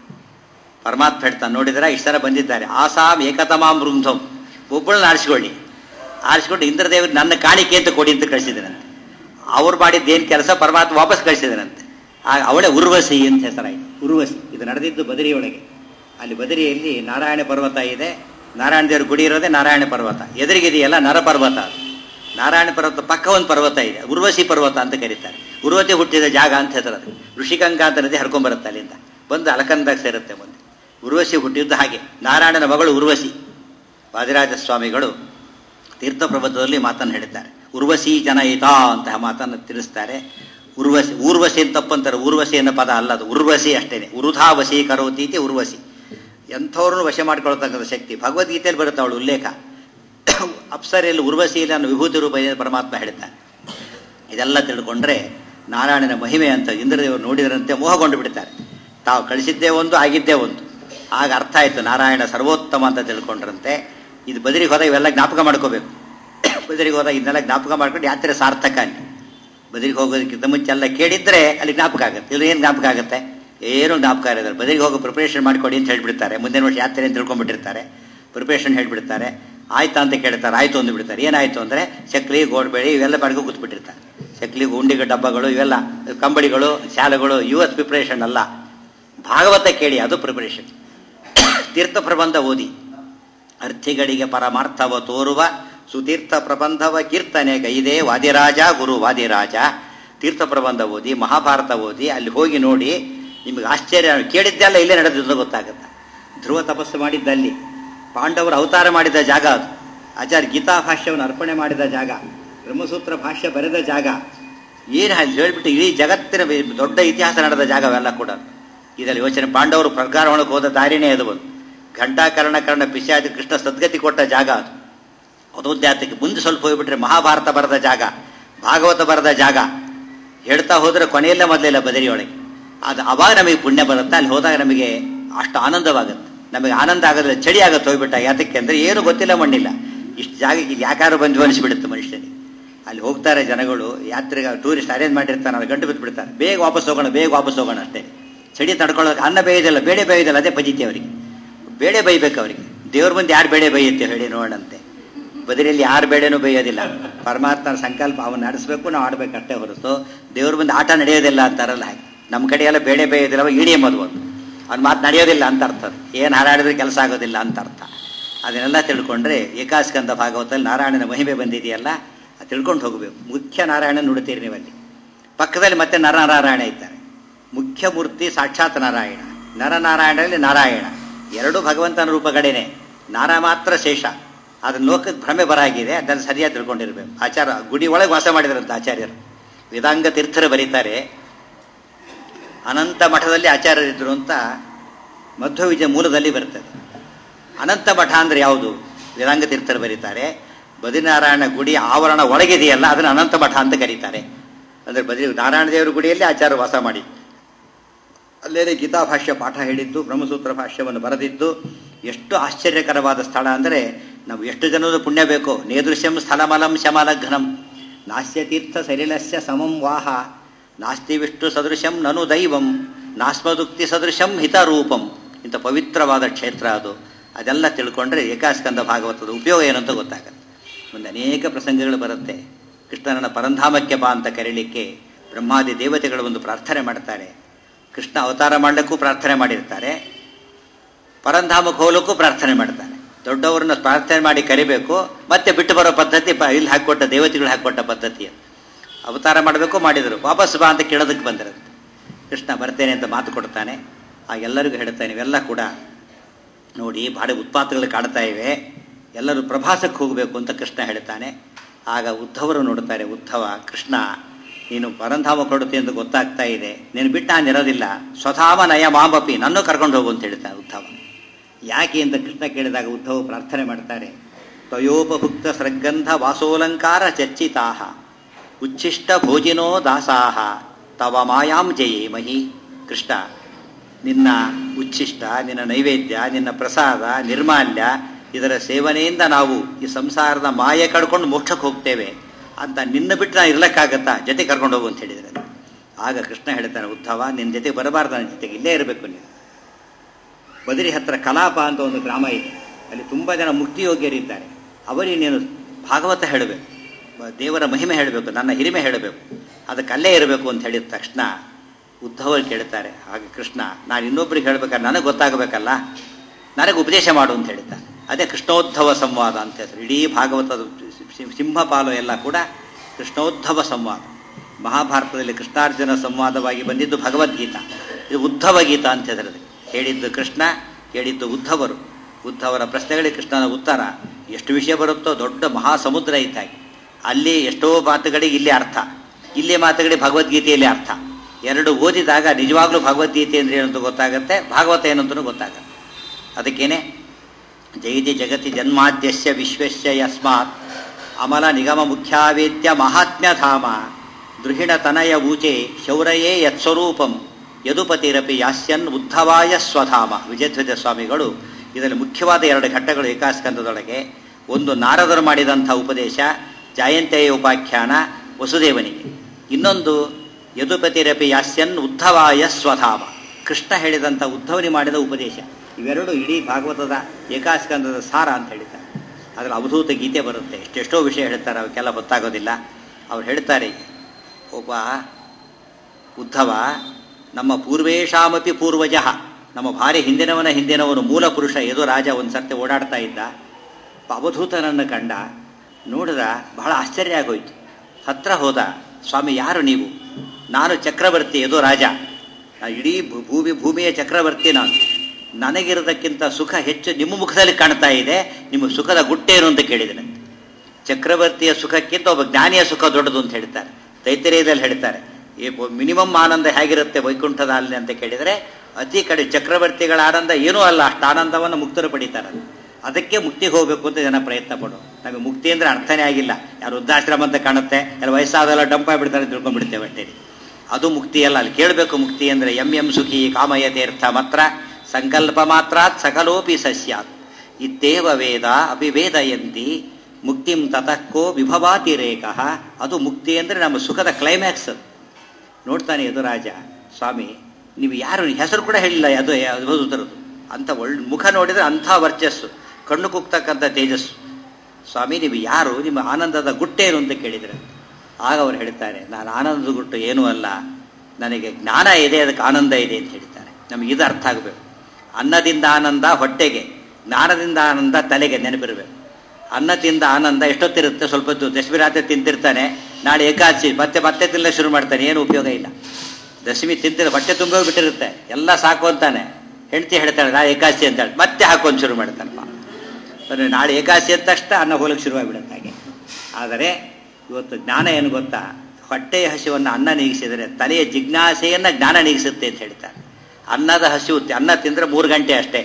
ಪರಮಾತ್ಮ ಹೇಳ್ತಾನೆ ನೋಡಿದ್ರೆ ಇಷ್ಟು ಜನ ಬಂದಿದ್ದಾರೆ ಆಸಾಮ್ ಏಕತಮಾಂ ವೃಂಧಂ ಒಬ್ಬಳನ್ನ ಆರಿಸ್ಕೊಳ್ಳಿ ಆರಿಸ್ಕೊಂಡು ಇಂದ್ರದೇವರು ನನ್ನ ಕಾಣಿಕೆ ಅಂತ ಕೊಡಿ ಅಂತ ಕಳಿಸಿದನಂತೆ ಅವ್ರು ಮಾಡಿದ್ದೇನು ಕೆಲಸ ಪರಮಾತ್ಮ ವಾಪಸ್ ಕಳಿಸಿದನಂತೆ ಆಗ ಅವಳೇ ಉರ್ವಶಿ ಅಂತ ಹೆಸರಾಯಿತು ಉರ್ವಶಿ ಇದು ನಡೆದಿದ್ದು ಬದರಿಯೊಳಗೆ ಅಲ್ಲಿ ಬದರಿಯಲ್ಲಿ ನಾರಾಯಣ ಪರ್ವತ ಇದೆ ನಾರಾಯಣ ದೇವ್ರ ಗುಡಿ ಇರೋದೇ ನಾರಾಯಣ ಪರ್ವತ ಎದುರಿಗಿದೆಯಲ್ಲ ನರ ಪರ್ವತ ಅದು. ನಾರಾಯಣ ಪರ್ವತ ಪಕ್ಕ ಒಂದು ಪರ್ವತ ಇದೆ ಉರ್ವಶಿ ಪರ್ವತ ಅಂತ ಕರೀತಾರೆ ಉರ್ವತಿ ಹುಟ್ಟಿದ ಜಾಗ ಅಂತ ಹೇಳ್ತಾರೆ ಋಷಿಗಂಗಾ ಅಂತ ನದಿ ಹರ್ಕೊಂಡ್ಬರುತ್ತೆ ಅಲ್ಲಿಂದ ಬಂದು ಅಲಕಂದಾಗ ಸೇರುತ್ತೆ ಮುಂದೆ ಉರ್ವಶಿ ಹುಟ್ಟಿದ್ದು ಹಾಗೆ ನಾರಾಯಣನ ಮಗಳು ಉರ್ವಶಿ ವಾದಿರಾಜ ಸ್ವಾಮಿಗಳು ತೀರ್ಥ ಪ್ರಬಂಧದಲ್ಲಿ ಮಾತನ್ನು ಹೇಳ್ತಾರೆ ಉರ್ವಶಿ ಜನಯಿತಾ ಅಂತ ಮಾತನ್ನು ತಿಳಿಸ್ತಾರೆ ಉರ್ವಶಿ ಊರ್ವಶಿ ಅಂತ ತಪ್ಪಂತಾರೆ ಊರ್ವಶಿ ಅನ್ನೋ ಪದ ಅಲ್ಲ ಅದು ಉರ್ವಶಿ ಅಷ್ಟೇನೆ ಉರುಧಾ ವಶಿ ಕರೋತೀತಿ ಉರ್ವಶಿ ಎಂಥವ್ರನ್ನು ವಶ ಮಾಡ್ಕೊಳ್ತಕ್ಕಂಥ ಶಕ್ತಿ ಭಗವದ್ಗೀತೆಯಲ್ಲಿ ಬರುತ್ತೆ ಅವಳು ಉಲ್ಲೇಖ ಅಪ್ಸರೆಯಲ್ಲಿ ಉರ್ವಶಿಯಲ್ಲಿ ಅನ್ನೋ ವಿಭೂತಿ ರೂಪ ಇದೆ ಪರಮಾತ್ಮ ಹೇಳ್ತಾನೆ ಇದೆಲ್ಲ ತಿಳ್ಕೊಂಡ್ರೆ ನಾರಾಯಣನ ಮಹಿಮೆ ಅಂತ ಇಂದ್ರದೇವರು ನೋಡಿದರಂತೆ ಮೋಹಗೊಂಡು ಬಿಡ್ತಾರೆ ತಾವು ಕಳಿಸಿದ್ದೇ ಒಂದು ಆಗಿದ್ದೇ ಒಂದು ಆಗ ಅರ್ಥ ಆಯಿತು ನಾರಾಯಣ ಸರ್ವೋತ್ತಮ ಅಂತ ತಿಳ್ಕೊಂಡ್ರಂತೆ ಇದು ಬದರಿಗೆ ಹೋದಾಗ ಇವೆಲ್ಲ ಜ್ಞಾಪಕ ಮಾಡ್ಕೋಬೇಕು ಬದರಿಗೆ ಹೋದಾಗ ಇದನ್ನೆಲ್ಲ ಜ್ಞಾಪಕ ಮಾಡ್ಕೊಂಡು ಯಾತ್ರೆ ಸಾರ್ಥಕ ಅಲ್ಲಿ ಬದರಿಗೆ ಹೋಗೋದಕ್ಕಿಂತ ಮುಂಚೆ ಎಲ್ಲ ಕೇಳಿದ್ರೆ ಅಲ್ಲಿ ಜ್ಞಾಪಕ ಆಗುತ್ತೆ ಇಲ್ಲಿ ಏನು ಜ್ಞಾಪಕ ಆಗುತ್ತೆ ಏನು ಜ್ಞಾಪಕ ಇರೋದಿಲ್ಲ ಬದರಿಗೆ ಹೋಗೋ ಪ್ರಿಪರೇಷನ್ ಮಾಡಿಕೊಡಿ ಅಂತ ಹೇಳ್ಬಿಡ್ತಾರೆ ಮುಂದಿನ ವರ್ಷ ಯಾತ್ರೆ ಅಂತ ತಿಳ್ಕೊಂಡ್ಬಿಟ್ಟಿರ್ತಾರೆ ಪ್ರಿಪರೇಷನ್ ಹೇಳ್ಬಿಡ್ತಾರೆ ಆಯ್ತಾ ಅಂತ ಕೇಳ್ತಾರೆ ಆಯ್ತು ಅಂದು ಬಿಡ್ತಾರೆ ಏನಾಯ್ತು ಅಂದರೆ ಚಕ್ಲಿ ಗೋಡ್ಬೇಡಿ ಇವೆಲ್ಲ ಬಾಡಿಗೆ ಕೂತ್ಬಿಟ್ಟಿರ್ತಾರೆ ಚಕ್ಲಿ ಉಂಡಿಗೆ ಡಬ್ಬಗಳು ಇವೆಲ್ಲ ಕಂಬಳಿಗಳು ಶಾಲೆಗಳು ಯು ಎಸ್ ಪ್ರಿಪರೇಷನ್ ಅಲ್ಲ ಭಾಗವತ ಕೇಳಿ ಅದು ಪ್ರಿಪರೇಷನ್ ತೀರ್ಥ ಪ್ರಬಂಧ ಓದಿ ಅರ್ಥಿಗಳಿಗೆ ಪರಮಾರ್ಥವ ತೋರುವ ಸುತೀರ್ಥ ಪ್ರಬಂಧವ ಕೀರ್ತನೆ ಗೈದೆ ವಾದಿರಾಜ ಗುರು ವಾದಿರಾಜ ತೀರ್ಥ ಪ್ರಬಂಧ ಓದಿ ಮಹಾಭಾರತ ಓದಿ ಅಲ್ಲಿ ಹೋಗಿ ನೋಡಿ ನಿಮಗೆ ಆಶ್ಚರ್ಯ ಕೇಳಿದ್ದೆಲ್ಲ ಇಲ್ಲೇ ನಡೆದಿದ್ದು ಗೊತ್ತಾಗುತ್ತೆ ಧ್ರುವ ತಪಸ್ಸು ಮಾಡಿದ್ದಲ್ಲಿ ಪಾಂಡವರು ಅವತಾರ ಮಾಡಿದ ಜಾಗ ಅದು ಆಚಾರ್ಯ ಗೀತಾ ಭಾಷ್ಯವನ್ನು ಅರ್ಪಣೆ ಮಾಡಿದ ಜಾಗ ಬ್ರಹ್ಮಸೂತ್ರ ಭಾಷ್ಯ ಬರೆದ ಜಾಗ ಏನು ಹೇಳ್ಬಿಟ್ಟು ಇಡೀ ಜಗತ್ತಿನ ದೊಡ್ಡ ಇತಿಹಾಸ ನಡೆದ ಜಾಗವೆಲ್ಲ ಕೂಡ ಇದರಲ್ಲಿ ಯೋಚನೆ ಪಾಂಡವರು ಪ್ರಗಾರವಣಕ್ಕೆ ಹೋದ ದಾರಿನೇ ಅದು ಒಂದು ಘಂಟಾಕರ್ಣ ಕರ್ಣ ಪಿಶಾಚಿ ಕೃಷ್ಣ ಸದ್ಗತಿ ಕೊಟ್ಟ ಜಾಗ ಅದು ಅದೋದ್ಯಾತಕ್ಕೆ ಮುಂದೆ ಸ್ವಲ್ಪ ಹೋಗ್ಬಿಟ್ರೆ ಮಹಾಭಾರತ ಬರೆದ ಜಾಗ ಭಾಗವತ ಬರೆದ ಜಾಗ ಹೇಳ್ತಾ ಹೋದ್ರೆ ಕೊನೆಯಲ್ಲೇ ಮೊದಲೆಲ್ಲ ಬದರಿಯೊಳಗೆ ಅದು ಅವಾಗ ನಮಗೆ ಪುಣ್ಯ ಬರುತ್ತೆ ಅಲ್ಲಿ ಹೋದಾಗ ನಮಗೆ ಅಷ್ಟು ಆನಂದವಾಗುತ್ತೆ ನಮಗೆ ಆನಂದ ಆಗೋದ್ರೆ ಚಳಿ ಆಗುತ್ತೆ ಹೋಗ್ಬಿಟ್ಟ ಯಾತಕ್ಕೆ ಅಂದ್ರೆ ಏನು ಗೊತ್ತಿಲ್ಲ ಮಣ್ಣಿಲ್ಲ ಇಷ್ಟು ಜಾಗಕ್ಕೆ ಇಲ್ಲಿ ಯಾಕಾರು ಬಂದು ಅನಿಸ್ಬಿಡುತ್ತೆ ಮನುಷ್ಯನಿಗೆ ಅಲ್ಲಿ ಹೋಗ್ತಾರೆ ಜನಗಳು ಯಾತ್ರೆಗೆ ಟೂರಿಸ್ಟ್ ಅರೇಂಜ್ ಮಾಡಿರ್ತಾನೆ ಅಲ್ಲಿ ಗಂಟು ಬಿದ್ದು ಬಿಡ್ತಾರೆ ಬೇಗ ವಾಪಸ್ ಹೋಗೋಣ ಬೇಗ ವಾಪಸ್ ಹೋಗೋಣ ಅಷ್ಟೇ ಚಳಿ ತಡ್ಕೊಳ್ಳೋಕೆ ಅನ್ನ ಬೇಯೋದಿಲ್ಲ ಬೇಳೆ ಬೇಯೋದಿಲ್ಲ ಅದೇ ಪಜಿತಿ ಅವರಿಗೆ ಬೇಳೆ ಬೈಬೇಕು ಅವರಿಗೆ ದೇವ್ರ ಮುಂದೆ ಯಾರು ಬೇಳೆ ಬೈಯುತ್ತೆ ಹೇಳಿ ನೋಡಂತೆ ಬದಲಿಯಲ್ಲಿ ಯಾರು ಬೇಳೆನೂ ಬೇಯೋದಿಲ್ಲ ಪರಮಾತ್ಮನ ಸಂಕಲ್ಪ ಅವನ್ನ ನಡೆಸಬೇಕು ನಾವು ಆಡ್ಬೇಕು ಅಷ್ಟೇ ಹೊರತು ದೇವ್ರ ಮುಂದೆ ಆಟ ನಡೆಯೋದಿಲ್ಲ ಅಂತಾರಲ್ಲ ಹಾಗೆ ನಮ್ಮ ಕಡೆ ಎಲ್ಲ ಬೇಳೆ ಬೇಯೋದಿಲ್ಲ ಅವಾಗ ಇಡಿಯಂ ಅದು ಒಂದು ಅವ್ನ ಮಾತು ನಡೆಯೋದಿಲ್ಲ ಅಂತ ಅರ್ಥ ಏನು ಹಾರಾಡಿದ್ರೆ ಕೆಲಸ ಆಗೋದಿಲ್ಲ ಅಂತ ಅರ್ಥ ಅದನ್ನೆಲ್ಲ ತಿಳ್ಕೊಂಡ್ರೆ ಏಕಾಸ್ಕಂದ ಭಾಗವತಲ್ಲಿ ನಾರಾಯಣನ ಮಹಿಮೆ ಬಂದಿದೆಯಲ್ಲ ಅದು ತಿಳ್ಕೊಂಡು ಹೋಗಬೇಕು ಮುಖ್ಯ ನಾರಾಯಣ ನುಡ್ತೀರಿ ನೀವಲ್ಲಿ ಪಕ್ಕದಲ್ಲಿ ಮತ್ತೆ ನರನಾರಾಯಣ ಇದ್ದಾರೆ ಮುಖ್ಯ ಮೂರ್ತಿ ಸಾಕ್ಷಾತ್ ನಾರಾಯಣ ನರನಾರಾಯಣದಲ್ಲಿ ನಾರಾಯಣ ಎರಡು ಭಗವಂತನ ರೂಪಗಳೇನೆ ನಾರ ಮಾತ್ರ ಶೇಷ ಅದನ್ನ ಲೋಕಕ್ಕೆ ಭ್ರಮೆ ಬರಾಗಿದೆ ಅದನ್ನು ಸರಿಯಾಗಿ ತಿಳ್ಕೊಂಡಿರ್ಬೇಕು ಆಚಾರ ಗುಡಿ ಒಳಗೆ ವಾಸ ಮಾಡಿದ್ರಂತ ಆಚಾರ್ಯರು ವೇದಾಂಗ ತೀರ್ಥರು ಬರೀತಾರೆ ಅನಂತ ಮಠದಲ್ಲಿ ಆಚಾರ್ಯರಿದ್ದರು ಅಂತ ಮಧ್ವವಿಜಯ ಮೂಲದಲ್ಲಿ ಬರ್ತದೆ ಅನಂತ ಮಠ ಅಂದ್ರೆ ಯಾವುದು ವೇದಾಂಗ ತೀರ್ಥರು ಬರೀತಾರೆ ಬದ್ರಿನಾರಾಯಣ ಗುಡಿ ಆವರಣ ಒಳಗಿದೆಯಲ್ಲ ಅದನ್ನು ಅನಂತ ಮಠ ಅಂತ ಕರೀತಾರೆ ಅಂದ್ರೆ ಬದ್ರಿ ನಾರಾಯಣ ದೇವರ ಗುಡಿಯಲ್ಲಿ ಆಚಾರ ವಾಸ ಮಾಡಿ ಅಲ್ಲೇನೆ ಗೀತಾ ಭಾಷ್ಯ ಪಾಠ ಹೇಳಿದ್ದು ಬ್ರಹ್ಮಸೂತ್ರ ಭಾಷ್ಯವನ್ನು ಬರೆದಿದ್ದು ಎಷ್ಟು ಆಶ್ಚರ್ಯಕರವಾದ ಸ್ಥಳ ಅಂದರೆ ನಾವು ಎಷ್ಟು ಜನರು ಪುಣ್ಯ ಬೇಕು ನೇದೃಶ್ಯಂ ಸ್ಥಳಮಲಂ ಶಮಲಘ್ನಂ ನಾಸ್ಯ ತೀರ್ಥ ಸಲಿಲಸ್ಯ ಸಮಂ ವಾಹ ನಾಸ್ತಿ ವಿಷ್ಣು ಸದೃಶಂ ನನು ದೈವಂ ನಾಸ್ಮದುಕ್ತಿ ಸದೃಶಂ ಹಿತರೂಪಂ ಇಂಥ ಪವಿತ್ರವಾದ ಕ್ಷೇತ್ರ ಅದು ಅದೆಲ್ಲ ತಿಳ್ಕೊಂಡ್ರೆ ಏಕಾಸ್ಕಂದ ಭಾಗವತದ ಉಪಯೋಗ ಏನಂತ ಗೊತ್ತಾಗತ್ತೆ ಒಂದು ಅನೇಕ ಪ್ರಸಂಗಗಳು ಬರುತ್ತೆ ಕೃಷ್ಣನನ್ನ ಪರಂಧಾಮಕ್ಕೆ ಬಾ ಅಂತ ಕರೀಲಿಕ್ಕೆ ಬ್ರಹ್ಮಾದಿ ದೇವತೆಗಳು ಒಂದು ಪ್ರಾರ್ಥನೆ ಮಾಡ್ತಾರೆ ಕೃಷ್ಣ ಅವತಾರ ಮಾಡಲಿಕ್ಕೂ ಪ್ರಾರ್ಥನೆ ಮಾಡಿರ್ತಾರೆ ಪರಂಧಾಮಕ್ಕೆ ಹೋಗ್ಲಿಕ್ಕೂ ಪ್ರಾರ್ಥನೆ ಮಾಡ್ತಾರೆ ದೊಡ್ಡವರನ್ನ ಪ್ರಾರ್ಥನೆ ಮಾಡಿ ಕರಿಬೇಕು ಮತ್ತೆ ಬಿಟ್ಟು ಬರೋ ಪದ್ಧತಿ ಪ- ಇಲ್ಲಿ ಹಾಕೊಟ್ಟ ದೇವತೆಗಳು ಹಾಕೊಟ್ಟ ಪದ್ಧತಿ ಅದು. ಅವತಾರ ಮಾಡಬೇಕು ಮಾಡಿದರು ವಾಪಸ್ ಬಾ ಅಂತ ಕೇಳೋದಕ್ಕೆ ಬಂದಿರುತ್ತೆ ಕೃಷ್ಣ ಬರ್ತೇನೆ ಅಂತ ಮಾತು ಕೊಡ್ತಾನೆ ಆ ಎಲ್ಲರಿಗೂ ಹೇಳ್ತಾನೆ ಇವೆಲ್ಲ ಕೂಡ ನೋಡಿ ಭಾಳ ಉತ್ಪಾತಗಳು ಕಾಡ್ತಾ ಇವೆ ಎಲ್ಲರೂ ಪ್ರಭಾಸಕ್ಕೆ ಹೋಗಬೇಕು ಅಂತ ಕೃಷ್ಣ ಹೇಳ್ತಾನೆ ಆಗ ಉದ್ಧವರು ನೋಡ್ತಾರೆ ಉದ್ಧವ ಕೃಷ್ಣ ನೀನು ಪರಂಧಾಮ ಕೊಡುತ್ತೆ ಅಂತ ಗೊತ್ತಾಗ್ತಾ ಇದೆ ನೀನು ಬಿಟ್ಟು ನಾನು ಇರೋದಿಲ್ಲ ಸ್ವಧಾಮ ನಯ ಮಾಮಪಿ ನನ್ನೂ ಕರ್ಕೊಂಡು ಹೋಗು ಅಂತ ಹೇಳ್ತಾನೆ ಉದ್ಧವ ಯಾಕೆ ಅಂತ ಕೃಷ್ಣ ಕೇಳಿದಾಗ ಉದ್ಧವ ಪ್ರಾರ್ಥನೆ ಮಾಡ್ತಾರೆ ತ್ವಯೋಪಭುಕ್ತ ಸೃಗಂಧ ವಾಸೋಲಂಕಾರ ಚರ್ಚಿತಾಹ ಉಚ್ಛಿಷ್ಟ ಭೋಜಿನೋ ದಾಸಾಹ ತವ ಮಾಯಾಂ ಜಯೇ ಮಹಿ ಕೃಷ್ಣ ನಿನ್ನ ಉಚ್ಛಿಷ್ಟ ನಿನ್ನ ನೈವೇದ್ಯ ನಿನ್ನ ಪ್ರಸಾದ ನಿರ್ಮಾಲ್ಯ ಇದರ ಸೇವನೆಯಿಂದ ನಾವು ಈ ಸಂಸಾರದ ಮಾಯೆ ಕಡ್ಕೊಂಡು ಮೋಕ್ಷಕ್ಕೆ ಹೋಗ್ತೇವೆ ಅಂತ ನಿನ್ನ ಬಿಟ್ಟು ನಾನು ಇರ್ಲಕ್ಕಾಗತ್ತಾ ಜೊತೆ ಕರ್ಕೊಂಡು ಹೋಗು ಅಂತ ಹೇಳಿದರೆ ಆಗ ಕೃಷ್ಣ ಹೇಳ್ತಾನೆ ಉದ್ಧವ ನಿನ್ನ ಜೊತೆಗೆ ಬರಬಾರ್ದು ನನ್ನ ಜೊತೆಗೆ ಇಲ್ಲೇ ಇರಬೇಕು ನೀನು ಬದರಿ ಹತ್ರ ಕಲಾಪ ಅಂತ ಒಂದು ಗ್ರಾಮ ಇದೆ ಅಲ್ಲಿ ತುಂಬ ಜನ ಮುಕ್ತಿಯೋಗ್ಯರಿದ್ದಾರೆ ಅವರಿಗೆ ನೀನು ಭಾಗವತ ಹೇಳಬೇಕು ದೇವರ ಮಹಿಮೆ ಹೇಳಬೇಕು ನನ್ನ ಹಿರಿಮೆ ಹೇಳಬೇಕು ಅದಕ್ಕೆ ಅಲ್ಲೇ ಇರಬೇಕು ಅಂತ ಹೇಳಿದ ತಕ್ಷಣ ಉದ್ಧವರು ಕೇಳ್ತಾರೆ ಹಾಗೆ ಕೃಷ್ಣ ನಾನು ಇನ್ನೊಬ್ರಿಗೆ ಹೇಳ್ಬೇಕಾದ್ರೆ ನನಗೆ ಗೊತ್ತಾಗಬೇಕಲ್ಲ ನನಗೆ ಉಪದೇಶ ಮಾಡು ಅಂತ ಹೇಳ್ತಾನೆ ಅದೇ ಕೃಷ್ಣೋದ್ಧವ ಸಂವಾದ ಅಂತ ಹೆಸರು ಇಡೀ ಭಾಗವತದ ಸಿ- ಸಿಂಹಪಾಲು ಎಲ್ಲ ಕೂಡ ಕೃಷ್ಣೋದ್ಧವ ಸಂವಾದ ಮಹಾಭಾರತದಲ್ಲಿ ಕೃಷ್ಣಾರ್ಜುನ ಸಂವಾದವಾಗಿ ಬಂದಿದ್ದು ಭಗವದ್ಗೀತಾ ಇದು ಉದ್ಧವ ಗೀತಾ ಅಂತ ಹೆಸರಿದೆ ಹೇಳಿದ್ದು ಕೃಷ್ಣ ಹೇಳಿದ್ದು ಉದ್ಧವರು ಉದ್ಧವರ ಪ್ರಶ್ನೆಗಳಿಗೆ ಕೃಷ್ಣನ ಉತ್ತರ ಎಷ್ಟು ವಿಷಯ ಬರುತ್ತೋ ದೊಡ್ಡ ಮಹಾಸಮುದ್ರ ಇದ್ದಾಗಿ ಅಲ್ಲಿ ಎಷ್ಟೋ ಮಾತುಗಳಿಗೆ ಇಲ್ಲಿ ಅರ್ಥ ಇಲ್ಲಿ ಮಾತುಗಳಿಗೆ ಭಗವದ್ಗೀತೆಯಲ್ಲಿ ಅರ್ಥ ಎರಡು ಓದಿದಾಗ ನಿಜವಾಗ್ಲೂ ಭಗವದ್ಗೀತೆ ಅಂದ್ರೆ ಏನಂತ ಗೊತ್ತಾಗುತ್ತೆ ಭಾಗವತ ಏನಂತನೂ ಗೊತ್ತಾಗುತ್ತೆ ಅದಕ್ಕೇನೆ ಜೈತಿ ಜಗತಿ ಜನ್ಮಾದ್ಯಸ್ಯ ವಿಶ್ವಸ್ಯ ಯಸ್ಮಾತ್ ಅಮಲ ನಿಗಮ ಮುಖ್ಯಾವೇದ್ಯ ಮಹಾತ್ಮ್ಯಧಾಮ ದೃಹಿಣ ತನಯ ಊಚೆ ಶೌರಯೇ ಯತ್ಸ್ವರೂಪಂ ಯದುಪತಿರಪಿ ಯಾಸ್ಯನ್ ಉದ್ಧವಾಯ ಸ್ವಧಾಮ ವಿಜಯಧ್ವಜ ಸ್ವಾಮಿಗಳು ಇದರಲ್ಲಿ ಮುಖ್ಯವಾದ ಎರಡು ಘಟ್ಟಗಳು ಏಕಾಸ್ಕಂದದೊಳಗೆ ಒಂದು ನಾರದರು ಮಾಡಿದಂಥ ಉಪದೇಶ ಜಾಯಂತೆಯ ಉಪಾಖ್ಯಾನ ವಸುದೇವನಿಗೆ ಇನ್ನೊಂದು ಯದುಪತಿರಪಿ ಯಾಸ್ಯನ್ ಉದ್ಧವಾಯ ಸ್ವಧಾಮ ಕೃಷ್ಣ ಹೇಳಿದಂಥ ಉದ್ಧವನಿ ಮಾಡಿದ ಉಪದೇಶ ಇವೆರಡು ಇಡೀ ಭಾಗವತದ ಏಕಾಸ್ಕಂದದ ಸಾರ ಅಂತ ಹೇಳಿದ್ದಾರೆ ಅದರ ಅವಧೂತ ಗೀತೆ ಬರುತ್ತೆ ಎಷ್ಟೆಷ್ಟೋ ವಿಷಯ ಹೇಳ್ತಾರೆ ಅವಕ್ಕೆಲ್ಲ ಗೊತ್ತಾಗೋದಿಲ್ಲ ಅವ್ರು ಹೇಳ್ತಾರೆ ಒಬ್ಬ ಉದ್ಧವ ನಮ್ಮ ಪೂರ್ವೇಶಾಮಪಿ ಪೂರ್ವಜ ನಮ್ಮ ಭಾರಿ ಹಿಂದಿನವನ ಹಿಂದಿನವನು ಮೂಲ ಪುರುಷ ಯದು ರಾಜ ಒಂದು ಸರ್ತಿ ಓಡಾಡ್ತಾ ಇದ್ದ ಅವಧೂತನನ್ನು ಕಂಡ ನೋಡಿದ ಬಹಳ ಆಶ್ಚರ್ಯ ಆಗೋಯ್ತು ಹತ್ರ ಹೋದ ಸ್ವಾಮಿ ಯಾರು ನೀವು ನಾನು ಚಕ್ರವರ್ತಿ ಯದು ರಾಜ ಆ ಇಡೀ ಭೂ- ಭೂಮಿ ಭೂಮಿಯ ಚಕ್ರವರ್ತಿ ನಾನು ನನಗಿರೋದಕ್ಕಿಂತ ಸುಖ ಹೆಚ್ಚು ನಿಮ್ಮ ಮುಖದಲ್ಲಿ ಕಾಣ್ತಾ ಇದೆ ನಿಮ್ಮ ಸುಖದ ಗುಟ್ಟೇನು ಅಂತ ಕೇಳಿದರೆ ಚಕ್ರವರ್ತಿಯ ಸುಖಕ್ಕಿಂತ ಒಬ್ಬ ಜ್ಞಾನಿಯ ಸುಖ ದೊಡ್ಡದು ಅಂತ ಹೇಳ್ತಾರೆ ತೈತರೇಯದಲ್ಲಿ ಹೇಳ್ತಾರೆ ಈ ಮಿನಿಮಮ್ ಆನಂದ ಹೇಗಿರುತ್ತೆ ವೈಕುಂಠದ ಅಲ್ಲಿ ಅಂತ ಕೇಳಿದರೆ ಅತಿ ಕಡೆ ಚಕ್ರವರ್ತಿಗಳ ಆನಂದ ಏನೂ ಅಲ್ಲ ಅಷ್ಟು ಆನಂದವನ್ನು ಮುಕ್ತರು ಪಡೀತಾರೆ ಅದಕ್ಕೆ ಮುಕ್ತಿಗೆ ಹೋಗಬೇಕು ಅಂತ ಜನ ಪ್ರಯತ್ನ ಪಡು ನಮಗೆ ಮುಕ್ತಿ ಅಂದ್ರೆ ಅರ್ಥನೇ ಆಗಿಲ್ಲ ಯಾರು ವೃದ್ಧಾಶ್ರಮ ಅಂತ ಕಾಣುತ್ತೆ ಯಾರು ವಯಸ್ಸಾದಲ್ಲ ಡಂಪ ಬಿಡ್ತಾರೆ ತಿಳ್ಕೊಂಡ್ಬಿಡ್ತೇವೆ ಅಷ್ಟೇ ಅದು ಮುಕ್ತಿ ಅಲ್ಲ ಅಲ್ಲಿ ಕೇಳಬೇಕು ಮುಕ್ತಿ ಅಂದ್ರೆ ಎಂ ಎಂ ಸುಖಿ ಕಾಮಯತೆ ಅರ್ಥ ಮಾತ್ರ ಸಂಕಲ್ಪ ಮಾತ್ರಾತ್ ಸಕಲೋಪಿ ಸಸ್ಯಾತ್ ಇತ್ತೇವ ವೇದ ಅಭಿವೇದಯಂತಿ ಮುಕ್ತಿಂ ತತಕ್ಕೋ ವಿಭವಾತಿ ರೇಖ ಅದು ಮುಕ್ತಿ ಅಂದರೆ ನಮ್ಮ ಸುಖದ ಕ್ಲೈಮ್ಯಾಕ್ಸ್ ಅದು ನೋಡ್ತಾನೆ ಯದುರಾಜ ಸ್ವಾಮಿ ನೀವು ಯಾರು ಹೆಸರು ಕೂಡ ಹೇಳಿಲ್ಲ ಅದು ಅದ್ಭುತರದು ಅಂತ ಒಳ್ಳೆ ಮುಖ ನೋಡಿದರೆ ಅಂಥ ವರ್ಚಸ್ಸು ಕಣ್ಣು ಕುಗ್ತಕ್ಕಂಥ ತೇಜಸ್ಸು ಸ್ವಾಮಿ ನೀವು ಯಾರು ನಿಮ್ಮ ಆನಂದದ ಗುಟ್ಟೇನು ಅಂತ ಕೇಳಿದರೆ ಆಗ ಅವ್ರು ಹೇಳ್ತಾರೆ ನಾನು ಆನಂದದ ಗುಟ್ಟು ಏನೂ ಅಲ್ಲ ನನಗೆ ಜ್ಞಾನ ಇದೆ ಅದಕ್ಕೆ ಆನಂದ ಇದೆ ಅಂತ ಹೇಳ್ತಾರೆ ನಮಗೆ ಇದು ಅರ್ಥ ಆಗಬೇಕು ಅನ್ನದಿಂದ ಆನಂದ ಹೊಟ್ಟೆಗೆ ಜ್ಞಾನದಿಂದ ಆನಂದ ತಲೆಗೆ ನೆನಪಿರಬೇಕು ಅನ್ನ ತಿಂದ ಆನಂದ ಎಷ್ಟೊತ್ತಿರುತ್ತೆ ಸ್ವಲ್ಪ ಹೊತ್ತು ದಶಮಿ ರಾತ್ರಿ ತಿಂತಿರ್ತಾನೆ ನಾಳೆ ಏಕಾದಶಿ ಮತ್ತೆ ಮತ್ತೆ ತಿನ್ನಲು ಶುರು ಮಾಡ್ತಾನೆ ಏನು ಉಪಯೋಗ ಇಲ್ಲ ದಶಮಿ ತಿಂತಿರ ಹೊಟ್ಟೆ ತುಂಬ ಬಿಟ್ಟಿರುತ್ತೆ ಎಲ್ಲ ಸಾಕು ಅಂತಾನೆ ಹೆಂಡತಿ ಹೇಳ್ತಾಳೆ ನಾಳೆ ಏಕಾದಶಿ ಅಂತಾಳೆ ಮತ್ತೆ ಹಾಕೊಂಡು ಶುರು ಮಾಡ್ತಾನಪ್ಪ ಅಂದರೆ ನಾಳೆ ಏಕಾದಶಿ ಅಂತ ತಕ್ಷಣ ಅನ್ನ ಹೋಲಕ್ಕೆ ಶುರುವಾಗಿಬಿಡುತ್ತೆ ಹಾಗೆ ಆದರೆ ಇವತ್ತು ಜ್ಞಾನ ಏನು ಗೊತ್ತಾ ಹೊಟ್ಟೆಯ ಹಸಿವನ್ನು ಅನ್ನ ನೀಗಿಸಿದರೆ ತಲೆಯ ಜಿಜ್ಞಾಸೆಯನ್ನು ಜ್ಞಾನ ನೀಗಿಸುತ್ತೆ ಅಂತ ಹೇಳ್ತಾರೆ ಅನ್ನದ ಹಸಿವು ಅನ್ನ ತಿಂದರೆ ಮೂರು ಗಂಟೆ ಅಷ್ಟೇ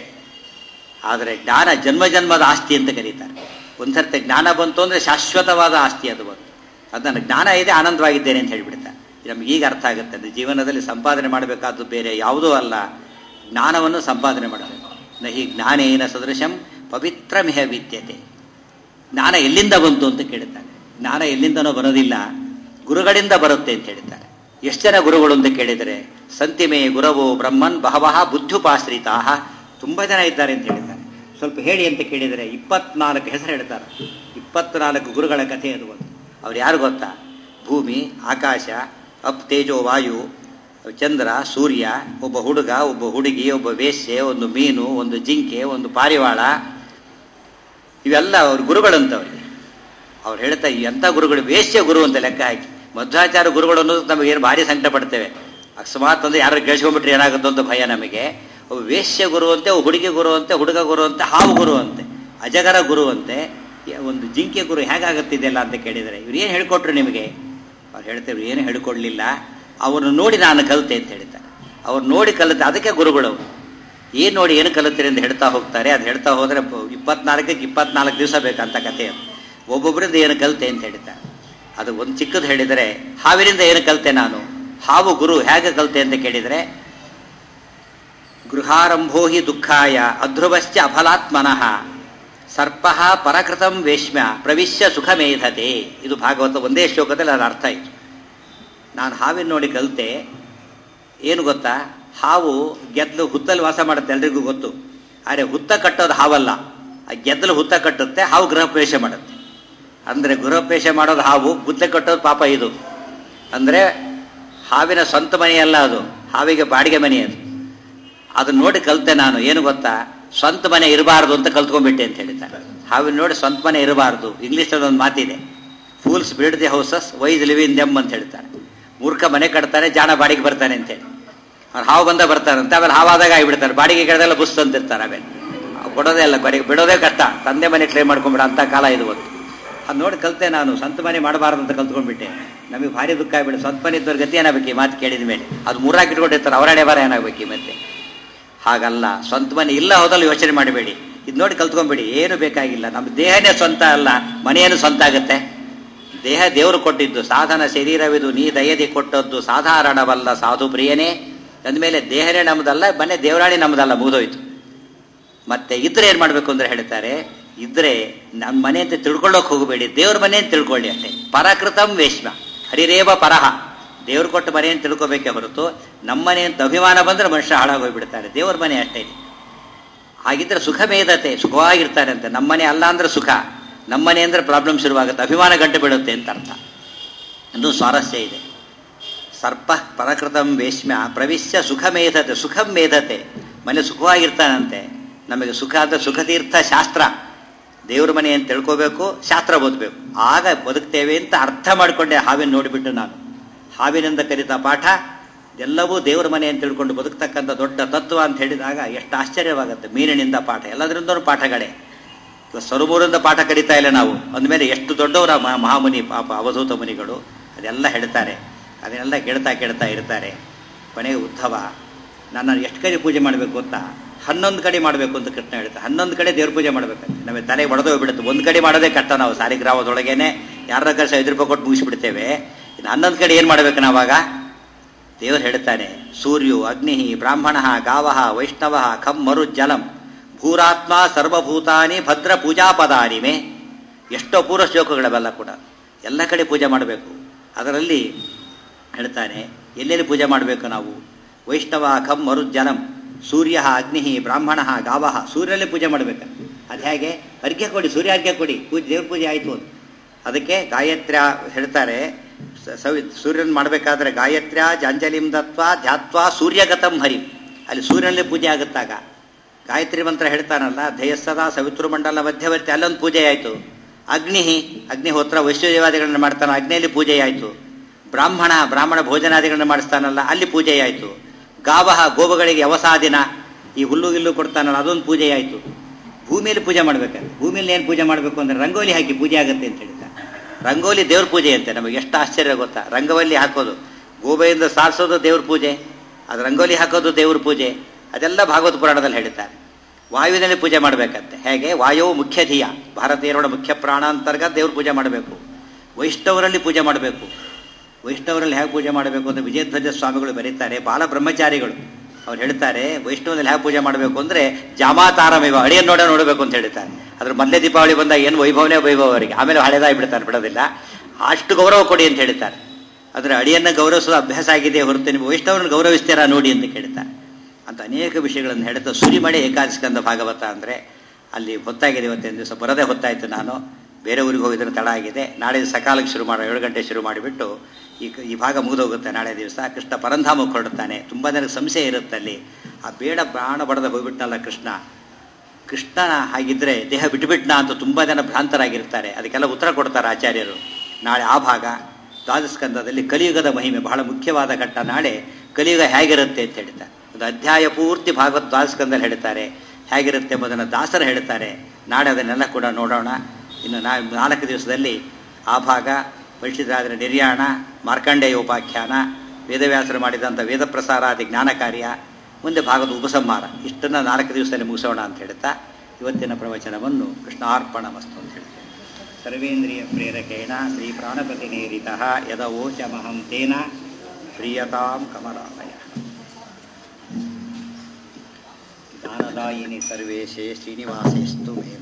ಆದರೆ ಜ್ಞಾನ ಜನ್ಮ ಜನ್ಮದ ಆಸ್ತಿ ಅಂತ ಕರೀತಾರೆ ಒಂದ್ಸರ್ತಿ ಜ್ಞಾನ ಬಂತು ಅಂದರೆ ಶಾಶ್ವತವಾದ ಆಸ್ತಿ ಅದು ಬಂತು ಅದನ್ನು ಜ್ಞಾನ ಇದೆ ಆನಂದವಾಗಿದ್ದೇನೆ ಅಂತ ಹೇಳಿಬಿಡ್ತಾರೆ ನಮ್ಗೆ ಈಗ ಅರ್ಥ ಆಗುತ್ತೆ ಅಂದರೆ ಜೀವನದಲ್ಲಿ ಸಂಪಾದನೆ ಮಾಡಬೇಕಾದ್ದು ಬೇರೆ ಯಾವುದೂ ಅಲ್ಲ ಜ್ಞಾನವನ್ನು ಸಂಪಾದನೆ ಮಾಡಬೇಕು ನಹಿ ಜ್ಞಾನೇನ ಸದೃಶಂ ಪವಿತ್ರಮಿಹ ವಿದ್ಯತೆ ಜ್ಞಾನ ಎಲ್ಲಿಂದ ಬಂತು ಅಂತ ಕೇಳುತ್ತಾರೆ ಜ್ಞಾನ ಎಲ್ಲಿಂದನೂ ಬರೋದಿಲ್ಲ ಗುರುಗಳಿಂದ ಬರುತ್ತೆ ಅಂತ ಹೇಳ್ತಾರೆ ಎಷ್ಟು ಜನ ಗುರುಗಳು ಅಂತ ಕೇಳಿದರೆ ಸಂತಿಮೇ ಗುರವೋ ಬ್ರಹ್ಮನ್ ಬಹವಹ ಬುದ್ಧುಪಾಶ್ರಿತಾ ತುಂಬ ಜನ ಇದ್ದಾರೆ ಅಂತ ಹೇಳ್ತಾರೆ ಸ್ವಲ್ಪ ಹೇಳಿ ಅಂತ ಕೇಳಿದರೆ ಇಪ್ಪತ್ನಾಲ್ಕು ಹೆಸರು ಹೇಳ್ತಾರೆ ಇಪ್ಪತ್ನಾಲ್ಕು ಗುರುಗಳ ಕಥೆ ಅದು ಒಂದು ಅವ್ರು ಯಾರು ಗೊತ್ತಾ ಭೂಮಿ ಆಕಾಶ ಅಪ್ ತೇಜೋ ವಾಯು ಚಂದ್ರ ಸೂರ್ಯ ಒಬ್ಬ ಹುಡುಗ ಒಬ್ಬ ಹುಡುಗಿ ಒಬ್ಬ ವೇಶ್ಯೆ ಒಂದು ಮೀನು ಒಂದು ಜಿಂಕೆ ಒಂದು ಪಾರಿವಾಳ ಇವೆಲ್ಲ ಅವ್ರ ಗುರುಗಳಂತವ್ರಿಗೆ ಅವ್ರು ಹೇಳ್ತಾ ಎಂಥ ಗುರುಗಳು ವೇಶ್ಯ ಗುರು ಅಂತ ಲೆಕ್ಕ ಹಾಕಿ ಮಧ್ವಾಚಾರ ಗುರುಗಳು ಅನ್ನೋದು ನಮಗೇನು ಭಾರಿ ಸಂಕಟ ಪಡ್ತೇವೆ ಅಕಸ್ಮಾತ್ ಅಂದ್ರೆ ಯಾರು ಕೇಳಿಸ್ಕೊಂಡ್ಬಿಟ್ರೆ ಏನಾಗುತ್ತೋ ಅಂತ ಭಯ ನಮಗೆ ಒಬ್ಬ ವೇಶ್ಯ ಗುರು ಅಂತೆ ಒಬ್ಬ ಹುಡುಗಿ ಗುರು ಅಂತೆ ಹುಡುಗ ಗುರು ಅಂತೆ ಹಾವು ಗುರು ಅಂತೆ ಅಜಗರ ಗುರು ಅಂತೆ ಒಂದು ಜಿಂಕೆ ಗುರು ಹೇಗಾಗುತ್ತಿದೆಯಲ್ಲ ಅಂತ ಕೇಳಿದರೆ ಇವ್ರು ಏನು ಹೇಳ್ಕೊಟ್ರು ನಿಮಗೆ ಅವ್ರು ಹೇಳ್ತೇವೆ ಏನು ಹೇಳ್ಕೊಡ್ಲಿಲ್ಲ ಅವರನ್ನು ನೋಡಿ ನಾನು ಕಲಿತೆ ಅಂತ ಹೇಳ್ತಾರೆ ಅವ್ರು ನೋಡಿ ಕಲಿತೆ ಅದಕ್ಕೆ ಗುರುಗಳು ಅವರು ಏನು ನೋಡಿ ಏನು ಕಲಿತೀರಿ ಅಂತ ಹೇಳ್ತಾ ಹೋಗ್ತಾರೆ ಅದು ಹೇಳ್ತಾ ಹೋದರೆ ಇಪ್ಪತ್ನಾಲ್ಕಕ್ಕೆ ಇಪ್ಪತ್ನಾಲ್ಕು ದಿವಸ ಬೇಕಂತ ಕಥೆ ಅದು ಒಬ್ಬೊಬ್ಬರಿಂದ ಏನು ಕಲಿತೆ ಅಂತ ಹೇಳ್ತಾರೆ ಅದು ಒಂದು ಚಿಕ್ಕದು ಹೇಳಿದರೆ ಹಾವಿನಿಂದ ಏನು ಕಲಿತೆ ನಾನು ಹಾವು ಗುರು ಹೇಗೆ ಕಲಿತೆ ಅಂತ ಕೇಳಿದರೆ ಗೃಹಾರಂಭೋ ಹಿ ದುಃಖಾಯ ಅಧ್ರುವಶ್ಚ ಅಫಲಾತ್ಮನಃ ಸರ್ಪ ಪರಕೃತಂ ವೇಶ್ಮ್ಯ ಪ್ರವಿಶ್ಯ ಸುಖಮೇಧತೆ ಇದು ಭಾಗವತ ಒಂದೇ ಶ್ಲೋಕದಲ್ಲಿ ಅದರ ಅರ್ಥ ಆಯಿತು ನಾನು ಹಾವಿನ ನೋಡಿ ಕಲಿತೆ ಏನು ಗೊತ್ತಾ ಹಾವು ಗೆದ್ದಲು ಹುತ್ತಲ್ಲಿ ವಾಸ ಮಾಡುತ್ತೆ ಎಲ್ರಿಗೂ ಗೊತ್ತು ಆದರೆ ಹುತ್ತ ಕಟ್ಟೋದು ಹಾವಲ್ಲ ಆ ಗೆದ್ದಲು ಹುತ್ತ ಕಟ್ಟುತ್ತೆ ಹಾವು ಗೃಹ ಪ್ರವೇಶ ಮಾಡುತ್ತೆ ಅಂದರೆ ಗೃಹ ಪ್ರವೇಶ ಮಾಡೋದು ಹಾವು ಹುತ್ತ ಕಟ್ಟೋದು ಪಾಪ ಇದು ಅಂದರೆ ಹಾವಿನ ಸ್ವಂತ ಮನೆಯಲ್ಲ ಅದು ಹಾವಿಗೆ ಬಾಡಿಗೆ ಮನೆ ಅದು ಅದನ್ನ ನೋಡಿ ಕಲಿತೆ ನಾನು ಏನು ಗೊತ್ತಾ ಸ್ವಂತ ಮನೆ ಇರಬಾರ್ದು ಅಂತ ಕಲ್ತ್ಕೊಂಡ್ಬಿಟ್ಟೆ ಅಂತ ಹೇಳ್ತಾರೆ ಹಾವಿನ ನೋಡಿ ಸ್ವಂತ ಮನೆ ಇರಬಾರ್ದು ಇಂಗ್ಲೀಷಲ್ಲಿ ಒಂದು ಮಾತಿದೆ fools build the houses wise live in them ಅಂತ ಹೇಳ್ತಾರೆ ಮೂರ್ಖ ಮನೆ ಕಟ್ತಾನೆ ಜಾಣ ಬಾಡಿಗೆ ಬರ್ತಾನೆ ಅಂತೇಳಿ ಅವ್ರು ಹಾವು ಬಂದ ಬರ್ತಾರಂತೆ ಆಮೇಲೆ ಹಾವಾದಾಗ ಆಗಿಬಿಡ್ತಾರೆ ಬಾಡಿಗೆ ಕೇಳಿದೆಲ್ಲ ಬುಸ್ ಅಂತಿರ್ತಾರೆ ಆಮೇಲೆ ಕೊಡೋದೇ ಅಲ್ಲ ಬಾಡಿಗೆ ಬಿಡೋದೇ ಕಷ್ಟ ತಂದೆ ಮನೆ ಕ್ಲೇಮ್ ಮಾಡ್ಕೊಂಬಿಡ ಅಂತ ಕಾಲ ಇದು ಬಂತು ಅದು ನೋಡಿ ಕಲಿತೆ ನಾನು ಸ್ವಂತ ಮನೆ ಮಾಡಬಾರ್ದು ಅಂತ ಕಲ್ತ್ಕೊಂಡ್ಬಿಟ್ಟೆ ನಮಗೆ ಭಾರಿ ದುಃಖ ಆಗ್ಬಿಡು ಸ್ವಂತ ಮನೆ ಇದ್ದವ್ರ ಗತಿ ಏನಾಗಬೇಕು ಈ ಮಾತು ಕೇಳಿದ ಮೇಲೆ ಅದು ಮೂರಾಗಿ ಇಟ್ಕೊಂಡಿರ್ತಾರೆ ಅವರಡೆ ಬಾರ ಏನಾಗಬೇಕು ಈ ಮತ್ತೆ ಹಾಗಲ್ಲ ಸ್ವಂತ ಮನೆ ಇಲ್ಲ ಹೋದಲ್ಲಿ ಯೋಚನೆ ಮಾಡಬೇಡಿ ಇದು ನೋಡಿ ಕಲ್ತ್ಕೊಂಡ್ಬಿಡಿ ಏನು ಬೇಕಾಗಿಲ್ಲ ನಮ್ಮ ದೇಹನೇ ಸ್ವಂತ ಅಲ್ಲ ಮನೆಯನ್ನು ಸ್ವಂತ ಆಗುತ್ತೆ ದೇಹ ದೇವರು ಕೊಟ್ಟಿದ್ದು ಸಾಧನ ಶರೀರವಿದು ನೀ ದಯದಿ ಕೊಟ್ಟದ್ದು ಸಾಧಾರಣವಲ್ಲ ಸಾಧು ಪ್ರಿಯನೇ ಅಂದಮೇಲೆ ದೇಹನೇ ನಮ್ಮದಲ್ಲ ಮನೆ ದೇವರಾಣಿ ನಮ್ಮದಲ್ಲ ಮುಗಿದೋಯ್ತು ಮತ್ತೆ ಇದ್ರೆ ಏನು ಮಾಡಬೇಕು ಅಂದ್ರೆ ಹೇಳ್ತಾರೆ ಇದ್ರೆ ನಮ್ಮ ಮನೆ ಅಂತ ತಿಳ್ಕೊಳ್ಳೋಕೆ ಹೋಗಬೇಡಿ ದೇವ್ರ ಮನೆ ಅಂತ ತಿಳ್ಕೊಳ್ಳಿ ಅಷ್ಟೇ ಪರಕೃತಂ ವೇಶ್ಮ ಹರಿರೇವ ಪರಹ ದೇವ್ರು ಕೊಟ್ಟ ಮನೆ ಅಂತ ತಿಳ್ಕೊಬೇಕೇ ಹೊರತು ನಮ್ಮ ಮನೆ ಅಂತ ಅಭಿಮಾನ ಬಂದ್ರೆ ಮನುಷ್ಯ ಹಾಳಾಗೋಗ್ಬಿಡ್ತಾರೆ ದೇವ್ರ ಮನೆ ಅಷ್ಟೇ ಹಾಗಿದ್ರೆ ಸುಖ ಮೇಧತೆ ಸುಖವಾಗಿರ್ತಾರೆ ಅಂತ ನಮ್ಮನೆ ಅಲ್ಲ ಅಂದ್ರೆ ಸುಖ ನಮ್ಮನೆ ಅಂದ್ರೆ ಪ್ರಾಬ್ಲಮ್ ಶುರುವಾಗುತ್ತೆ ಅಭಿಮಾನ ಗಂಟೆ ಬಿಡುತ್ತೆ ಅಂತ ಅರ್ಥ ಅದು ಸ್ವಾರಸ್ಯ ಇದೆ ಸರ್ಪ ಪರಕೃತಂ ವೇಶ್ಮ್ಯ ಪ್ರವಿಶ್ಯ ಸುಖ ಮೇಧತೆ ಸುಖಂ ಮೇಧತೆ ಮನೆ ಸುಖವಾಗಿರ್ತಾನಂತೆ ನಮಗೆ ಸುಖ ಅಂದ್ರೆ ಸುಖತೀರ್ಥ ಶಾಸ್ತ್ರ ದೇವ್ರ ಮನೆ ಅಂತ ತಿಳ್ಕೋಬೇಕು ಶಾಸ್ತ್ರ ಓದಬೇಕು ಆಗ ಬದುಕ್ತೇವೆ ಅಂತ ಅರ್ಥ ಮಾಡಿಕೊಂಡೆ ಹಾವಿನ ನೋಡಿಬಿಟ್ಟು ನಾನು ಹಾವಿನಿಂದ ಕಲಿತ ಪಾಠ ಎಲ್ಲವೂ ದೇವರ ಮನೆ ಅಂತ ತಿಳ್ಕೊಂಡು ಬದುಕ್ತಕ್ಕಂಥ ದೊಡ್ಡ ತತ್ವ ಅಂತ ಹೇಳಿದಾಗ ಎಷ್ಟು ಆಶ್ಚರ್ಯವಾಗುತ್ತೆ ಮೀನಿನಿಂದ ಪಾಠ ಎಲ್ಲದರಿಂದಲೂ ಪಾಠಗಳೇ ಇವತ್ತು ಸರುಮೂರಿಂದ ಪಾಠ ಕಲಿತಾ ಇಲ್ಲ ನಾವು ಅಂದಮೇಲೆ ಎಷ್ಟು ದೊಡ್ಡವರ ಮ- ಮಹಾಮುನಿ ಪಾಪ ಅವಧೂತ ಮುನಿಗಳು ಅದೆಲ್ಲ ಹೇಳ್ತಾರೆ ಅದನ್ನೆಲ್ಲ ಕೇಳ್ತಾ ಕೇಳ್ತಾ ಇರ್ತಾರೆ ಕೊನೆಗೆ ಉದ್ಧವ ನಾನು ಎಷ್ಟು ಕಡೆ ಪೂಜೆ ಮಾಡಬೇಕು ಅಂತ ಹನ್ನೊಂದು ಕಡೆ ಮಾಡಬೇಕು ಅಂತ ಕೃಷ್ಣ ಹೇಳ್ತಾರೆ ಹನ್ನೊಂದು ಕಡೆ ದೇವ್ರ ಪೂಜೆ ಮಾಡಬೇಕಂತೆ ನಮಗೆ ತಲೆ ಒಡೆದು ಹೋಗ್ಬಿಡುತ್ತೆ ಒಂದು ಕಡೆ ಮಾಡೋದೇ ಕಷ್ಟ ನಾವು ಸಾಲಿಗ್ರಾಮದೊಳಗೇನೆ ಯಾರ ಕಡೆ ಐದು ರೂಪಾಯಿ ಕೊಟ್ಟು ಮುಗಿಸ್ಬಿಡ್ತೇವೆ ಇನ್ನು ಹನ್ನೊಂದು ಕಡೆ ಏನು ಮಾಡಬೇಕು ನಾವಾಗ ದೇವರು ಹೇಳ್ತಾನೆ ಸೂರ್ಯು ಅಗ್ನಿ ಬ್ರಾಹ್ಮಣ ಗಾವ ವೈಷ್ಣವ ಖಂ ಮರು ಜಲಂ ಭೂರಾತ್ಮ ಸರ್ವಭೂತಾನಿ ಭದ್ರ ಪೂಜಾಪದಾನಿ ಮೇ ಎಷ್ಟೋ ಪೂರ್ವ ಶ್ಲೋಕಗಳವೆಲ್ಲ ಕೂಡ ಎಲ್ಲ ಕಡೆ ಪೂಜೆ ಮಾಡಬೇಕು ಅದರಲ್ಲಿ ಹೇಳ್ತಾನೆ ಎಲ್ಲೆಲ್ಲಿ ಪೂಜೆ ಮಾಡಬೇಕು ನಾವು ವೈಷ್ಣವ ಖಂ ಮರು ಜಲಂ ಸೂರ್ಯ ಅಗ್ನಿ ಬ್ರಾಹ್ಮಣ ಗಾವ ಸೂರ್ಯಲ್ಲೇ ಪೂಜೆ ಮಾಡಬೇಕು ಅದು ಹೇಗೆ ಅರ್ಘ್ಯ ಕೊಡಿ ಸೂರ್ಯ ಅರ್ಘ್ಯ ಕೊಡಿ ಪೂಜೆ ದೇವ್ರ ಪೂಜೆ ಆಯಿತು ಅಂತ ಅದಕ್ಕೆ ಗಾಯತ್ರ್ಯ ಹೇಳ್ತಾರೆ ಸ- ಸವಿ ಸೂರ್ಯನ ಮಾಡಬೇಕಾದ್ರೆ ಗಾಯತ್ರ್ಯ ಜಾಂಜಲಿಂ ದತ್ವ ಧ್ಯಾತ್ವ ಸೂರ್ಯಗತಂ ಹರಿಂ ಅಲ್ಲಿ ಸೂರ್ಯನಲ್ಲಿ ಪೂಜೆ ಆಗುತ್ತಾಗ ಗಾಯತ್ರಿ ಮಂತ್ರ ಹೇಳ್ತಾನಲ್ಲ ಧೇಯಸ್ಸದ ಸವಿತೃಮಂಡಲ ಮಧ್ಯವರ್ತಿ ಅಲ್ಲೊಂದು ಪೂಜೆ ಆಯಿತು ಅಗ್ನಿ ಅಗ್ನಿಹೋತ್ರ ವೈಶ್ವದೇವಾದಿಗಳನ್ನ ಮಾಡ್ತಾನೆ ಅಗ್ನಿಯಲ್ಲಿ ಪೂಜೆ ಆಯಿತು ಬ್ರಾಹ್ಮಣ ಬ್ರಾಹ್ಮಣ ಭೋಜನಾದಿಗಳನ್ನ ಮಾಡಿಸ್ತಾನಲ್ಲ ಅಲ್ಲಿ ಪೂಜೆ ಆಯಿತು ಗಾವಹ ಗೋವುಗಳಿಗೆ ಅವಸಾದಿನ ಈ ಹುಲ್ಲು ಗಿಲ್ಲು ಕೊಡ್ತಾನಲ್ಲ ಅದೊಂದು ಪೂಜೆ ಆಯಿತು ಭೂಮಿಯಲ್ಲಿ ಪೂಜೆ ಮಾಡ್ಬೇಕಂದ್ರೆ ಭೂಮಿಯಲ್ಲಿ ಏನು ಪೂಜೆ ಮಾಡಬೇಕು ಅಂದ್ರೆ ರಂಗೋಲಿ ಹಾಕಿ ಪೂಜೆ ಆಗುತ್ತೆ ಅಂತ ಹೇಳ್ತಾರೆ ರಂಗೋಲಿ ದೇವ್ರ ಪೂಜೆ ಅಂತೆ ನಮಗೆ ಎಷ್ಟು ಆಶ್ಚರ್ಯ ಗೊತ್ತಾ ರಂಗವಲ್ಲಿ ಹಾಕೋದು ಗೋಬೆಯಿಂದ ಸಾರಿಸೋದು ದೇವ್ರ ಪೂಜೆ ಅದು ರಂಗೋಲಿ ಹಾಕೋದು ದೇವ್ರ ಪೂಜೆ ಅದೆಲ್ಲ ಭಾಗವತ ಪುರಾಣದಲ್ಲಿ ಹೇಳ್ತಾರೆ ವಾಯುವಿನಲ್ಲಿ ಪೂಜೆ ಮಾಡಬೇಕಂತೆ ಹೇಗೆ ವಾಯುವು ಮುಖ್ಯ ಧೀಯ ಭಾರತೀಯರೋಡ ಮುಖ್ಯ ಪ್ರಾಣ ಅಂತರ್ಗತ ದೇವ್ರ ಪೂಜೆ ಮಾಡಬೇಕು ವೈಷ್ಣವರಲ್ಲಿ ಪೂಜೆ ಮಾಡಬೇಕು ವೈಷ್ಣವರಲ್ಲಿ ಹೇಗೆ ಪೂಜೆ ಮಾಡಬೇಕು ಅಂತ ವಿಜಯಧ್ವಜ ಸ್ವಾಮಿಗಳು ಬರೀತಾರೆ ಬಾಲ ಬ್ರಹ್ಮಚಾರಿಗಳು ಅವ್ರು ಹೇಳ್ತಾರೆ ವೈಷ್ಣವದಲ್ಲಿ ಹೇಗೆ ಪೂಜೆ ಮಾಡಬೇಕು ಅಂದರೆ ಜಾಮಾತಾರಮೇವ ಅಡಿಯನ್ನು ನೋಡ ನೋಡಬೇಕು ಅಂತ ಹೇಳ್ತಾರೆ ಅದ್ರ ಮೊದಲೇ ದೀಪಾವಳಿ ಬಂದಾಗ ಏನು ವೈಭವನೇ ವೈಭವ ಅವರಿಗೆ ಆಮೇಲೆ ಹಳೆದಾಗಿ ಬಿಡ್ತಾರೆ ಬಿಡೋದಿಲ್ಲ ಅಷ್ಟು ಗೌರವ ಕೊಡಿ ಅಂತ ಹೇಳ್ತಾರೆ ಆದರೆ ಅಡಿಯನ್ನು ಗೌರವಿಸುವ ಅಭ್ಯಾಸ ಆಗಿದೆ ಹೊರತು ನೀವು ವೈಷ್ಣವರನ್ನು ಗೌರವಿಸ್ತೀರಾ ನೋಡಿ ಅಂತ ಕೇಳ್ತಾರೆ ಅಂತ ಅನೇಕ ವಿಷಯಗಳನ್ನು ಹೇಳ್ತಾ ಸುರಿಮಳೆ ಏಕಾದಶಿಕಂದ ಭಾಗವತ ಅಂದರೆ ಅಲ್ಲಿ ಹೊತ್ತಾಗಿದೆ ಇವತ್ತಿನ ದಿವಸ ಬರದೇ ಹೊತ್ತಾಯಿತು ನಾನು ಬೇರೆ ಊರಿಗೆ ಹೋಗಿದ್ರೆ ತಡ ಆಗಿದೆ ನಾಳೆ ಸಕಾಲಕ್ಕೆ ಶುರು ಮಾಡೋ ಏಳು ಗಂಟೆ ಶುರು ಮಾಡಿಬಿಟ್ಟು ಈ ಈ ಭಾಗ ಮುಗಿದೋಗುತ್ತೆ ನಾಳೆ ದಿವಸ ಕೃಷ್ಣ ಪರಂಧಾಮಕ್ಕೆ ಹೊರಡ್ತಾನೆ ತುಂಬ ಜನಕ್ಕೆ ಸಂಶಯ ಇರುತ್ತೆ ಅಲ್ಲಿ ಆ ಬೇಡ ಪ್ರಾಣ ಬಡದ ಹೋಗ್ಬಿಟ್ನಲ್ಲ ಕೃಷ್ಣ ಕೃಷ್ಣನ ಹಾಗಿದ್ರೆ ದೇಹ ಬಿಟ್ಟುಬಿಟ್ನ ಅಂತ ತುಂಬ ಜನ ಭ್ರಾಂತರಾಗಿರ್ತಾರೆ ಅದಕ್ಕೆಲ್ಲ ಉತ್ತರ ಕೊಡ್ತಾರೆ ಆಚಾರ್ಯರು ನಾಳೆ ಆ ಭಾಗ ದ್ವಾದಸ್ಕಂದದಲ್ಲಿ ಕಲಿಯುಗದ ಮಹಿಮೆ ಬಹಳ ಮುಖ್ಯವಾದ ಘಟ್ಟ ನಾಳೆ ಕಲಿಯುಗ ಹೇಗಿರುತ್ತೆ ಅಂತ ಹೇಳ್ತಾರೆ ಒಂದು ಅಧ್ಯಾಯ ಪೂರ್ತಿ ಭಾಗವತ್ ದ್ವಾದಸ್ಕಂದಲ್ಲಿ ಹೇಳ್ತಾರೆ ಹೇಗಿರುತ್ತೆ ಎಂಬುದನ್ನು ದಾಸರು ಹೇಳ್ತಾರೆ ನಾಳೆ ಅದನ್ನೆಲ್ಲ ಕೂಡ ನೋಡೋಣ ಇನ್ನು ನಾ ನಾಲ್ಕು ದಿವಸದಲ್ಲಿ ಆ ಭಾಗ ಪರಿಶುದ್ಧರಾಜರ ನಿರ್ಯಾಣ ಮಾರ್ಕಂಡೇಯ ಉಪಾಖ್ಯಾನ ವೇದವ್ಯಾಸರು ಮಾಡಿದಂಥ ವೇದ ಪ್ರಸಾರಾದಿ ಜ್ಞಾನ ಕಾರ್ಯ ಮುಂದೆ ಭಾಗದ ಉಪಸಂಹಾರ ಇಷ್ಟನ್ನು ನಾಲ್ಕು ದಿವಸದಲ್ಲಿ ಮುಗಿಸೋಣ ಅಂತ ಹೇಳ್ತಾ ಇವತ್ತಿನ ಪ್ರವಚನವನ್ನು ಕೃಷ್ಣಾರ್ಪಣ ಮಸ್ತು ಅಂತ ಹೇಳ್ತೇನೆ ಸರ್ವೇಂದ್ರಿಯ ಪ್ರೇರಕೇಣ ಶ್ರೀ ಪ್ರಾಣಪತಿ ನೇರಿತ ಯದವೋಚಮಹಂ ತೇನ ಪ್ರಿಯತಾಂ ಕಮಲಾಲಯ ಜ್ಞಾನದಾಯಿನಿ ಸರ್ವೇಶೇ ಶ್ರೀನಿವಾಸೇಸ್ತು ಮೇ